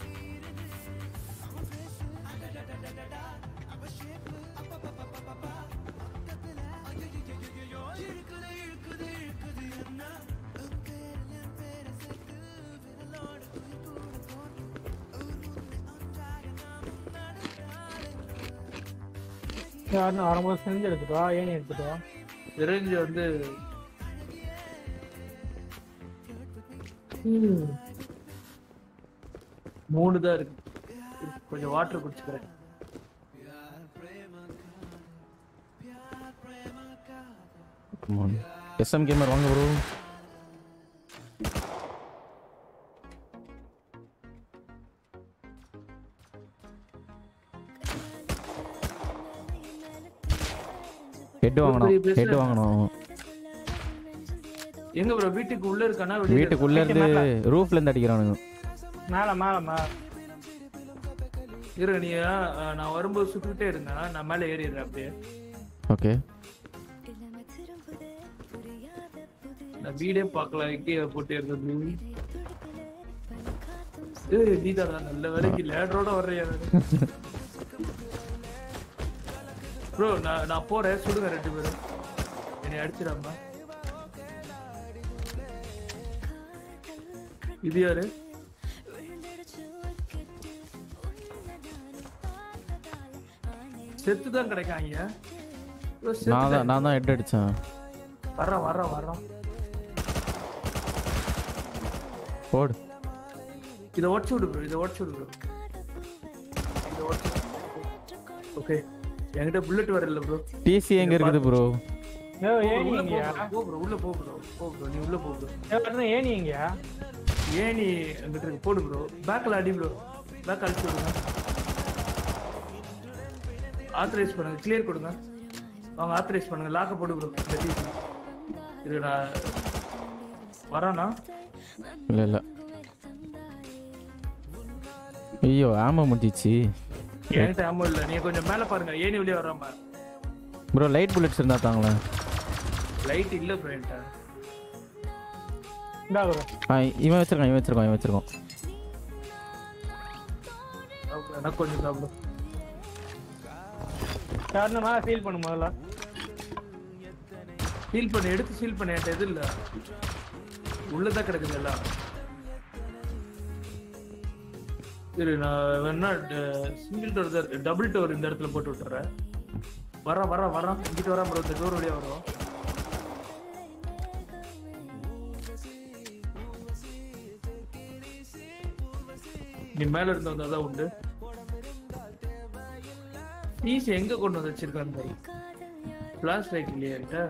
யாருன்னு வரும்போது செஞ்சு எடுத்துட்டு வா ஏணி எடுத்துட்டு வா விரைஞ்சு வந்து ம். மூணு தான் இருக்கு கொஞ்சம் வாட்டர் குடிச்சுக்கிறேன் கமான் எஸ்எம் கேமர் வாங்க ப்ரோ ஹெட் வாங்கணும் பெரிய place ஹெட் ல- வாங்கணும் எங்க ப்ரோ வீட்டுக்கு உள்ள இருக்கானா வெளிய வீட்டுக்குள்ள இருந்து ரூஃப்ல இருந்து அடிக்கிறானுங்க மேல மேல மேல இரு நீ அஹ், நான் வரும்போது சுட்டுட்டே இருங்க நான் மேல ஏறிடுறேன் அப்படியே ஓகே நான் வீடே பார்க்கல எங்கே போட்டு இருந்தது ஏய் நீதாடா நல்ல வேலைக்கு லேடரோட வர்றியா ப்ரோ நான் நான் போறேன் சுடுங்க ரெண்டு பேரும் என்னை அடிச்சிடாம இது யாரு செத்து தான் கிடைக்காங்க bro, செத்து நான் தான் தான். நான் தான் ஹெட் அடிச்சேன் வர்றேன் வர்றேன் வர்றேன் போடு இதை உடச்சு விடு ப்ரோ இதை உடச்சு விடு ப்ரோ இதை உடச்சு ஓகே என்கிட்ட புல்லட் வரல ப்ரோ டிசி எங்க இருக்குது ப்ரோ ஏ உள்ள ஏனி போ எங்கயா bro, போ ப்ரோ உள்ள போ ப்ரோ போ ப்ரோ நீ உள்ள போ ப்ரோ ஏ ஏனி எங்கயா ஏன் நீ எங்கிட்ட இருக்கு போடு ப்ரோ பேக்ல அடி ப்ரோ பேக் அடிச்சு விடுங்க ஆத்தரைஸ் பண்ணுங்க கிளியர் கொடுங்க அவங்க ஆத்தரைஸ் பண்ணுங்க லாக்க போடு ப்ரோ இது நான் வரானா இல்ல இல்ல ஐயோ ஆமா முடிஞ்சிச்சு என்கிட்ட ஆமோ இல்ல நீங்க கொஞ்சம் மேல பாருங்க ஏனி வெளியே வராம ப்ரோ லைட் புல்லட்ஸ் இருந்தா தாங்களேன் லைட் இல்ல ப்ரோ என்கிட்ட இந்தா ப்ரோ ஆ இவன் வச்சிருக்கான் இவன் வச்சிருக்கான் இவன் வச்சிருக்கான் Okay, எனக்கு கொஞ்சம் தான் ப்ரோ யாருன்னு மேல ஃபீல் பண்ணு முதல்ல சீல் பண்ணி எடுத்து சீல் பண்ண என்கிட்ட இது இல்ல உள்ளதான் கிடக்குது எல்லாம் சரி நான் வேணா சிங்கிள் டோர் டபுள் டோர் இந்த இடத்துல போட்டு விட்டுறேன் வரேன் வரேன் வரேன் இங்கிட்டு வரேன் ப்ரோ இந்த டோர் வழியா வரும் நீ மேல இருந்து வந்தாதான் உண்டு பீஸ் எங்க கொண்டு வந்து வச்சிருக்காங்க பிளாஸ் லைட் இல்லையா என்கிட்ட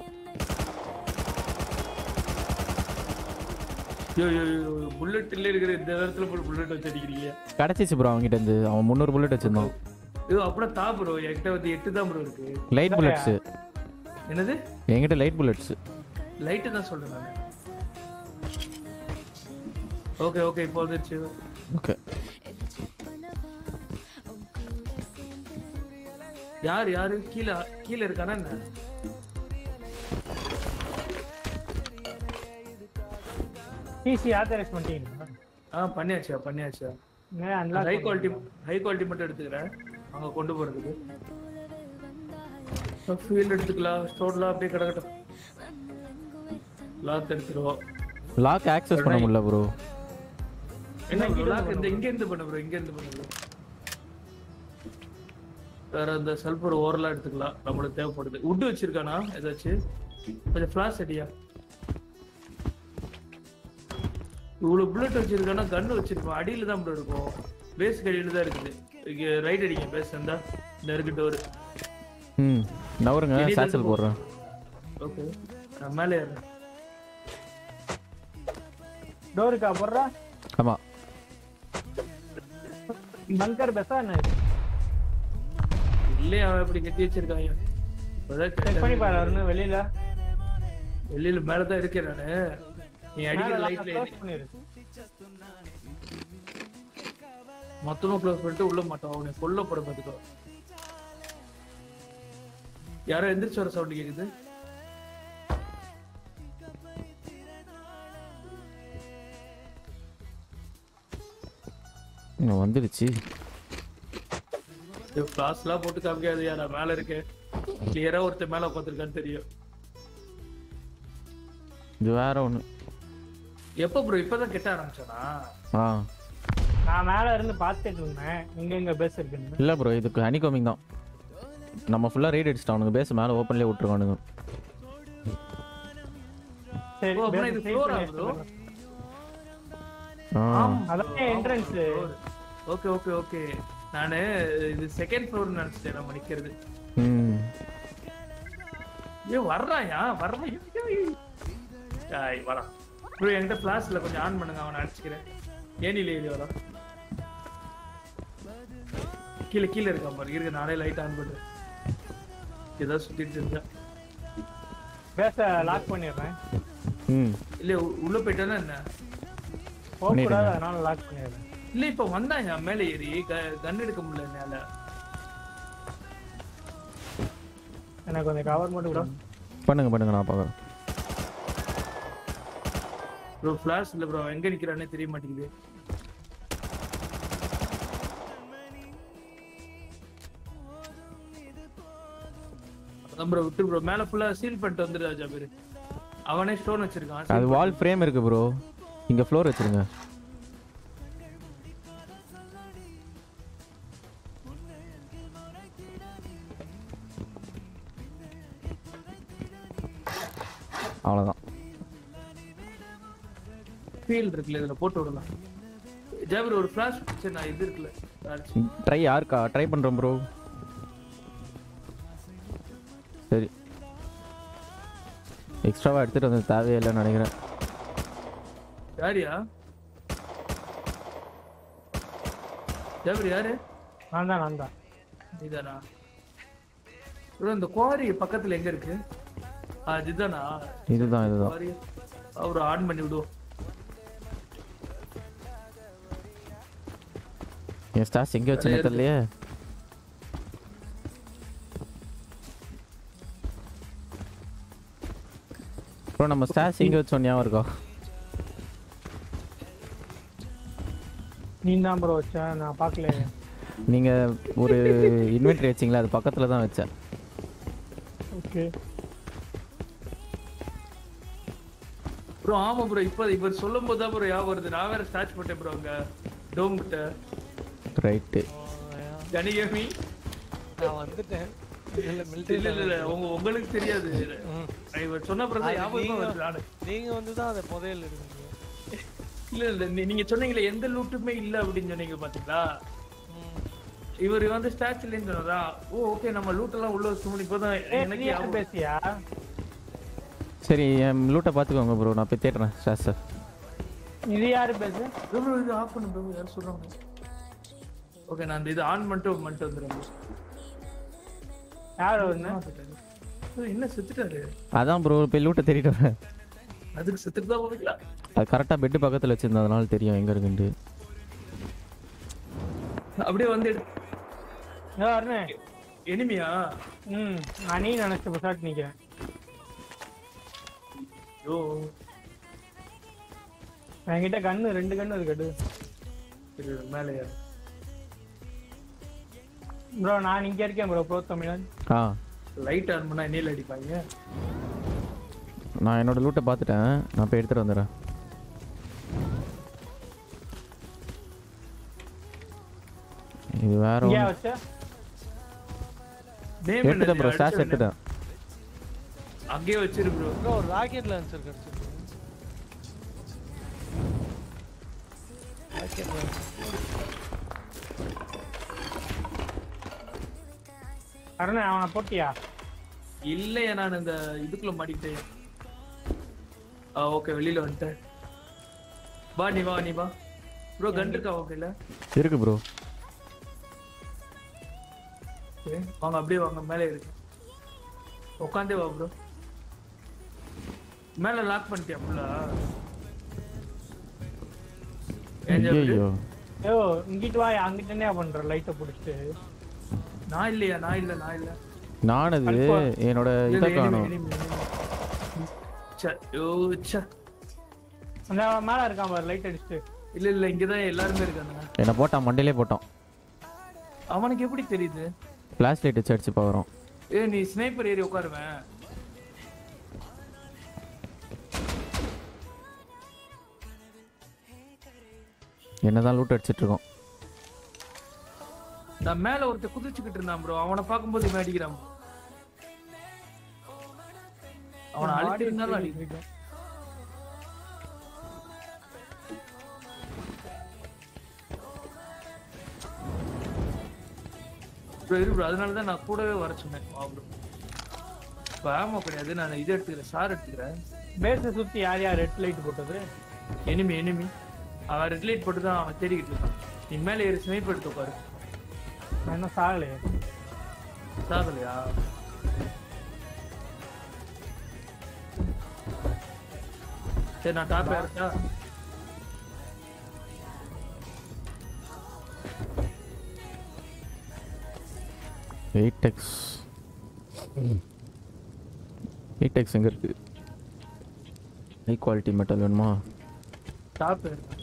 ஐயோ புல்லட் இல்ல இருக்கிற இந்த நேரத்துல போய் புல்லட் வச்சு அடிக்கிறீங்க கிடச்சிச்சு ப்ரோ அவங்ககிட்ட இருந்து அவன் முந்நூறு புல்லட் வச்சிருந்தான் ஐயோ அப்புறம் தா ப்ரோ என்கிட்ட வந்து எட்டு தான் ப்ரோ இருக்கு லைட் புல்லட்ஸ் என்னது என்கிட்ட லைட் புல்லட்ஸ் லைட்டு தான் சொல்றேன் நான் ஓகே ஓகே இப்போ வந்துருச்சு ஓகே யார் யாரு கீழே கீழே இருக்கானா என்ன டிசி ஆத்தரைஸ் பண்ணிட்டீங்களா ஆ பண்ணியாச்சா பண்ணியாச்சா ஏன் unlock high quality high quality மட்டும் எடுத்துக்கிறேன் அங்க கொண்டு போறதுக்கு ஃபீல்ட் எடுத்துக்கலாம் ஸ்டோர்லாம் அப்படியே கிடக்கட்டும் லாக் எடுத்துருவோம் லாக் ஆக்சஸ் பண்ண முடியல ப்ரோ என்ன bro, lock இந்த இங்க இருந்து பண்ணு ப்ரோ இங்க இருந்து பண்ணு bro. வேற அந்த சல்பர் ஓரலாம் எடுத்துக்கலாம் நம்மளுக்கு தேவைப்படுது உட் வச்சிருக்கானா ஏதாச்சும் கொஞ்சம் ஃபிளாஷ் அடியா இவ்வளவு புல்லட் வச்சிருக்கானா கன் வச்சிருப்பான் அடியில தான் ப்ரோ இருக்கும் பேஸ் அடியில தான் இருக்குது இங்க ரைட் அடிங்க பேஸ் இருந்தா இந்த இருக்கு டோர் ம் நவருங்க வெளியில சாச்சல் இருந்து போடுறேன் ஓகே நான் மேலே ஏறேன் டோருக்கா போடுறா ஆமா பங்கர் பெஸ்ஸா என்ன இது? இல்லையே அவன் இப்படி கட்டி வச்சிருக்காங்க இப்பதான் செக் பண்ணி பாரு அருண் வெளியில வெளியில மேலதான் இருக்கேன் நானு நீ அடிக்கிற மேல லைட்ல க்ளோஸ் பண்ணிரு மொத்தமா க்ளோஸ் பண்ணிட்டு உள்ள மாட்டோம் அவனை கொல்ல போட பார்த்துக்கோ யாரோ எந்திரிச்சு வர சவுண்ட் கேக்குது இங்க வந்துடுச்சு கிளாஸ் எல்லாம் போட்டு காமிக்காது யாரா மேல இருக்கேன் கிளியரா ஒருத்தர் மேல உட்காந்துருக்கான்னு தெரியும் இது வேற ஒன்று எப்ப ப்ரோ இப்பதான் கெட்ட ஆரம்பிச்சானா ஆ நான் மேல இருந்து பார்த்துட்டு இருந்தேன் எங்க எங்க பேஸ் இருக்குன்னு இல்லை ப்ரோ இதுக்கு ஹனிகோமிங் தான் நம்ம ஃபுல்லாக ரைட் அடிச்சிட்டோம் அவனுங்க பேஸ் மேலே ஓப்பன்லேயே விட்டுருக்கானுங்க சரி ஓ, அப்புறம் base இது save floor ஆ பண்ணி bro? வச்சுக்கோங்க. ஆ அதான் என்ட்ரன்ஸ் ஓகே ஓகே ஓகே நானு இது செகண்ட் ஃப்ளோர் நினைச்சிட்டேன் நம்ம நிக்கிறது ம் ஏ வர்றாயா வர்றான் ஐய் வரான் ப்ரோ என்கிட்ட ஃபிளாஷ்ல கொஞ்சம் ஆன் பண்ணுங்க அவனை அடிச்சுக்கிறேன் ஏனில ஏறி வரான் கீழே கீழே இருக்கான் பாரு இருக்கு நானே லைட் ஆன் பண்றேன் ஏதோ சுத்திட்டு இருக்கேன் பேச லாக் பண்ணிடுறேன் ம் இல்ல உ- உள்ள போயிட்டானா என்ன போகக்கூடாது அதனால லாக் பண்ணிடுறேன் இல்ல இப்ப வந்தாயா மேலே ஏறி கன் எடுக்க முடியல என்னால எனக்கு கொஞ்சம் கவர் மட்டும் கூட பண்ணுங்க பண்ணுங்க நான் பார்க்குறேன் ப்ரோ ஃபிளாஷ் இல்ல ப்ரோ எங்க நிக்கிறானே தெரிய மாட்டேங்குது அதான் ப்ரோ விட்டு ப்ரோ மேல ஃபுல்லா சீல் பண்ணிட்டு வந்துரு ராஜா பேரு அவனே ஸ்டோன் வச்சிருக்கான் seal அது வால் ஃப்ரேம் இருக்கு ப்ரோ இங்கே ஃப்ளோர் வச்சிருங்க அவ்வளோதான் ஃபீல் இருக்குல்ல இதுல போட்டு விடலாம் ஜாபர் ஒரு ஃபிளாஷ் சரி நான் இது இருக்குல்ல அடிச்சு. ட்ரை யாருக்கா ட்ரை பண்ணுறோம் ப்ரோ சரி எக்ஸ்ட்ராவாக எடுத்துகிட்டு வந்து தேவையில்லைன்னு நினைக்கிறேன் யாரியா ஜாபர் யாரு நான் தான் நான் தான் இதுதானா ப்ரோ இந்த குவாரி பக்கத்துல எங்க இருக்கு ஆ, இதுதானா இதுதான் இதுதான் குவாரி அவர் ஆன் பண்ணி விடுவோம் என் ஸ்டார்ஸ் எங்கே வச்சுன்னு தெரியலையே ப்ரோ நம்ம ஸ்டார்ஸ் எங்கே வச்சோம் ஞாபகம் இருக்கா நீ தான் ப்ரோ வச்ச நான் பார்க்கல நீங்கள் ஒரு இன்வென்ட்ரி வச்சிங்களா அது பக்கத்தில் தான் வச்சேன் ஓகே ப்ரோ ஆமா ப்ரோ இப்போ இவர் சொல்லும் போது தான் ப்ரோ ஞாபகம் வருது நான் வேற ஸ்டார்ச் போட்டேன் ப்ரோ அங்க டோம் கிட்ட ரைட்டு கனிகமி நான் வந்துட்டேன் இல்ல இல்ல மிலிட்டரி இல்ல இல்ல உங்க உங்களுக்கு தெரியாது இவர் சொன்ன பிறகு அது ஞாபகம் நீங்க- வருது நானு நீங்க வந்து தான் அதை புதையல் எடுக்கீங்க இல்ல இல்ல நீ- நீங்க சொன்னீங்களே எந்த லூட்டுமே இல்ல அப்படின்னு சொன்னீங்க பாத்தீங்களா ம். இவர் வந்து ஸ்டாச்சுலேன்னு சொன்னதா ஓ ஓகே நம்ம லூட் எல்லாம் உள்ள வச்சு இப்போதான் எனக்கு யார் ஞாபகம் பேசியா சரி என் லூட்டை பார்த்துக்கோங்க ப்ரோ நான் போய் தேடுறேன் ஸ்டார்ஸை இது யாரு பேசு bro, bro, இது ஆஃப் பண்ணு ப்ரோ யார் சொல்றாங்க ஓகே நான் இந்த இது ஆன் பண்ணிட்டு பண்ணிட்டு வந்துடுறேன் bro. யார் ஒண்ணு bro, என்ன செத்துட்டாரு அதான் ப்ரோ போய் லூட்டை தேடிட்டு வரேன் அதுக்கு செத்துட்டு தான் போவீங்களா அது கரெக்டாக பெட்டு பக்கத்தில் வச்சிருந்தேன் அதனால தெரியும் எங்கே இருக்குன்ட்டு அப்படியே வந்து எடு- யாருன்னு எனிமியா ம் நான் நீ நினைச்ச பசாட்டு நிக்கிறேன் ஐயோ என்கிட்ட கண்ணு ரெண்டு கண்ணு இருக்கட்டு சரி மேலே ஏறு. ப்ரோ நான் இங்க இருக்கேன் ப்ரோ ப்ரோ தமிழன் ஆ லைட் ஆன் பண்ணா என்னையில அடிப்பாங்க நான் என்னோட லூட்டை பார்த்துட்டேன் நான் போய் எடுத்துகிட்டு வந்துடுறேன் இது வேற இங்கே ஒண்ணு. வச்ச Name எடுத்துட்டேன் ப்ரோ என்னது? ஸ்டாஷ் அடிச்சு எடுத்துட்டேன் அங்கேயே வச்சிரு ப்ரோ ப்ரோ ஒரு ராக்கெட் லான்ச்சர் கிடைச்சிருக்கு ராக்கெட் லான்ச்சர் அருண் அவனை போட்டியா இல்லையா நான் இந்த இதுக்குள்ள மாட்டிக்கிட்டேன் ஆ ஓகே வெளியில வந்துட்டேன் வா நீ வா நீ வா ப்ரோ கன் இருக்கா ஓகேல இருக்கு ப்ரோ வாங்க அப்படியே வாங்க மேலே இருக்கு உட்காந்தே வா ப்ரோ மேல லாக் பண்ணிட்டியா ஃபுல்லா ஐயோ ஐயோ இங்கிட்டு வா அங்கிட்டு என்ன பண்ற லைட்டை பிடிச்சிட்டு நான் இல்லையா நான் இல்ல நான் இல்ல நான் அது கன்ஃபா. என்னோட இல்ல, இதை enemy, காணும் enemy, enemy. ச்சே, ஐயோ, ச்சே. அந்த மேல இருக்கான் பாரு லைட் அடிச்சுட்டு இல்ல இல்ல இங்கதான் எல்லாருமே இருக்காங்க என்னை போட்டான் மண்டையிலே போட்டான் அவனுக்கு எப்படி தெரியுது ஃப்ளாஷ் லைட் வச்சு அடிச்சு பார்க்குறோம் ஏ நீ ஸ்னைப்பர் ஏறி உட்காருவேன் என்னதான் லூட் அடிச்சிட்டு இருக்கோம் நான் மேல ஒருத்தர் குதிச்சுக்கிட்டு இருந்தான் ப்ரோ அவனை பார்க்கும்போது இவன் அடிக்கிறான் bro. அவனை அழிச்சிருந்தாலும் அடிக்கிறேன் ப்ரோ இரு ப்ரோ அதனால தான் நான் கூடவே வர சொன்னேன் வா ப்ரோ இப்போ ஆமா கிடையாது நான் இது எடுத்துக்கிறேன் சார் எடுத்துக்கிறேன் பேஸை சுத்தி யார் யார் ரெட் லைட் போட்டது எனிமி எனிமி அவன் ரெட் லைட் போட்டு தான் அவன் தேடிக்கிட்டு இருக்கான் நீ மேலே ஏறி ஸ்னைப் எடுத்து பாரு நான் இன்னும் சாகலையே சாகலையா சரி நான் டாப் ஏறட்டா எயிட் எக்ஸ் எயிட் எக்ஸ் எங்கே இருக்கு ஹை குவாலிட்டி மெட்டல் வேணுமா டாப் ஏறட்டா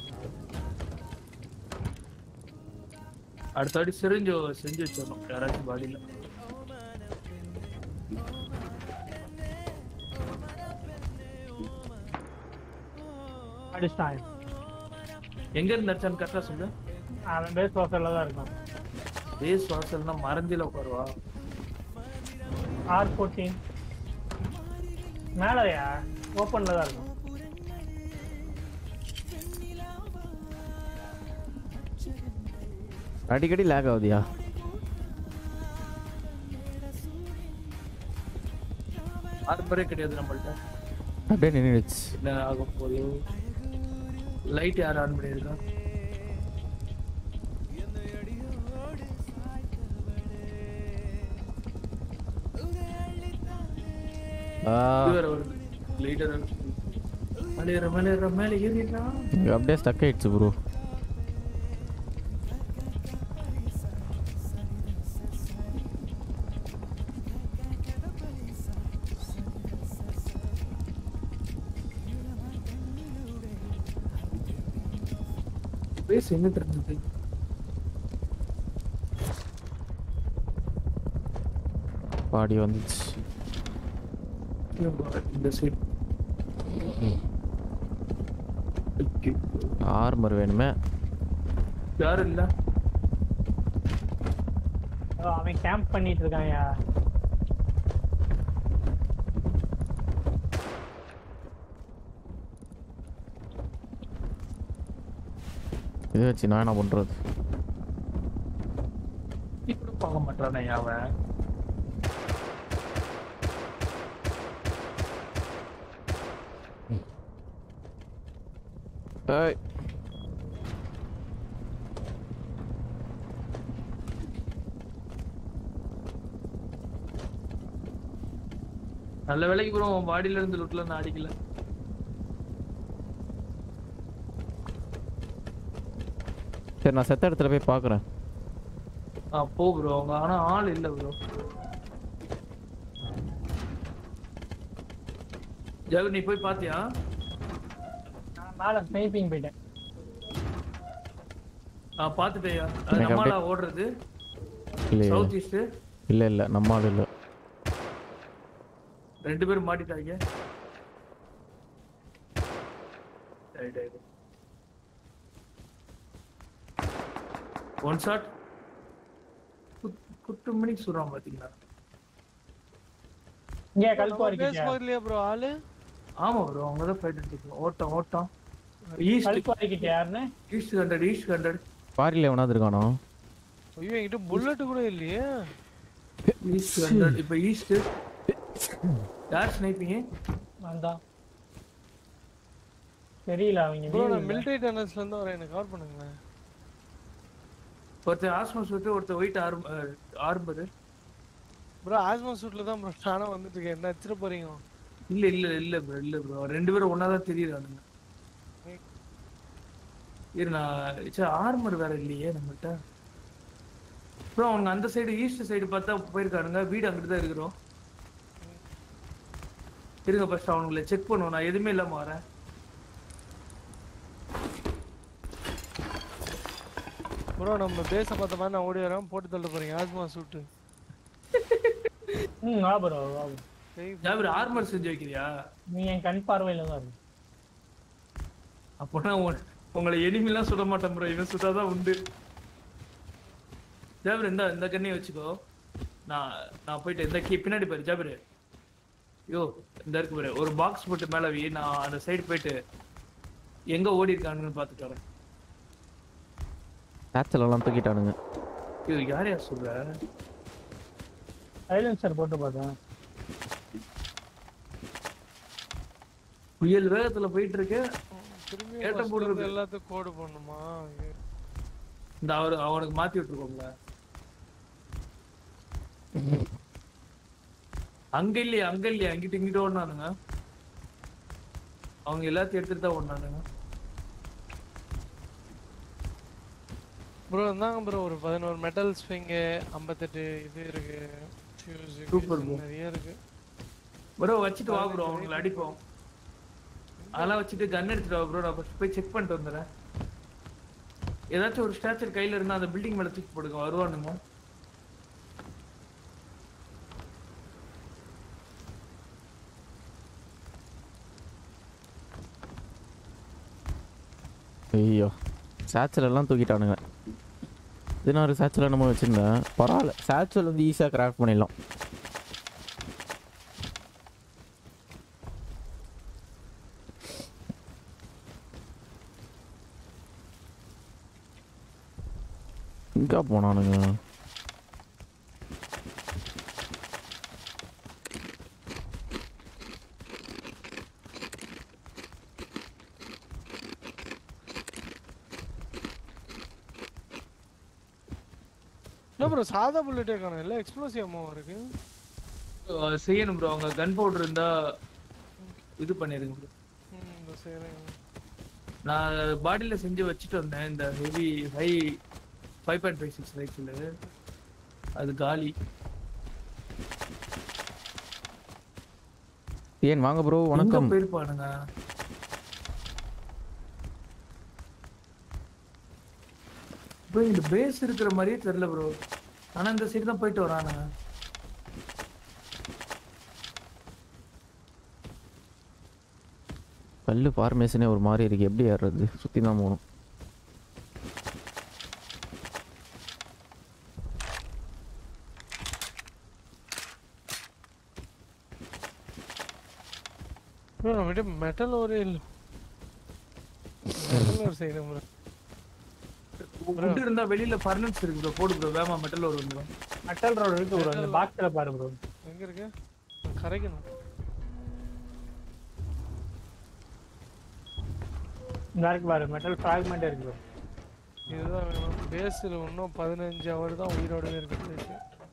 அடுத்த வாட்டி சிரிஞ்சு செஞ்சு வச்சிடணும் யாராச்சும் பாடியில் அடிச்சிட்டான் எங்க இருந்து அடிச்சான்னு கரெக்டா சொல்லு அவன் பேஸ் வாசல்ல தான் இருக்கான் பேஸ் வாசல்னா மறந்தில உட்காருவா ஆர் ஃபோர்டீன் மேலயா ஓப்பன்ல தான் இருக்கும் அடிக்கடி லேக் ஆகுதியா ஆர்பரே கிடையாது நம்மள்ட்ட அப்படியே நின்றுடுச்சு என்ன ஆகும் போது லைட் யார் ஆன் பண்ணியிருக்கா ஆ இது வேற வருது லைட்டர் மேலே ஏற மேலே ஏற மேலே ஏறிடா இங்க அப்படியே ஸ்டக் ஆயிடுச்சு ப்ரோ பேஸ் எங்க தெரிஞ்சது பாடி வந்துச்சு இந்த சைடு ஆர்மர் வேணுமே யாரும் இல்ல ஓ, அவன் கேம்ப் பண்ணிட்டு இருக்கான்யா இதை வச்சு நான் என்ன பண்ணுறது இப்படி பார்க்க மாட்டானே அவன் ஏய் நல்ல வேலைக்கு ப்ரோ உன் பாடியில இருந்து லுட்ல நான் அடிக்கல சரி நான் செத்த இடத்துல போய் பார்க்குறேன் ஆ போ ப்ரோ அவங்க ஆனா ஆள் இல்ல ப்ரோ ஜெகன் நீ போய் பாத்தியா நான் மேல ஸ்னைப்பிங் போயிட்டேன் ஆ பாத்துட்டேயா அது எனக்கு நம்மளா ஓடுறது இல்லையே சவுத் ஈஸ்ட் இல்லை இல்லை நம்ம ஆள் இல்லை ரெண்டு பேரும் மாட்டிட்டாங்க ரைட் ரைட் ஒன் ஷாட் குட்டு மணிக்கு சொல்றான் பாத்தீங்களா இங்கே கல்பா பேஸ் இருக்கியா பக்கத்துலயா ப்ரோ ஆளு ஆமா ப்ரோ அவங்க தான் ஃபைட் எடுத்துக்கணும் ஓட்டம் ஓட்டம் ஈஸ்ட் கல்பா இருக்கிட்ட யாருன்னு ஈஸ்ட் ஹண்ட்ரட் ஈஸ்ட் ஹண்ட்ரட் பாரியில் எவனாவது இருக்கானோ ஐயோ என்கிட்ட புல்லட் கூட இல்லையே ஈஸ்ட் ஹண்ட்ரட் இப்போ ஈஸ்ட் யார் ஸ்னைப்பிங்க வந்தான் தெரியல அவங்க ப்ரோ leave நான் இல்ல. மிலிட்டரி டனல்ஸ்ல இருந்து வரேன் எனக்கு கவர் பண்ணுங்களேன் ஒருத்தர் ஆஸ்மஸ் விட்டு ஒருத்தர் ஒயிட் ஆர்ம் ஆர்மர் ப்ரோ ஆஸ்மா சூட்ல தான் ப்ரோ நானும் வந்துட்டு இருக்கேன் என்ன வச்சிட போறீங்க இல்ல இல்ல இல்ல ப்ரோ இல்ல ப்ரோ ரெண்டு பேரும் ஒண்ணா தான் தெரியுறானுங்க இரு நான் சே ஆர்மர் வேற இல்லையே நம்மகிட்ட ப்ரோ அவங்க அந்த சைடு ஈஸ்ட் சைடு பார்த்தா போயிருக்கானுங்க வீடு அங்கிட்டு தான் இருக்கிறோம் இருங்க ஃபர்ஸ்ட் அவனுங்களை செக் பண்ணுவோம் நான் எதுவுமே இல்லாம வரேன் ப்ரோ நம்ம பேச பார்த்த மாதிரி நான் ஓடி வரேன் போட்டு தள்ள போறீங்க ஆஸ்மா சூட்டு ம் வா ப்ரோ வா bro. ஜாபிர் ஆர்மர் செஞ்சு வைக்கிறியா நீ என் கண் பார்வையில தான் இருக்கு அப்போனா உங்க- உங்களை எனிமிலாம் சுட மாட்டேன் ப்ரோ இவன் சுட்டாதான் உண்டு ஜாபிர் இந்த இந்த கண்ணையும் வச்சுக்கோ நான் நான் போயிட்டு இந்த கீ பின்னாடி பாரு ஜாபிர் யோ இந்த இருக்கு பாரு ஒரு பாக்ஸ் போட்டு மேல வை நான் அந்த சைடு போயிட்டு எங்க ஓடி இருக்கானுங்கன்னு பார்த்துட்டு வரேன் கேட்சல் எல்லாம் தூக்கிட்டானுங்க ஐயோ யார் யார் சொல்ற சைலன்சர் போட்டு பார்த்தேன் புயல் வேகத்துல போயிட்டு இருக்கு திரும்பி ஏட்ட first ல போடுறது. இருந்து எல்லாத்துக்கும் கோடு பண்ணுமா இந்த அவரு அவனுக்கு மாத்தி விட்டுருக்கோம்ல அங்க இல்லையா அங்க இல்லையா அங்கிட்டு இங்கிட்டு ஓடினானுங்க அவங்க எல்லாத்தையும் எடுத்துட்டு தான் ஓடினானுங்க ப்ரோ இருந்தாங்க ப்ரோ ஒரு பதினோரு மெட்டல் ஸ்விங்கு ஐம்பத்தெட்டு இது இருக்கு fuse இருக்கு, Super bro. நிறைய இருக்கு ப்ரோ வச்சுட்டு வா ப்ரோ அவங்களை அடிப்போம் அதெல்லாம் வச்சுட்டு கன் எடுத்துட்டு வா ப்ரோ நான் first போய் செக் பண்ணிட்டு வந்துடுறேன் ஏதாச்சும் ஒரு ஸ்டாச்சர் கையில இருந்தா அந்த பில்டிங் மேல தூக்கி போடுங்க வருவானுங்க ஐயோ சேச்சல் எல்லாம் தூக்கிட்டானுங்க பதினாறு சேச்சல் நம்ம வச்சிருந்தேன் பரவாயில்ல சேச்சல் வந்து ஈஸியாக கிராஃப்ட் பண்ணிடலாம் எங்க போனானுங்க என்ன ப்ரோ சாதா புல்லட்டே காணும் இல்லை எக்ஸ்ப்ளோசிவ் அம்மாவும் இருக்கு அஹ் செய்யணும் ப்ரோ அவங்க கன் பவுடர் இருந்தா இது பண்ணிருங்க ப்ரோ ம், இந்த செய்கிறேன் நான் பாடியில செஞ்சு வச்சுட்டு வந்தேன் இந்த heavy high five point five six rifle அது காலி ஏன் வாங்க ப்ரோ எங்க வணக்கம் போயிருப்பானுங்க ப்ரோ இந்த பேஸ் இருக்கிற மாதிரியே தெரியல ப்ரோ ஆனா இந்த சைடு தான் போயிட்டு வரானுங்க கல் ஃபார்மேஷனே ஒரு மாதிரி இருக்கு எப்படி ஏறுறது சுற்றி தான் போகணும் ப்ரோ நம்மகிட்ட மெட்டல் ஒரே இல்லை மெட்டல் ஒரு செய்யணும் ப்ரோ ஃபுட் இருந்தா வெளியில ஃபர்னஸ் இருக்கு ப்ரோ போடு ப்ரோ வேமா மெட்டல் ஒரு வந்துடும் மெட்டல் ரோடு இருக்கு ப்ரோ இந்த பாக்ஸ்ல பாரு ப்ரோ எங்க இருக்கு கரைக்கணும் இந்த இருக்கு பாரு மெட்டல் ஃப்ராக்மெண்ட் இருக்கு ப்ரோ இதுதான் வேணும் பேஸில் இன்னும் பதினஞ்சு அவர் தான் உயிரோடவே இருக்கு பேஸ்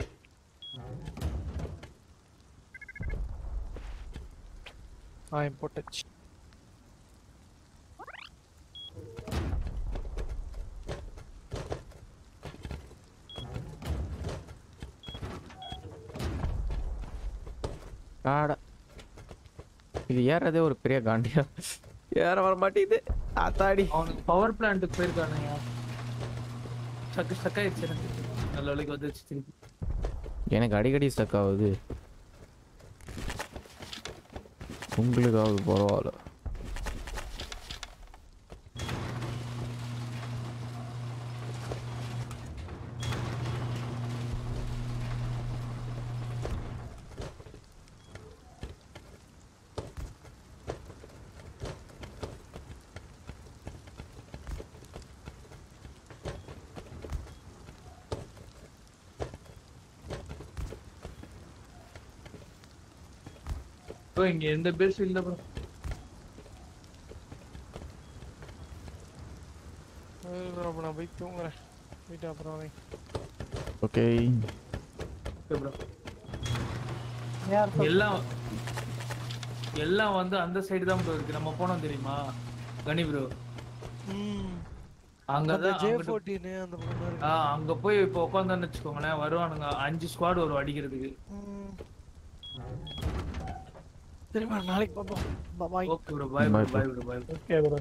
ஆ போட்டச்சு காடா இது ஏறதே ஒரு பெரிய காண்டியா ஏற வர மாட்டேங்குது ஆத்தாடி அவனுக்கு பவர் பிளான்ட்டுக்கு போயிருக்கானுங்க ஸ்டக்கு ஸ்டக் ஆயிடுச்சு எனக்கு நல்ல வேலைக்கு வந்துருச்சு திருப்பி எனக்கு அடிக்கடி ஸ்டக் ஆகுது உங்களுக்காவது பரவாயில்ல ப்ரோ இங்க எந்த பேஸ் இல்ல ப்ரோ அப்போ நான் போய் தூங்குறேன் போயிட்டு அப்புறம் வரேன் ஓகே ஓகே ப்ரோ யார் சொல்~ எல்லாம் எல்லாம் வந்து அந்த சைடு தான் ப்ரோ இருக்கு நம்ம போனோம் தெரியுமா கனி ப்ரோ அந்த அங்கதான் ஜே அங்கிட்டு- ஃபோர்டீனு அந்த பக்கம் தான் ஆ இருக்கு அங்க போய் இப்போ உட்காந்தான்னு வச்சுக்கோங்களேன் வருவானுங்க அஞ்சு ஸ்குவாட் வரும் அடிக்கிறதுக்கு ம். சரிம்மா நாளைக்கு பார்ப்போம் bye okay bro bye Bye, bro bro. Bye bro bye okay bro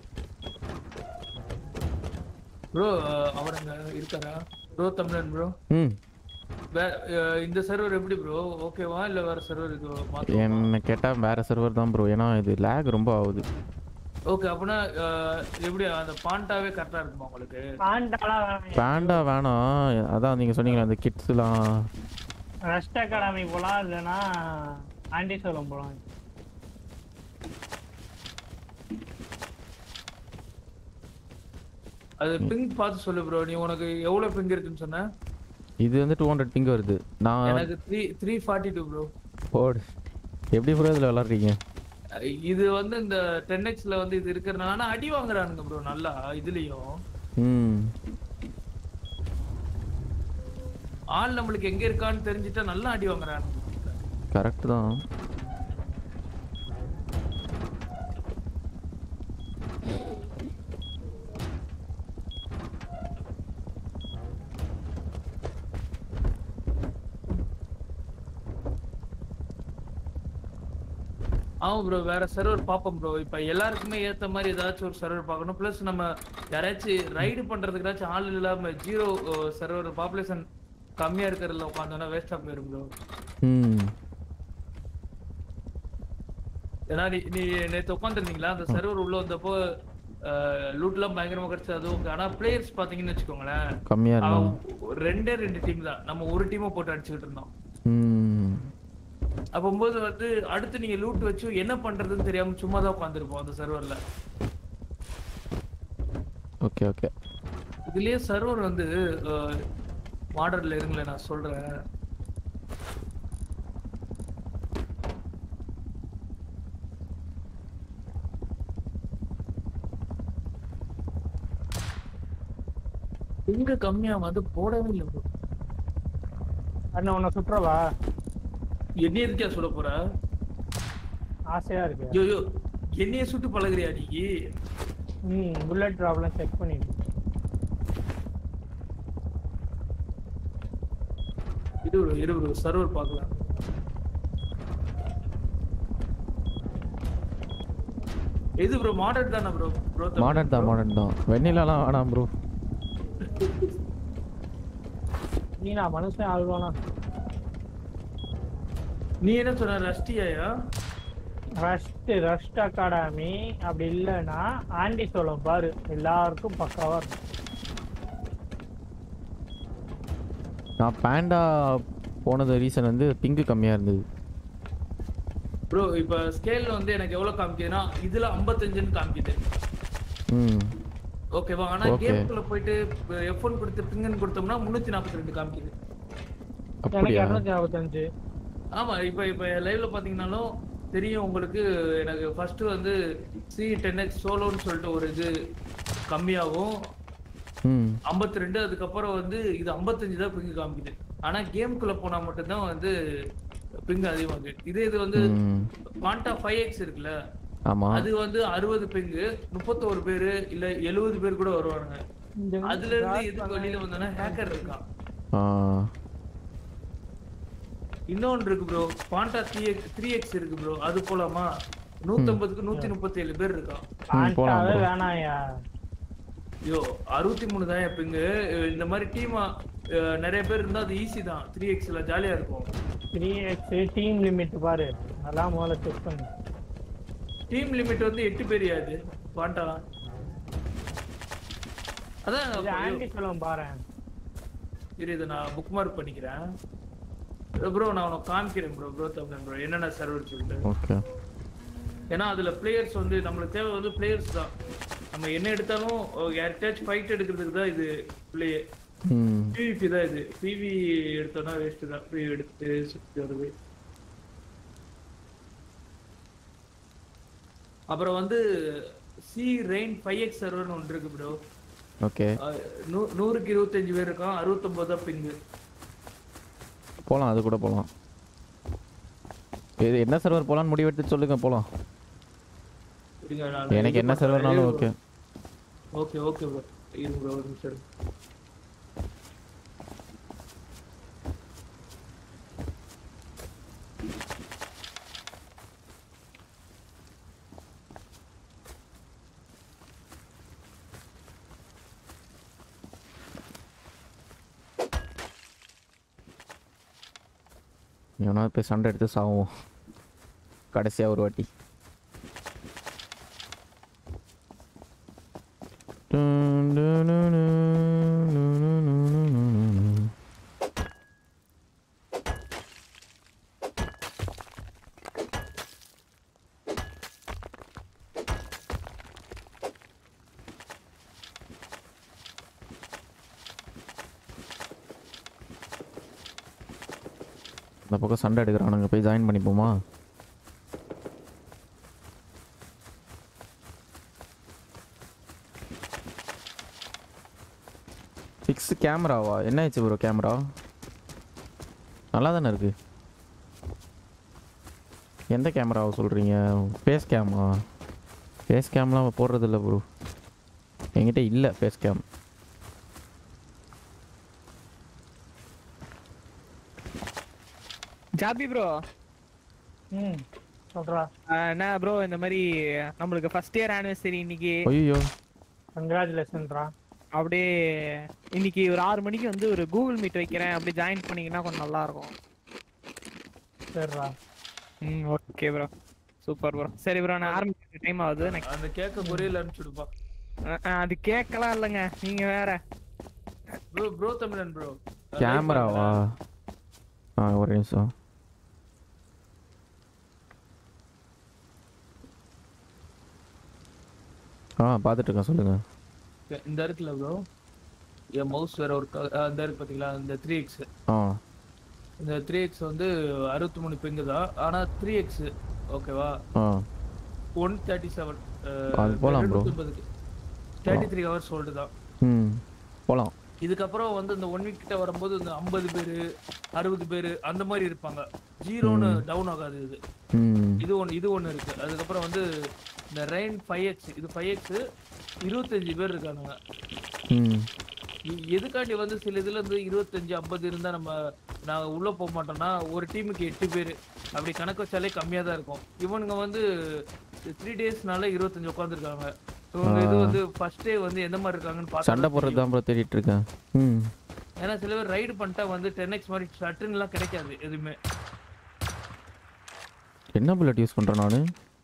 bro அவருங்க இருக்காரா ப்ரோ தமிழன் ப்ரோ ம் இந்த சர்வர் எப்படி ப்ரோ ஓகேவா இல்ல வேற சர்வர் இருக்கு மாத்தணுமா? என்ன கேட்டால் வேற சர்வர் தான் ப்ரோ ஏன்னா இது லேக் ரொம்ப ஆகுது ஓகே அப்படின்னா அஹ், எப்படி அந்த பாண்டாவே கரெக்டா இருக்குமா உங்களுக்கு பாண்டாலாம் வேணாம் வேண்டா வேணாம் அதான் நீங்கள் சொன்னீங்களே அந்த கிட்ஸ்லாம் ரஷ்ட் அகாடமி போலாம் இல்லைன்னா ஆண்டி சோலம் போலாம் அது பிங்க் பார்த்து சொல்லு ப்ரோ நீ உனக்கு எவ்வளவு பிங்க் இருக்குன்னு சொன்ன இது வந்து டூ ஹண்ட்ரட் பிங்க் வருது நான் எனக்கு three three forty two bro போடு எப்படி ப்ரோ இதில் விளாட்றீங்க இது வந்து இந்த டென் எக்ஸ்ல வந்து இது இருக்கிறனால ஆனா அடி வாங்குறானுங்க ப்ரோ நல்லா இதுலயும் ம் ஆள் நம்மளுக்கு எங்க இருக்கான்னு தெரிஞ்சுட்டா நல்லா அடி வாங்குறானுங்க கரெக்ட் தான் ஆமா ப்ரோ வேற சர்வர் பாப்போம் ப்ரோ இப்ப எல்லாருக்குமே ஏத்த மாதிரி ஏதாச்சும் ஒரு சர்வர் பார்க்கணும் ப்ளஸ் நம்ம யாராச்சும் ரைடு பண்றதுக்காச்சும் ஆள் இல்லாம ஜீரோ சர்வர் பாப்புலேஷன் கம்மியா இருக்கிறதுல உட்காந்தோம்னா வேஸ்டா போயிரும் ப்ரோ ம் ஏன்னா நீ நீ நேத்து உட்காந்துருந்தீங்களா அந்த சர்வர் உள்ள வந்தப்போ லூட்லாம் பயங்கரமா கிடைச்சு அது ஓகே ஆனா பிளேயர்ஸ் பாத்தீங்கன்னு வச்சுக்கோங்களேன் கம்மியாக அவன் இருந்தான் ரெண்டே ரெண்டு டீம் தான் நம்ம ஒரு டீமை போட்டு அடிச்சுக்கிட்டு இருந்தோம் ம் அப்போது வந்து அடுத்து நீங்க லூட் வச்சு என்ன பண்றதுன்னு தெரியாம சும்மா தான் உட்காந்துருப்போம் அந்த சர்வர்ல ஓகே ஓகே இதுலயே சர்வர் வந்து மாடர்ல இருங்களேன் நான் சொல்றேன் எங்க கம்மியா வந்து போடவே இல்லை bro. அண்ணன் உன்னை சுற்றவா என்னைய இருக்கியா சொல்ல போற ஆசையா இருக்கு ஐயோ என்னைய சுட்டு பழகுறியா நீ ம் புல்லட் ப்ராப்ளம் செக் பண்ணிட்டு இரு bro, இரு ப்ரோ சர்வர் பார்க்கலாம் எது ப்ரோ மாடர்ன் தானே ப்ரோ ப்ரோ மாடர்ன் தான் மாடர்ன் தான் வெண்ணிலாலாம் வேணாம் ப்ரோ நீ நான் மனுஷன் ஆள்வானா நீ என்ன சொன்ன ரஷ்டியாயா ரஷ்ட் ரஷ்ட் அகாடமி அப்படி இல்லைன்னா ஆண்டி சோளம் பாரு எல்லாருக்கும் பக்காவா இருக்கும் நான் பேண்டா போனது ரீசன் வந்து பிங்கு கம்மியாக இருந்தது ப்ரோ இப்ப ஸ்கேல்ல வந்து எனக்கு எவ்வளவு காமிக்குதுன்னா இதுல 55ன்னு காமிக்குது ம் ஓகேவா ஆனா Okay. கேம்குள்ள போயிட்டு எஃப் ஒன் கொடுத்து பிங்கன் கொடுத்தோம்னா முன்னூத்தி நாற்பத்தி ரெண்டு காமிக்குது எனக்கு அப்படியா இரநூத்தி நாற்பத்தஞ்சு ஆமா இப்ப இப்ப லைவ்ல பாத்தீங்கன்னாலும் தெரியும் உங்களுக்கு எனக்கு ஃபர்ஸ்ட் வந்து சி டென் எக்ஸ் சோலோன்னு சொல்லிட்டு ஒரு இது கம்மியாகும் ம் 52 ரெண்டு அதுக்கப்புறம் வந்து இது 55 தான் பிங்கு காமிக்குது ஆனா கேம்குள்ள போனா மட்டும்தான் வந்து பிங்கு அதிகமாகுது இதே இது வந்து ம் குவாண்டா ஃபைவ் எக்ஸ் இருக்குல்ல ஆமாம் அது வந்து அறுபது பிங்கு முப்பத்தோரு பேரு இல்ல எழுபது பேர் கூட வருவானுங்க இந்த அதுல இருந்து எதுக்கு வெளியில வந்தோன்னா ஹேக்கர் இருக்கான் ஆ இன்னொன்று இருக்கு ப்ரோ குவாண்டா த்ரீ எக்ஸ் த்ரீ எக்ஸ் இருக்கு ப்ரோ அது போலாமா நூத்தம்பதுக்கு நூத்தி முப்பத்தி ஏழு பேர் இருக்கான் ம் போகலாம் ஆண்டாவே ப்ரோ வேணாயா ஐயோ அறுபத்தி மூணு தான் பிங்கு இந்த மாதிரி டீமா நிறைய பேர் இருந்தா அது ஈஸி தான் த்ரீ எக்ஸ்ல ஜாலியா இருக்கும் த்ரீ எக்ஸ் டீம் லிமிட் பாரு அதெல்லாம் முதல்ல செக் பண்ணு டீம் லிமிட் வந்து எட்டு பேர் யாது குவாண்டா அதான் இது ஆண்டி சோளம் பாரு இரு இதை நான் புக் மார்க் பண்ணிக்கிறேன் ப்ரோ நான் உனக்கு காமிக்கிறேன் ப்ரோ ப்ரோ தமிழன் ப்ரோ என்னென்ன சர்வர் சொல்லிட்டு ஓகே ஏன்னா அதுல பிளேயர்ஸ் வந்து நம்மளுக்கு தேவை வந்து பிளேயர்ஸ் தான் நம்ம என்ன எடுத்தாலும் யார்கிட்டயாச்சும் ஃபைட் எடுக்கிறதுக்கு தான் இது பிளே ம் பிவிபி தான் இது பிவி எடுத்தோம்னா வேஸ்ட் தான் பிவி எடுத்து சுற்றி வருது அப்புறம் வந்து சி ரெயின் ஃபைவ் எக்ஸ் சர்வர்னு ஒன்று இருக்கு ப்ரோ ஓகே நூறுக்கு இருபத்தஞ்சு பேர் இருக்கான் அறுபத்தொம்பது தான் பிங்கு போகலாம் அது கூட போகலாம் இது என்ன சர்வர் போகலான்னு முடிவெடுத்து சொல்லுங்க போகலாம் இருங்க, நான் எனக்கு இது என்ன பண்றேன். சர்வர்னாலும் இரு okay bro. Okay okay bro இருங்க ப்ரோ ஒரு நிமிஷம் இருங்க. எவனாவது போய் சண்டை எடுத்து சாவோம் கடைசியாக ஒரு வாட்டி இந்த பக்கம் சண்டை எடுக்கிறானுங்க போய் ஜாயின் பண்ணிப்போமா எக்ஸ் கேமராவா என்ன ஆச்சு ப்ரோ கேமரா நல்லா தானே இருக்கு எந்த கேமராவை சொல்கிறீங்க ஃபேஸ் கேமா ஃபேஸ் கேம்லாம் போடுறது இல்லை ப்ரோ என்கிட்ட இல்லை ஃபேஸ் கேம் ஜாபி ப்ரோ ம் சொல்றா என்ன ப்ரோ இந்த மாதிரி நம்மளுக்கு ஃபர்ஸ்ட் இயர் ஆனிவர்சரி இன்னைக்கு ஐயோ கங்க்ராச்சுலேஷன்ரா அப்படியே இன்னைக்கு ஒரு ஆறு மணிக்கு வந்து ஒரு கூகுள் மீட் வைக்கிறேன் அப்படியே ஜாயின் பண்ணீங்கன்னா கொஞ்சம் நல்லா இருக்கும் சரிடா ம் ஓகே ப்ரோ சூப்பர் ப்ரோ சரி ப்ரோ நான் ஆரம்பிக்க டைம் ஆகுது எனக்கு அந்த கேக்க கொரியல அனுப்பிச்சுடுப்பா அஹ், அஹ், அது கேட்கலாம் இல்லைங்க நீங்க வேற ப்ரோ ப்ரோ தமிழன் ப்ரோ கேமராவா ஆ ஒரு நிமிஷம் ஆ பார்த்துட்டு இருக்கேன் சொல்லுங்கள் இந்த இருக்குல்ல ப்ரோ என் மவுஸ் வேற ஒரு க- அஹ் இந்த இருக்கு பாத்தீங்களா இந்த த்ரீ எக்ஸ் ஆ இந்த த்ரீ எக்ஸ் வந்து அறுபத்தி மூணு பிங்கு தான் ஆனா த்ரீ எக்ஸ் ஓகேவா ஆ ஒன் தேர்ட்டி செவன் அது போலாம் bro. Thirty three hours old தான் ம் போகலாம் இதுக்கப்புறம் வந்து இந்த ஒன் வீக் கிட்ட வரும்போது இந்த ஐம்பது பேர் அறுபது பேர் அந்த மாதிரி இருப்பாங்க ஜீரோன்னு டவுன் ஆகாது இது ம் இது ஒன்று இது ஒன்று இருக்கு அதுக்கப்புறம் வந்து இந்த ரெயின் ஃபைவ் எக்ஸ் இது ஃபைவ் எக்ஸ் இருபத்தஞ்சு பேர் இருக்கானுங்க ம் இ- எதுக்காண்டி வந்து சில இதுல இருந்து இருபத்தஞ்சு ஐம்பது இருந்தா நம்ம நான் உள்ள போக மாட்டோம்னா ஒரு டீமுக்கு எட்டு பேர் அப்படி கணக்கு வச்சாலே கம்மியா தான் இருக்கும் இவனுங்க வந்து த்ரீ டேஸ்னால இருபத்தஞ்சு உட்காந்துருக்காங்க இவங்க இது வந்து ஃபர்ஸ்ட் டே வந்து எந்த மாதிரி இருக்காங்கன்னு பார்த்தா சண்டை தான் போடுறது தெரியும். தான் ப்ரோ தேடிட்டு இருக்கேன் ம் ஏன்னா சில பேர் ரைடு பண்ணிட்டா வந்து டென் எக்ஸ் மாதிரி ஷட்ருலாம் கிடைக்காது எதுவுமே என்ன புல்லட் யூஸ் பண்ணுறேன் நான்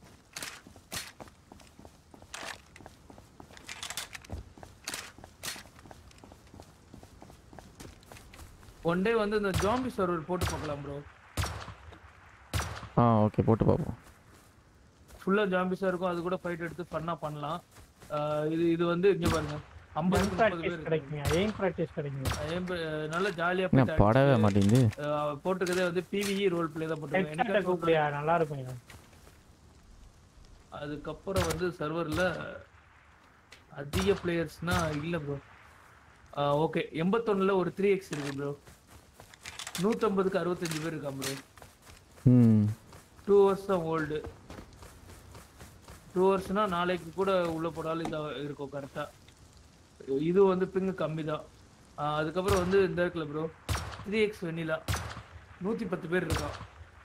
ஒன் டே வந்து இந்த ஜாம்பி சர்வர் போட்டு பார்க்கலாம் ப்ரோ ஆ ஓகே போட்டு பார்ப்போம் ஃபுல்லா ஜாம்பிஸா இருக்கும் அது கூட ஃபைட் எடுத்து ஃபன்னா பண்ணலாம் ஆஹ் இது இது வந்து இங்க பாருங்க ஐம்பது எய்ம் முப்பது ப்ராக்டிஸ் பேர் இருக்காங்க. கிடைக்குங்க எய்ம் ப்ராக்டிஸ் கிடைக்குங்க ஐயம் ப- நல்லா ஜாலியா என்ன போயிட்டு படவே அடிச்சுட்டு, மாட்டேங்குது ஆஹ் போட்டிருக்கதே வந்து பிவிஇ ரோல் பிளே தான் ஹெட்செட்டை போட்டிருக்கேன் கூப்பிடியா நல்லா இருக்குங்க அதுக்கப்புறம் வந்து சர்வர்ல அதிக பிளேயர்ஸ்னா இல்ல ப்ரோ ஓகே எண்பத்தொன்னுல ஒரு த்ரீ எக்ஸ் இருக்கு ப்ரோ நூத்தம்பதுக்கு அறுபத்தஞ்சு பேர் இருக்கான் ப்ரோ ம் டூ ஹவர்ஸ் தான் ஓல்டு டூ ஹவர்ஸ்னா நாளைக்கு கூட உள்ள போனாலும் இதாக இருக்கும் கரெக்டா இது வந்து பிங்கு கம்மி தான் அதுக்கப்புறம் வந்து இந்த இருக்குல்ல ப்ரோ த்ரீ எக்ஸ் வெண்ணிலா நூற்றி பத்து பேர் இருக்கான்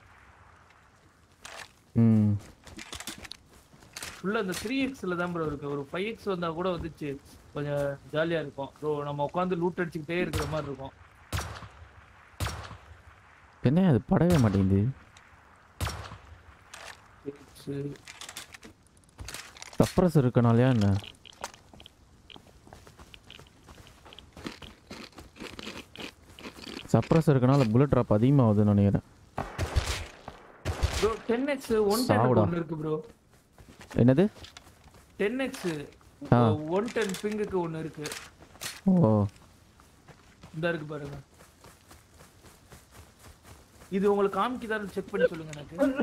ம் ஃபுல்லாக இந்த த்ரீ எக்ஸில் தான் ப்ரோ இருக்கு ஒரு ஃபைவ் எக்ஸ் வந்தால் கூட வந்துச்சு கொஞ்சம் ஜாலியாக இருக்கும் ப்ரோ நம்ம உட்காந்து லூட் அடிச்சுக்கிட்டே இருக்கிற மாதிரி இருக்கும் என்ன அது படவே மாட்டேங்குது சரி சப்ரஸ் இருக்கனாலயா என்ன சப்ரஸ் இருக்கனால புல்லட் ட்ராப் அதிகமாகுதுன்னு நினைக்கிறேன் bro ten x one ten சாவுடா. ஒன்று இருக்கு ப்ரோ என்னது டென் எக்ஸ் ஆ. ஒன் டென் பிங்குக்கு ஒன்று இருக்கு ஓ இந்த இருக்கு பாருங்க இது உங்களுக்கு காமிக்குதான்னு செக் பண்ணி சொல்லுங்க எனக்கு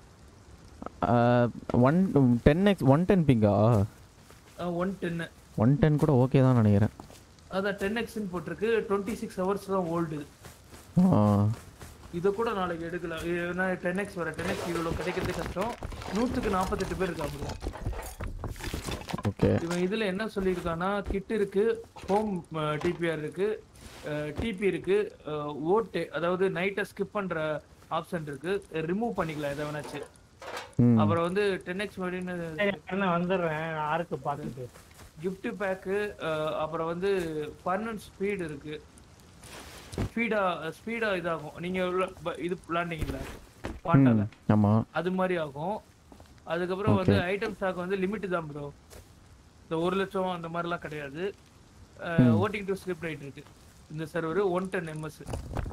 one ten x one ten பிங்கா ஒன் டென்னு ஒன் டென் கூட ஓகே தான் நினைக்கிறேன் அதான் டென் எக்ஸ்ன்னு போட்டிருக்கு டுவெண்ட்டி சிக்ஸ் ஹவர்ஸ் தான் ஓல்டு ஆ இதை கூட நாளைக்கு எடுக்கலாம் ஏன்னா டென் எக்ஸ் வர டென் எக்ஸ் இவ்வளோ கிடைக்கிறதே கஷ்டம் நூற்றுக்கு நாற்பத்தெட்டு பேர் இருக்காங்க ஓகே இவன் இதுல என்ன சொல்லியிருக்கான்னா கிட் இருக்கு ஹோம் டிபிஆர் இருக்கு டிபி இருக்கு ஓட்டு அதாவது நைட்டை ஸ்கிப் பண்ற ஆப்ஷன் இருக்கு ரிமூவ் பண்ணிக்கலாம் எதை வேணாச்சு ம் அப்புறம் வந்து டென் எக்ஸ் அப்படின்னு சரி நான் வந்துடுறேன் ஆருக்கு பார்த்துட்டு gift பேக்கு அப்புறம் வந்து பர்மனன்ட் ஸ்பீடு இருக்கு ஸ்பீடா ஸ்பீடா இதாகும் நீங்க உள்ள- ப- இது விளாண்டீங்கல்ல பாண்டால ம் ஆமாம் அது மாதிரி ஆகும் அதுக்கப்புறம் வந்து ஐட்டம் ஸ்டாக் வந்து லிமிட் தான் ப்ரோ இந்த ஒரு லட்சம் அந்த மாதிரிலாம் கிடையாது ஓட்டிங் டு ஸ்கிரிப்ட் ரைட் இருக்கு இந்த சர்வர் ஒன் டென் எம்எஸ்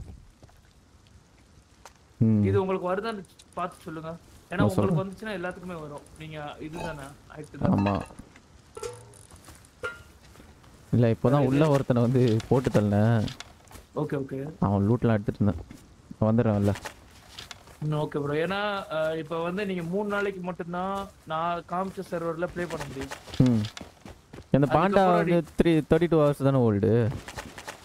ம் இது உங்களுக்கு வருதான்னு பார்த்து சொல்லுங்க ஏன்னா நான் உங்களுக்கு சொல்றேன். வந்துச்சுன்னா எல்லாத்துக்குமே வரும் நீங்க இதுதானே ஆக்ட் தான் ஆமாம் இல்லை இப்போ தான் உள்ள ஒருத்தனை வந்து போட்டு தள்ளேன் ஓகே ஓகே அவன் லூட்லாம் எடுத்துட்டு இருந்தேன் வந்துடுறான்ல ஓகே ப்ரோ ஏன்னா அஹ், இப்போ வந்து நீங்க மூணு நாளைக்கு மட்டும்தான் நான் காமிச்ச சர்வர்ல ப்ளே பண்ண முடியும் ம் இந்த பாண்டா அதுக்கப்புறம் வந்து த்ரீ தேர்ட்டி டூ ஹவர்ஸ் தானே old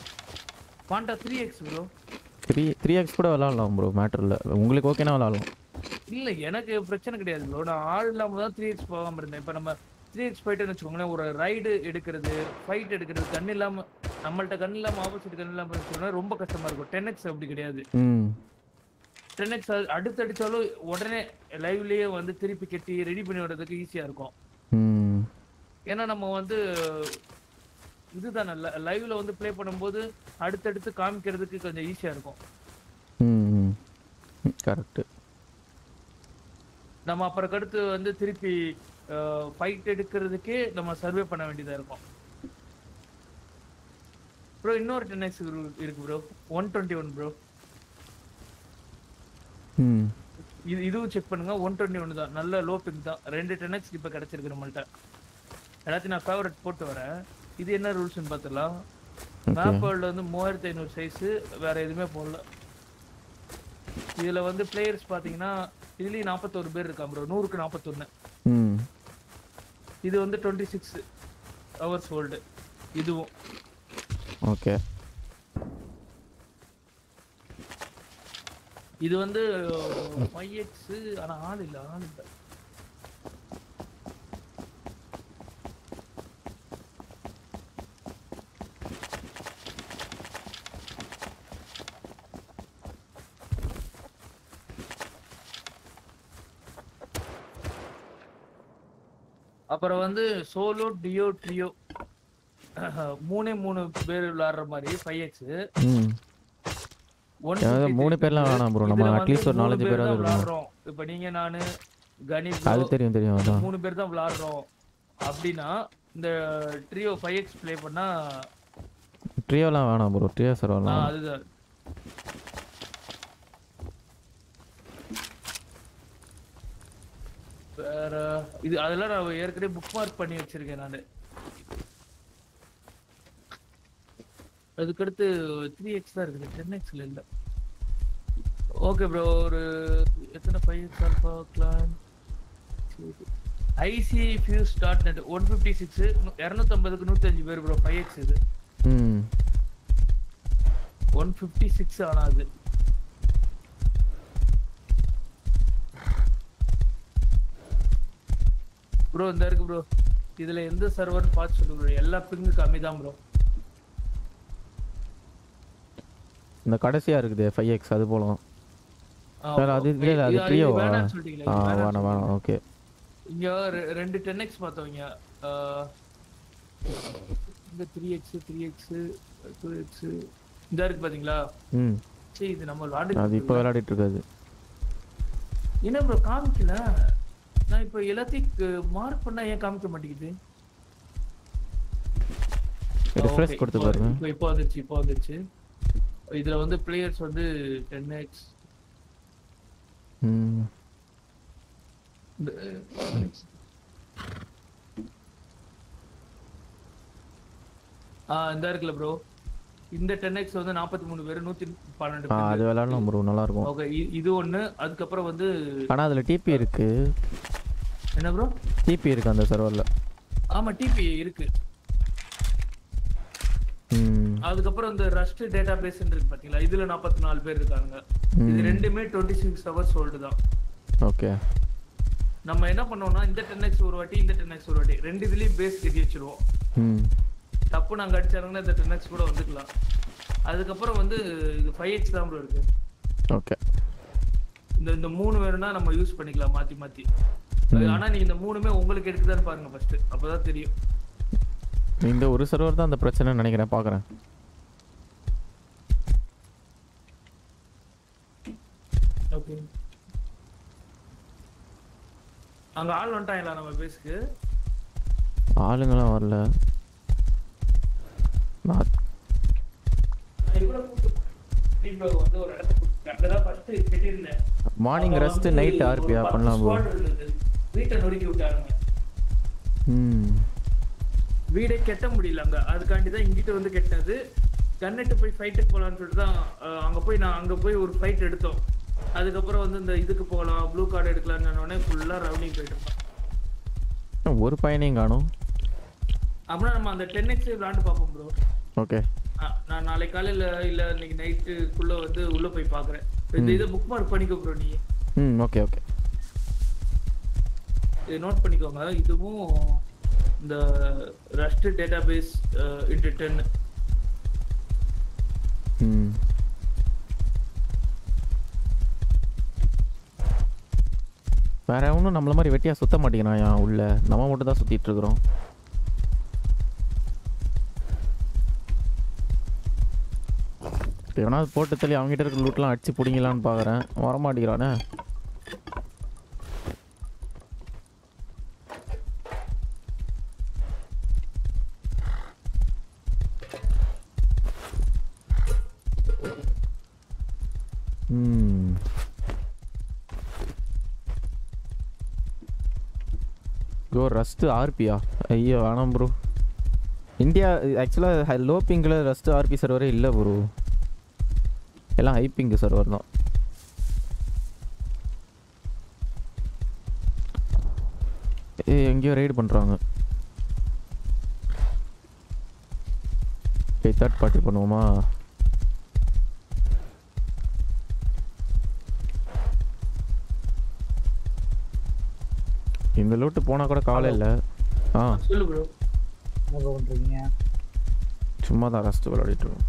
Panda three x bro three three x கூட விளாட்லாம் ப்ரோ மேட்டர் இல்லை உங்களுக்கு ஓகேனா விளாட்லாம் இல்ல எனக்கு பிரச்சனை கிடையாது ப்ரோ நான் ஆள் இல்லாம தான் த்ரீ எக்ஸ் போகாம இருந்தேன் இப்போ நம்ம த்ரீ எக்ஸ் போயிட்டுன்னு வச்சுக்கோங்களேன் ஒரு ரைடு எடுக்கிறது ஃபைட் எடுக்கிறது கண் இல்லாம நம்மள்ட்ட கண் இல்லாம ஆப்போசிட் கண் இல்லாம வச்சுக்கோங்களேன் ரொம்ப கஷ்டமா இருக்கும் டென் எக்ஸ் அப்படி கிடையாது ம் டென் எக்ஸ் அடுத்து அடிச்சாலும் உடனே லைவ்லயே வந்து திருப்பி கட்டி ரெடி பண்ணி விடுறதுக்கு ஈஸியா இருக்கும் ம் ஏன்னா நம்ம வந்து இதுதானே லைவ்ல வந்து ப்ளே பண்ணும்போது அடுத்தடுத்து காமிக்கிறதுக்கு கொஞ்சம் ஈஸியா இருக்கும் ம் கரெக்டு நம்ம அப்புறம் அடுத்து வந்து திருப்பி ஃபைட் எடுக்கிறதுக்கே நம்ம சர்வே பண்ண வேண்டியதா இருக்கும் ப்ரோ இன்னொரு டென் எக்ஸ் இருக்கு bro one twenty one bro ம் இது இதுவும் செக் பண்ணுங்க ஒன் டுவெண்ட்டி ஒன் தான் நல்ல லோ பிக் தான் ரெண்டு டென் எக்ஸ் இப்போ கிடைச்சிருக்கு நம்மள்ட்ட எல்லாத்தையும் நான் ஃபேவரட் போட்டு வரேன் இது என்ன ரூல்ஸ்னு பார்த்துலாம் மேப் வேர்ல்டு வந்து மூவாயிரத்தி ஐநூறு சைஸு வேற எதுவுமே போடல இதுல வந்து பிளேயர்ஸ் பாத்தீங்கன்னா இதுலயும் நாற்பத்தோரு பேர் இருக்கா ப்ரோ நூறுக்கு நாற்பத்தொன்னு ம் இது வந்து டுவெண்ட்டி சிக்ஸ் ஹவர்ஸ் ஓல்டு இதுவும் ஓகே இது வந்து ஃபைவ் எக்ஸ் ஆனா ஆள் இல்ல ஆள் இல்ல அப்புறம் வந்து சோலோ டியோ ட்ரியோ மூணே மூணு பேர் விளையாடுற மாதிரி ஃபைவ் எக்ஸ் ம் அதாவது மூணு பேர்லாம் வேணாம் bro. நம்ம at least ஒரு நாலஞ்சு பேராவது இருக்கணும். விளையாடுறோம் இப்போ நீங்க நானு கணேஷ் அது bro, தெரியும் தெரியும் இந்த அதான் மூணு பேர் தான் விளையாடுறோம் அப்படின்னா இந்த ட்ரியோ ஃபைவ் எக்ஸ் ப்ளே பண்ணா ட்ரியோலாம் வேணாம் ப்ரோ ட்ரியோ சார் ஆ, வரலாம் அதுதான் வேற இது அதெல்லாம் நான் ஏற்கனவே புக் மார்க் பண்ணி வச்சிருக்கேன் நான் அதுக்கடுத்து த்ரீ எக்ஸ் தான் இருக்குது டென் எக்ஸ்ல இல்ல ஓகே ப்ரோ ஒரு எத்தனை five x alpha clan IC fuse dot net one fifty six இரநூத்தம்பதுக்கு நூற்றஞ்சு பேர் ப்ரோ ஃபைவ் எக்ஸ் இது ம் ஒன் ஃபிஃப்டி சிக்ஸ் ஆனா அது ப்ரோ இந்த இருக்கு ப்ரோ இதுல எந்த சர்வர்னு பார்த்து சொல்லு ப்ரோ எல்லா பிங்கு கம்மி தான் ப்ரோ இந்த கடைசியா இருக்குது ஃபைவ் எக்ஸ் அது போலாம் சார் அது இல்லை இல்லை அது ட்ரியோவா ஆ வேணாம் வேணாம் ஓகே இங்க ரெ- ரெண்டு டென் எக்ஸ் பார்த்தவங்க இந்த three x three x two x இந்த இருக்கு பாத்தீங்களா ம் சரி இது நம்ம அது விளாண்டு இப்போ விளையாடிட்டு இருக்காது என்ன ப்ரோ காமிக்கல நான் இப்போ எல்லாத்தையும் மார்க் பண்ணா ஏன் காமிக்க மாட்டேங்குது ரிஃப்ரெஷ் கொடுத்து பாருங்க இப்போ இப்போ வந்துச்சு இப்போ வந்துச்சு இதுல வந்து பிளேயர்ஸ் வந்து டென் எக்ஸ் ம் ஆ இந்த இருக்குல்ல ப்ரோ இந்த டென் எக்ஸ் வந்து நாற்பத்தி மூணு பேர் நூத்தி பன்னெண்டு ஆ அது விளையாடலாம் ப்ரோ நல்லா இருக்கும் ஓகே இது ஒண்ணு அதுக்கப்புறம் வந்து ஆனா அதுல டிபி இருக்கு என்ன ப்ரோ டிபி இருக்கு அந்த சர்வர்ல ஆமா டிபி இருக்கு ம் அதுக்கப்புறம் இந்த ரஸ்ட் டேட்டா பேஸ் இருக்கு பாத்தீங்களா இதுல நாற்பத்தி நாலு பேர் இருக்காங்க இது ம். ரெண்டுமே டுவெண்ட்டி சிக்ஸ் ஹவர்ஸ் ஓல்டு தான் ஓகே நம்ம என்ன பண்ணோம்னா இந்த டென் எக்ஸ் ஒரு வாட்டி இந்த டென் எக்ஸ் ஒரு வாட்டி ரெண்டு இதுலயும் பேஸ் கட்டி வச்சிருவோம் ம் தப்பு நாங்க அடிச்சாங்கன்னா இந்த டென் எக்ஸ் கூட வந்துக்கலாம் அதுக்கப்புறம் வந்து இது ஃபைவ் எக்ஸ் தான் bro இருக்கு ஓகே இந்த இந்த மூணு வேணும்னா நம்ம யூஸ் பண்ணிக்கலாம் மாத்தி மாத்தி ஆனா நீங்க இந்த மூணுமே உங்களுக்கு எடுக்குதான்னு பாருங்க ஃபர்ஸ்ட் அப்பதான் தெரியும் இந்த ஒரு சர்வர் தான் அந்த பிரச்சனை நினைக்கிறேன் பார்க்குறேன் ஓகே அங்க ஆள் வந்துட்டாங்களா நம்ம பேஸ்க்கு ஆளுங்களாம் வரல நான் இப்போ வந்து ஒரு இடத்துக்கு அங்கதான் ஃபர்ஸ்ட் கட்டியிருந்தேன் மார்னிங் அப்ப ரெஸ்ட் வந்து நைட் ஒரு ஆர்பியா பத்து பண்ணலாம் ப்ரோ squad இருந்தது. வீட்டை நொறுக்கி விட்டாங்க ம் வீடே கெட்ட முடியல அங்க அதுக்காண்டி தான் இங்கிட்ட வந்து கெட்டது கன்னெட்டு போய் ஃபைட்டுக்கு போலாம்னு சொல்லிட்டு தான் அஹ், அங்க போய் நான் அங்க போய் ஒரு ஃபைட் எடுத்தோம் அதுக்கப்புறம் வந்து இந்த இதுக்கு போகலாம் ப்ளூ கார்டு எடுக்கலாம்னு உடனே ஃபுல்லா ரவுண்டிங் போயிட்டு இருந்தோம் ஒரு பையனையும் காணும் அப்புறம் நம்ம அந்த டென் எக்ஸ் விளாண்டு பார்ப்போம் ப்ரோ ஓகே நான் நாளை காலையில இல்ல இன்னைக்கு நைட்டுக்குள்ள வந்து உள்ள போய் பாக்குறேன் இந்த இதை புக் மார்க் பண்ணிக்கோ ப்ரோ நீ ம் ஓகே ஓகே இதை நோட் பண்ணிக்கோங்க இதுவும் இந்த ரஸ்ட் டேட்டாபேஸ் இன்டு டென் ம் வேற ஒன்றும் நம்மள மாதிரி வெட்டியா சுத்த மாட்டேங்கிறான் ஏன் உள்ள நம்ம மட்டும் தான் சுத்திட்டு இருக்கிறோம் எவனா போட்டு தள்ளி அவங்ககிட்ட இருக்க லூட்லாம் அடிச்சு பிடிங்கலான்னு பார்க்குறேன் வரமாட்டேங்கிறானே ம் ப்ரோ ரஸ்ட்டு ஆர்பியா ஐயோ வேணாம் ப்ரோ இந்தியா ஆக்சுவலாக லோ பிங்கில் ரஸ்ட்டு ஆர்பி சர்வரே இல்லை ப்ரோ எல்லாம் ஹை பிங்க் சர்வர் தான் ஏ எங்கேயோ ரைடு பண்ணுறாங்க போய் தேர்ட் பார்ட்டி பண்ணுவோமா இந்த லூட்டு போனால் கூட கவலை இல்லை ஆ சொல்லு ப்ரோ என்ன பண்றீங்க சும்மா தான் ரஸ்ட் விளையாடிட்டு இருக்கோம்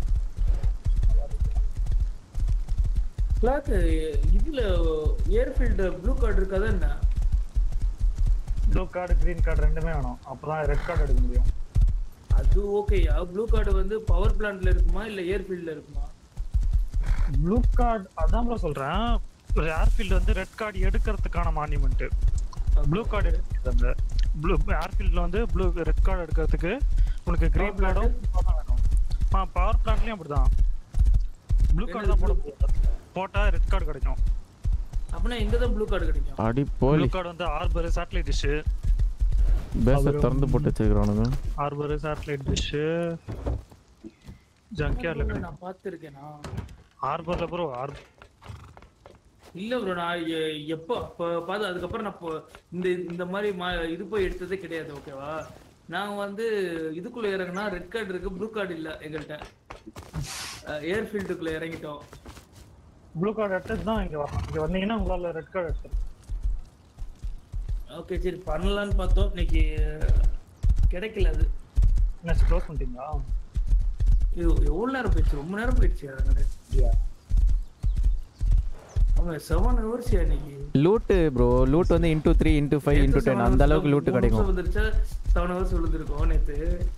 கிளாக் இதுல ஏர்ஃபீல்டு ப்ளூ கார்டு இருக்காதா என்ன ப்ளூ கார்டு கிரீன் கார்டு ரெண்டுமே வேணும் அப்பதான் ரெட் கார்டு எடுக்க முடியும் அது ஓகேயா ப்ளூ கார்டு வந்து பவர் பிளான்ட்ல இருக்குமா இல்ல ஏர்ஃபீல்ட்ல இருக்குமா ப்ளூ கார்டு அதான் ப்ரோ சொல்றேன் ஏர்ஃபீல்டு வந்து ரெட் கார்டு எடுக்கிறதுக்கான மானிமெண்ட் ப்ளூ கார்டு எடுக்கிறது ப்ளூ ஏர்ஃபீல்டில் வந்து ப்ளூ ரெட் கார்டு எடுக்கிறதுக்கு உனக்கு கிரீன் Power கார்டும் வேணும் ஆ பவர் பிளான்ட்லயும் அப்படிதான் ப்ளூ கார்டு தான் போட முடியாது போட்டா ரெட் கார்டு கிடைக்கும் அப்படின்னா எங்க தான் ப்ளூ கார்டு கிடைக்கும் அடி ப்ளூ போலி கார்டு வந்து ஆர்பர் சேட்டலைட் டிஷ்ஷு பேஸை திறந்து போட்டு வச்சுக்கிறானுங்க ஆர்பர் சேட்டலைட் டிஷ்ஷு ஜங்கியார்ல கிடைக்கும் நான் பார்த்துருக்கேனா ஆர்பர்ல ப்ரோ ஆர் இல்ல ப்ரோ நான் எ- எப்போ அப்போ பார்த்து அதுக்கப்புறம் நான் இப்போ இந்த இந்த மாதிரி மா- இது போய் எடுத்ததே கிடையாது ஓகேவா நாங்க வந்து இதுக்குள்ள இறங்குனா ரெட் கார்டு இருக்கு ப்ளூ கார்டு இல்ல எங்கள்கிட்ட ஏர்ஃபீல்டுக்குள்ள இறங்கிட்டோம் ப்ளூ கார்டு எடுத்துட்டு தான் இங்க வரணும் இங்க வந்தீங்கன்னா உங்களால ரெட் கார்டு எடுத்து ஓகே சரி பண்ணலான்னு பார்த்தோம் இன்னைக்கு கிடைக்கல அது நெக்ஸ்ட் க்ளோஸ் பண்ணிட்டீங்களா இது எவ்வளவு நேரம் போயிடுச்சு ரொம்ப நேரம் போயிடுச்சு அது ஆமா செவன் ஹவர்ஸ் இன்னைக்கு லூட்டு ப்ரோ லூட் வந்து into three into five into ten அந்த அளவுக்கு லூட்டு கிடைக்கும் வந்துருச்சா செவன் ஹவர்ஸ் விழுந்திருக்கோம் நேத்து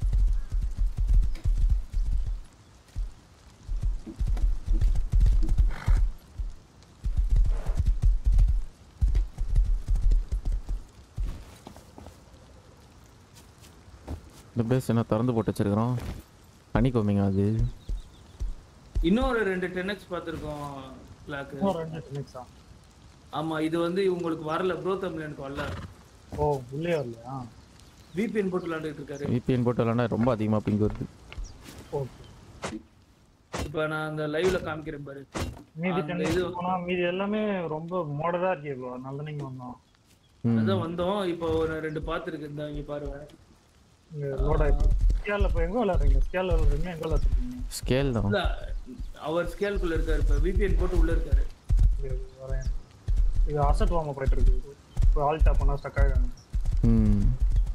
இந்த பேஸ் என்ன திறந்து போட்டு வச்சிருக்கிறோம் பண்ணிக்கோமிங்க அது இன்னொரு ரெண்டு டென் எக்ஸ் பார்த்துருக்கோம் பிளாக் இன்னும் ரெண்டு மினிட்ஸா ஆமா இது வந்து உங்களுக்கு வரல ப்ரோ தமிழ் எனக்கு வரல ஓ உள்ளே வரலையா விபிஎன் போட்டு விளாண்டுட்டு இருக்காரு விபிஎன் போட்டு விளாண்டா ரொம்ப அதிகமாக பிங் வருது ஓகே இப்ப நான் அந்த லைவ்ல காமிக்கிறேன் பாரு மீதி அந்த டென் இது- போனா மீதி எல்லாமே ரொம்ப மாடலா இருக்கே ப்ரோ அதனால தான் நீங்க வந்தோம் ம் அதான் வந்தோம் இப்போ ஒரு ரெண்டு பார்த்துருக்கு இந்த இங்க பாருங்க இங்க லோட் ஆயிடுச்சு ஸ்கேல்ல இப்போ எங்க விளையாடுறீங்க ஸ்கேல்ல விளையாடுறீங்க எங்க விளையாடுறீங்க ஸ்கேல் தான் இல்ல அவர் ஸ்கேலுக்குள்ள இருக்காரு இப்ப விபிஎன் போட்டு உள்ள இருக்காரு இது வரேன் இது அசட் வாங்க போயிட்டு இருக்கு இப்போ ஆல் டாப் பண்ணா ஸ்டக் ஆயிடும் ம்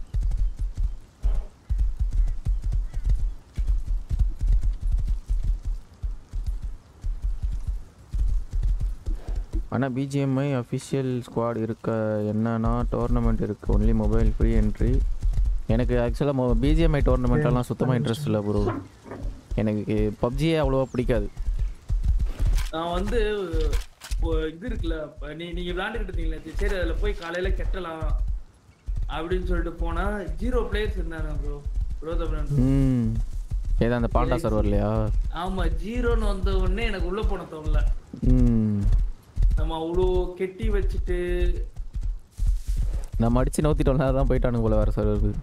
ஆனால் பிஜிஎம்ஐ அஃபிஷியல் ஸ்குவாட் இருக்க என்னன்னா டோர்னமெண்ட் இருக்குது ஒன்லி மொபைல் ஃப்ரீ என்ட்ரி எனக்கு ஆக்சுவலாக பிஜிஎம்ஐ டோர்னமெண்ட்டெல்லாம் சுத்தமாக இன்ட்ரெஸ்ட் இல்லை ப்ரோ எனக்கு பப்ஜியே அவ்வளோவா பிடிக்காது நான் வந்து ஒ- இது இருக்குல்ல இப்ப நீ நீங்க விளையாண்டுக்கிட்டு இருந்தீங்களே சரி அதுல போய் காலையில கெட்டலாம் அப்படின்னு சொல்லிட்டு போனா ஜீரோ பிளேயர்ஸ் இருந்தாங்க ப்ரோ ப்ரோ தமிழ் ம் ஏதா அந்த பாண்டா சர்வர்லையா ஆமா ஜீரோன்னு வந்த உடனே எனக்கு உள்ள போன தோணல ம் நம்ம அவ்வளோ கெட்டி வச்சுட்டு நம்ம அடிச்சு நோத்திட்டோம்னா தான் போயிட்டானுங்க போல வேறு சர்வருக்கு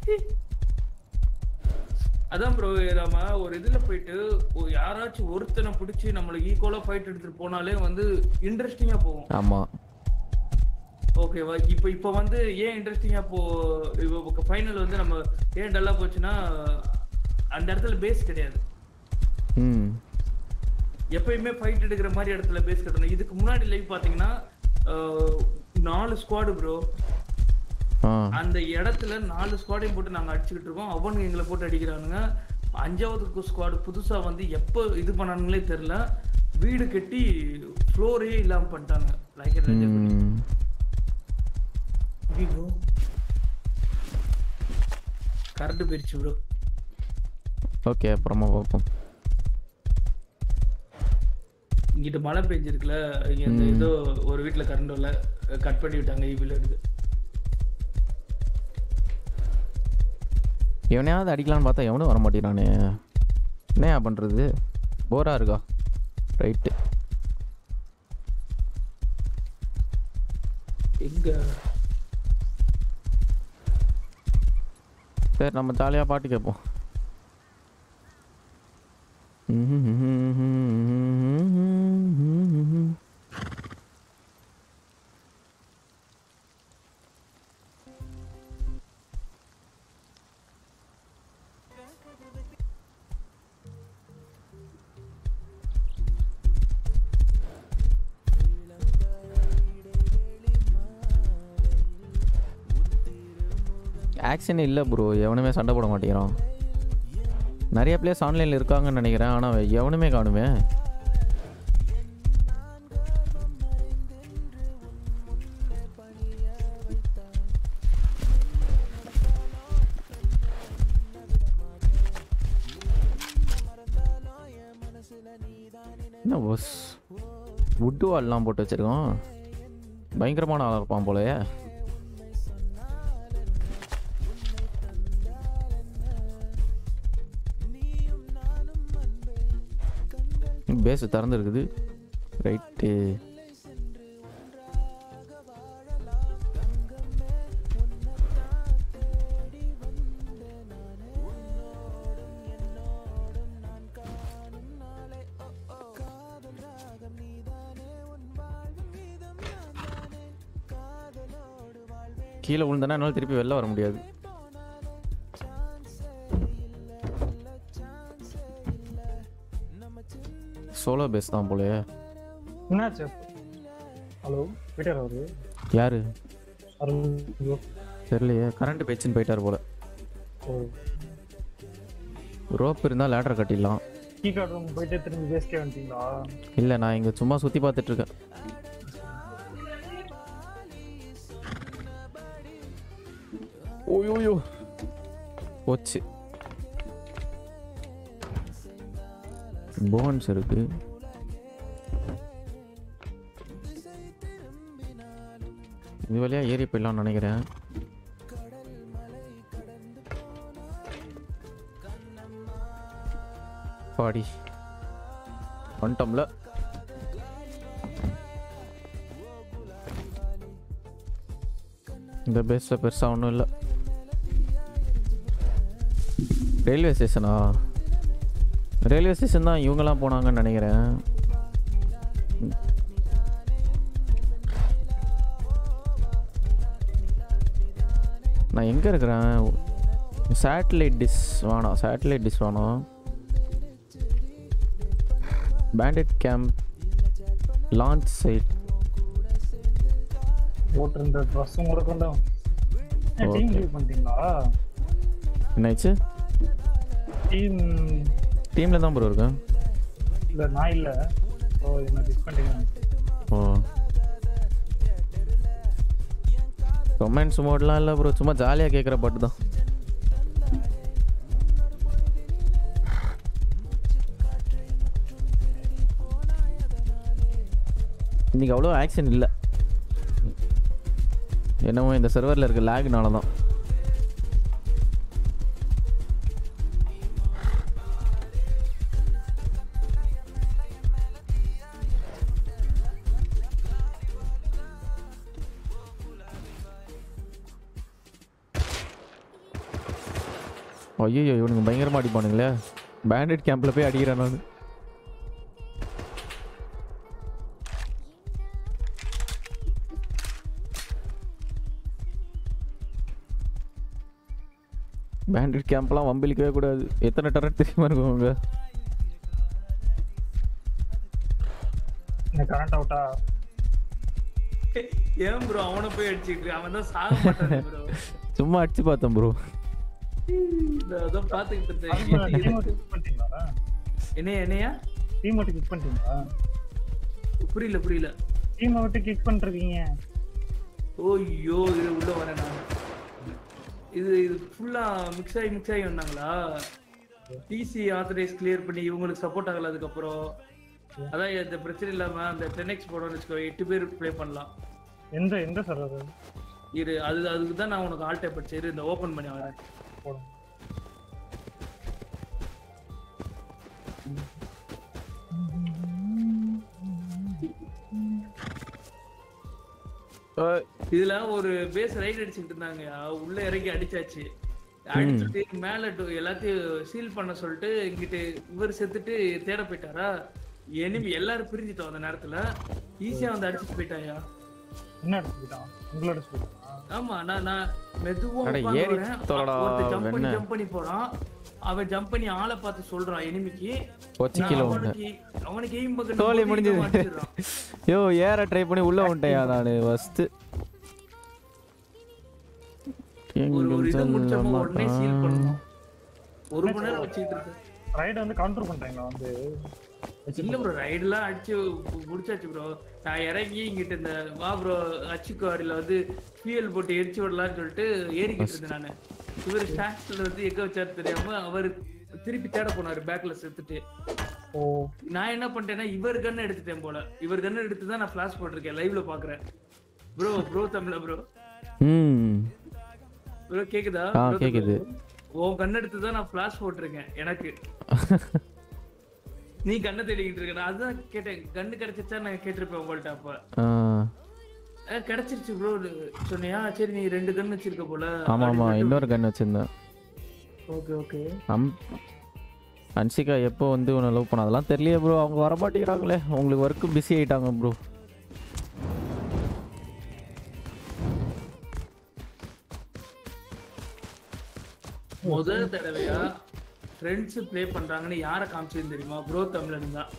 அதான் ப்ரோ நம்ம ஒரு இதுல போயிட்டு ஒரு யாராச்சும் ஒருத்தனை பிடிச்சி நம்மளுக்கு ஈக்குவலா ஃபைட் எடுத்துட்டு போனாலே வந்து இன்ட்ரெஸ்டிங்கா போகும் ஆமாம் ஓகேவா இப்போ இப்போ வந்து ஏன் இன்ட்ரெஸ்டிங்கா போ இப்போ ஃபைனல் வந்து நம்ம ஏன் டல்லா போச்சுன்னா அந்த இடத்துல பேஸ் கிடையாது ம் எப்பயுமே ஃபைட் எடுக்கிற மாதிரி இடத்துல பேஸ் கட்டணும் இதுக்கு முன்னாடி லைவ் பாத்தீங்கன்னா ஆஹ், நாலு ஸ்குவாடு ப்ரோ ஆ அந்த இடத்துல நாலு ஸ்குவாடையும் போட்டு நாங்க அடிச்சுக்கிட்டு இருக்கோம் அவனுங்க எங்களை போட்டு அடிக்கிறானுங்க அஞ்சாவது ஸ்குவாடு புதுசா வந்து எப்போ இது பண்ணானுங்களே தெரியல வீடு கட்டி ஃப்ளோரே இல்லாம பண்ணிட்டானுங்க லைக் ம் ப்ரோ கரண்ட் போயிடுச்சு ப்ரோ ஓகே அப்புறமா பார்ப்போம் இங்கிட்ட மழை பெஞ்சிருக்குல இங்க இந்த ம். ஏதோ ஒரு வீட்ல கரண்ட் வரல கட் பண்ணி விட்டாங்க ஈபில் எடுத்து எவனையாவது அடிக்கலான்னு பார்த்தா எவனும் வர மாட்டேறானே என்னையா பண்ணுறது போராக இருக்கா ரைட்டு எங்க சரி நம்ம ஜாலியாக பாட்டு கேட்போம் ஆக்ஷன் இல்லை ப்ரோ எவனுமே சண்டை போட மாட்டேங்கிறான் நிறைய பிளேஸ் ஆன்லைனில் இருக்காங்கன்னு நினைக்கிறேன் ஆனால் எவனுமே காணுமே என்ன பஸ் வுட்டு வால்லாம் போட்டு வச்சிருக்கோம் பயங்கரமான ஆளாக இருப்பான் போலயே பேஸ் திறந்துருக்குது ரைட்டு கீழே விழுந்தனா என்னால் திருப்பி வெளில வர முடியாது சோலோ பேஸ் தான் போலயே என்னாச்சு ஹலோ வீட்டார் அவரு யாரு அருள் bro. தெரியலையே கரண்ட் போயிடுச்சுன்னு போயிட்டார் போல ஓ ரோப் இருந்தால் லேடர் கட்டிடலாம் கீ கார்டு ரூம் போயிட்டு திரும்பி பேஸ்கே வந்துட்டீங்களா இல்லை நான் இங்கே சும்மா சுற்றி பார்த்துட்டு இருக்கேன் ஓயோயோ போச்சு போன்ஸ் இருக்கு இது வழியா ஏறி போயிடலாம்னு நினைக்கிறேன் பாடி வந்துட்டோம்ல இந்த பேஸில் பெருசாக ஒன்றும் இல்லை ரயில்வே ஸ்டேஷனா ரயில்வே ஸ்டேஷன் தான் இவங்கெல்லாம் போனாங்கன்னு நினைக்கிறேன் நான் எங்கே இருக்கிறேன் சேட்டலைட் டிஷ் வேணாம் சேட்டலைட் டிஷ் வேணாம் பேண்டட் கேம்ப் லான்ச் சைட் போட்டிருந்த ட்ரெஸ்ஸும் கூட கொண்டு டீம் Okay. லீவ் பண்ணிட்டீங்களா என்னாச்சு டீம் டீமில் தான் ப்ரோ இருக்கேன் இல்ல நான் இல்ல ஓ என்ன டிஸ் பண்ணிட்டீங்க ஓ ரொமான்ஸ் மோட்லாம் இல்லை ப்ரோ சும்மா ஜாலியாக கேட்குற பாட்டு தான் இன்னைக்கு அவ்வளோ ஆக்ஷன் இல்லை என்னமோ இந்த சர்வரில் இருக்க லேக்னால தான் ஐயோ இவனுங்க பயங்கரமாக அடிப்பானுங்களே பேண்டட் கேம்பில் போய் அடிக்கிறேன் நான் பேண்டட் கேம்ப்லாம் வம்பிலிக்கவே கூடாது எத்தனை டரட் தெரியுமா இருக்கும் அவங்க கரண்ட் அவுட்டா ஏன் ப்ரோ அவனை போய் அடிச்சுட்டு அவன் தான் சாக மாட்டான் ப்ரோ சும்மா அடிச்சு பார்த்தேன் ப்ரோ அதான் பாத்துக்கிட்டு டீம் இருந்தேன் கிக் பண்ணிட்டீங்களா என்ன என்னையா டீம் விட்டு கிக் பண்ணிட்டீங்களா புரியல புரியல டீம் விட்டு கிக் பண்ணிருக்கீங்க ஓய்யோ இது உள்ள வரேன் நான் இது இது ஃபுல்லா மிக்ஸ் ஆகி மிக்ஸ் ஆகி வந்தாங்களா டிசி ஆத்தரைஸ் கிளியர் பண்ணி இவங்களுக்கு சப்போர்ட் ஆகல அதுக்கப்புறம் அதான் இந்த பிரச்சனை இல்லாம அந்த டென் எக்ஸ் போடணும்னு வச்சுக்கோ எட்டு பேர் ப்ளே பண்ணலாம் எந்த எந்த சர்வர் இரு அது அதுக்கு தான் நான் உனக்கு ஆல்டே படிச்சேன் இரு இந்த ஓபன் பண்ணி வரேன் போடுங்க இதுல ஒரு பேஸ் ரைட் அடிச்சுட்டு இருந்தாங்க உள்ள இறங்கி அடிச்சாச்சு அடிச்சுட்டு மேல to- எல்லாத்தையும் சீல் பண்ண சொல்லிட்டு இங்கிட்டு இவர் செத்துட்டு தேட போயிட்டாரா எனிமி எல்லாரும் பிரிஞ்சிட்டோம் அந்த நேரத்துல ஈஸியா வந்து அடிச்சுட்டு போயிட்டாயா என்ன எடுத்துக்கிட்டான் உங்களை எடுத்துக்கிட்டான் ஆமா நான் நான் மெதுவா அட, உட்கார்ந்து ஏறி வரேன். தொலைடா, ஒருத்தன் ஜம்ப் பண்ணி வெண்ணெய். ஜம்ப் பண்ணி போறான் அவன் ஜம்ப் பண்ணி ஆளை பார்த்து சொல்றான் எனிமிக்கு கொச்சி நான் கீழே உண்டு அவனுக்கு அவனுக்கு எய்ம் தோலி பக்கம் முடிஞ்சது யோ ஏற ட்ரை பண்ணி உள்ள வந்துட்டேயா நானு ஃபர்ஸ்ட் ஒரு ஒரு இது முடிச்சப்போ உடனே சீல் பண்ணணும் ஒரு மணி நேரம் வச்சுக்கிட்டு இருக்கேன் ரைடு வந்து கவுண்டர் பண்றீங்களா வந்து இல்ல ப்ரோ ரைடுலாம் அடிச்சு மு- முடிச்சாச்சு ப்ரோ நான் இறங்கி இங்கிட்ட இந்த வா ப்ரோ அச்சுக்காரில வந்து ஃபியூயல் போட்டு எரிச்சு விடலாம்னு சொல்லிட்டு ஏறிக்கிட்டு இருந்தேன் நானு இவர் ஸ்டாக்ஸ்ல வந்து எங்க வச்சாரு தெரியாம அவர் திருப்பி தேட போனாரு பேக்ல செத்துட்டு ஓ நான் என்ன பண்ணிட்டேன்னா இவர் கண்ணை எடுத்துட்டேன் போல இவர் கண்ணை எடுத்து தான் நான் ஃபிளாஷ் போட்டிருக்கேன் லைவ்ல பாக்குறேன் ப்ரோ ப்ரோ தமிழ ப்ரோ ம் ப்ரோ கேக்குதா ஆ, bro, கேக்குது. உன் கண்ணை எடுத்து தான் நான் ஃபிளாஷ் போட்டிருக்கேன் எனக்கு நீ கண்ணை தேடிக்கிட்டு இருக்க நான் அதுதான் கேட்டேன் கண்ணு கிடைச்சிச்சா நான் கேட்டிருப்பேன் உங்கள்ட்ட அப்ப ஆ, அஹ் கிடைச்சிருச்சு ப்ரோ சொன்னியா சரி நீ ரெண்டு கண் வச்சிருக்க போல ஆமா ஆமா இன்னொரு கன் வச்சிருந்தேன் ஓகே ஓகே அம் அன்சிகா எப்போ வந்து உன்னை லவ் பண்ண அதெல்லாம் தெரியலையே ப்ரோ அவங்க வர மாட்டேங்கிறாங்களே உங்களுக்கு ஒர்க்கு பிஸி ஆயிட்டாங்க ப்ரோ முதல் தடவையா ஃப்ரெண்ட்ஸ் ப்ளே பண்றாங்கன்னு யாரை காமிச்சது தெரியுமா ப்ரோ தமிழன் தான்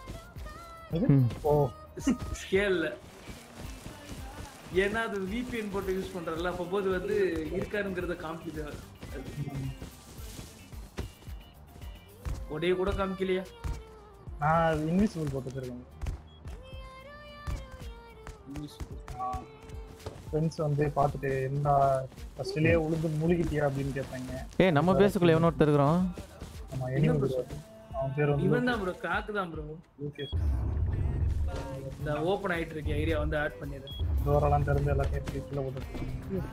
ஓ ஸ்கேல்ல ஏன்னா அது விபிஎன் போட்டு யூஸ் பண்றதுல அப்போ போது வந்து இருக்காருங்கிறத காமிக்குது அது. உடைய கூட காமிக்கலையா நான் இன்விசிபிள் போட்டு வச்சிருக்கேன் ஃப்ரெண்ட்ஸ் வந்து பார்த்துட்டு என்ன ஃபர்ஸ்ட்லயே உளுந்து முழுகிட்டியா அப்படின்னு கேட்பாங்க ஏய் நம்ம பேசுக்குள்ள எவனோ ஒருத்தர் இருக்கிறான் ஆமா எனிமி அவன் பேர் வந்து இவன் தான் ப்ரோ காக்கு தான் ப்ரோ லூகேஷ் இந்த ஓப்பன் ஆயிட்டு இருக்க ஏரியா வந்து ஆட் பண்ணிடுறேன் டோரெல்லாம் திறந்து எல்லாத்தையும் கீழே போட்டு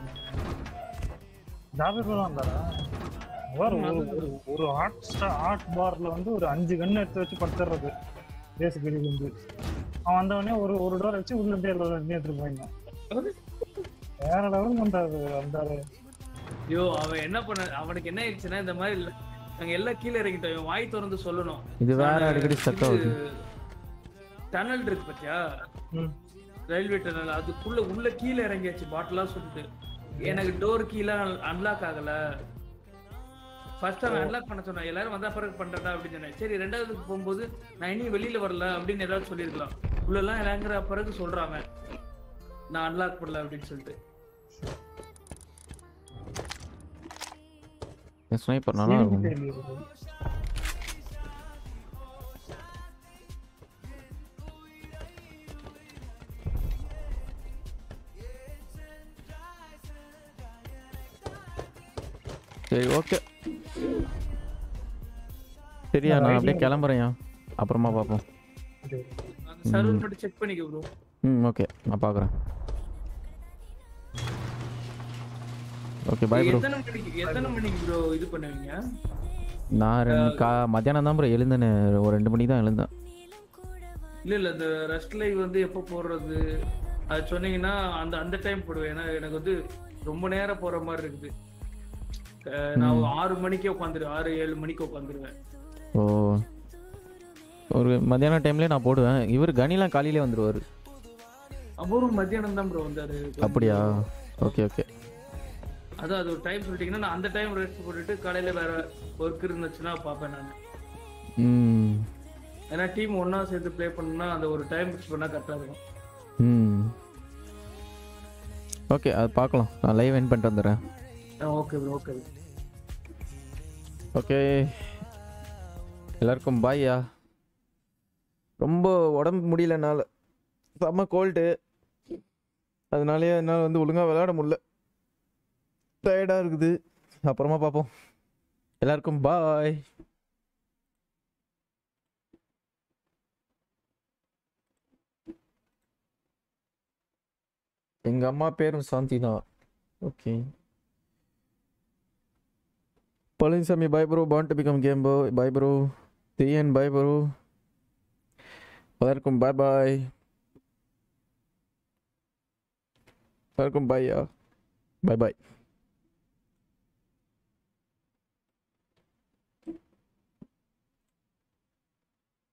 ஜாபர் தான் இருந்தாரா அவர் ஒரு ஒரு- ஒரு ஆர்ட் ஆர்ட் பார்ல வந்து ஒரு அஞ்சு கன் எடுத்து வச்சு படுத்துறது பேசிக்கலி வந்து அவன் வந்தவொடனே ஒரு ஒரு டோர் வச்சு உள்ள இருந்தே எல்லாரும் எடுத்துட்டு போயிருந்தான் வேற லெவல் பண்றாரு வந்தாரு ஐயோ அவன் என்ன பண்ண அவனுக்கு என்ன ஆயிடுச்சுன்னா இந்த மாதிரி இல்ல நாங்க எல்லாம் கீழே இறங்கிட்டோம் இவன் வாய் திறந்து சொல்லணும் இது வேற அடிக்கடி stuck ஆகுது. டனல் இருக்கு பாத்தியா ம். ரயில்வே டனல் அதுக்குள்ள உள்ள கீழே இறங்கியாச்சு பாட்டிலா சொல்லிட்டு எனக்கு டோர் கீழே அன்லாக் ஆகல ஃபர்ஸ்ட் அவன் அன்லாக் பண்ண சொன்னான் எல்லாரும் வந்தா பிறகு பண்றதா அப்படின்னு சொன்னேன் சரி ரெண்டாவதுக்கு போகும்போது நான் இனி வெளியில வரல அப்படின்னு ஏதாவது சொல்லியிருக்கலாம் உள்ளெல்லாம் இறங்குற பிறகு சொல்றாங்க நான் அன்லாக் பண்ணல அப்படின்னு சொல்லிட்டு ஸ்னைப்பர் நல்லா இருக்கும் தெரியல. சரி ஓகே சரியா நான் அப்படியே கிளம்புறேன்யா அப்புறமா பார்ப்போம் அந்த சர்வர் மட்டும் செக் பண்ணிக்க ப்ரோ ம் ஓகே நான் பார்க்குறேன் ஓகே பாய் ப்ரோ எத்தனை மணிக்கு எத்தனை மணிக்கு ப்ரோ இது பண்ணுவீங்க நான் ரெண்டு கா மத்தியானம் தான் ப்ரோ எழுந்தேன் ஒரு ரெண்டு மணிக்கு தான் எழுந்தேன் இல்ல இல்ல இந்த ரெஸ்ட் லைவ் வந்து எப்போ போடுறது அது சொன்னீங்கன்னா அந்த அந்த டைம் போடுவேன் ஏன்னா எனக்கு வந்து ரொம்ப நேரம் போற மாதிரி இருக்குது அஹ் நான் ஒரு ஆறு மணிக்கே உட்காந்துருவேன் ஆறு ஏழு மணிக்கு உட்காந்துருவேன் ஓ ஒரு மத்தியான டைம்லேயே நான் போடுவேன் இவர் கனிலாம் காலையிலே வந்துடுவார் அப்புறம் மத்தியானம் தான் ப்ரோ வந்தாரு அப்படியா ஓகே ஓகே அதான் அது ஒரு டைம் சொல்லிட்டீங்கன்னா நான் அந்த டைம் ரெஸ்ட் போட்டுட்டு காலையில வேற ஒர்க் இருந்துச்சுன்னா பார்ப்பேன் நான் ம் ஏன்னா டீம் ஒண்ணா சேர்ந்து ப்ளே பண்ணா அந்த ஒரு டைம் ஃபிக்ஸ் பண்ணா கரெக்டா இருக்கும் ம் ஓகே அது பார்க்கலாம் நான் லைவ் என் பண்ணிட்டு வந்துடுறேன் ஓகே ப்ரோ ஓகே ஓகே எல்லாருக்கும் பாய்யா ரொம்ப உடம்பு முடியலனால செம்ம கோல்டு அதனாலேயே என்னால் வந்து ஒழுங்காக விளையாட முடியல டயர்டாக இருக்குது அப்புறமா பார்ப்போம் எல்லாருக்கும் பாய் எங்கள் அம்மா பேரும் சாந்தி தான் okay Palanisamy bye bro bond to become game போ பாய் ப்ரோ தியன் பாய் ப்ரோ எல்லாருக்கும் பாய் பாய் எல்லாருக்கும் பாய்யா பாய் பாய்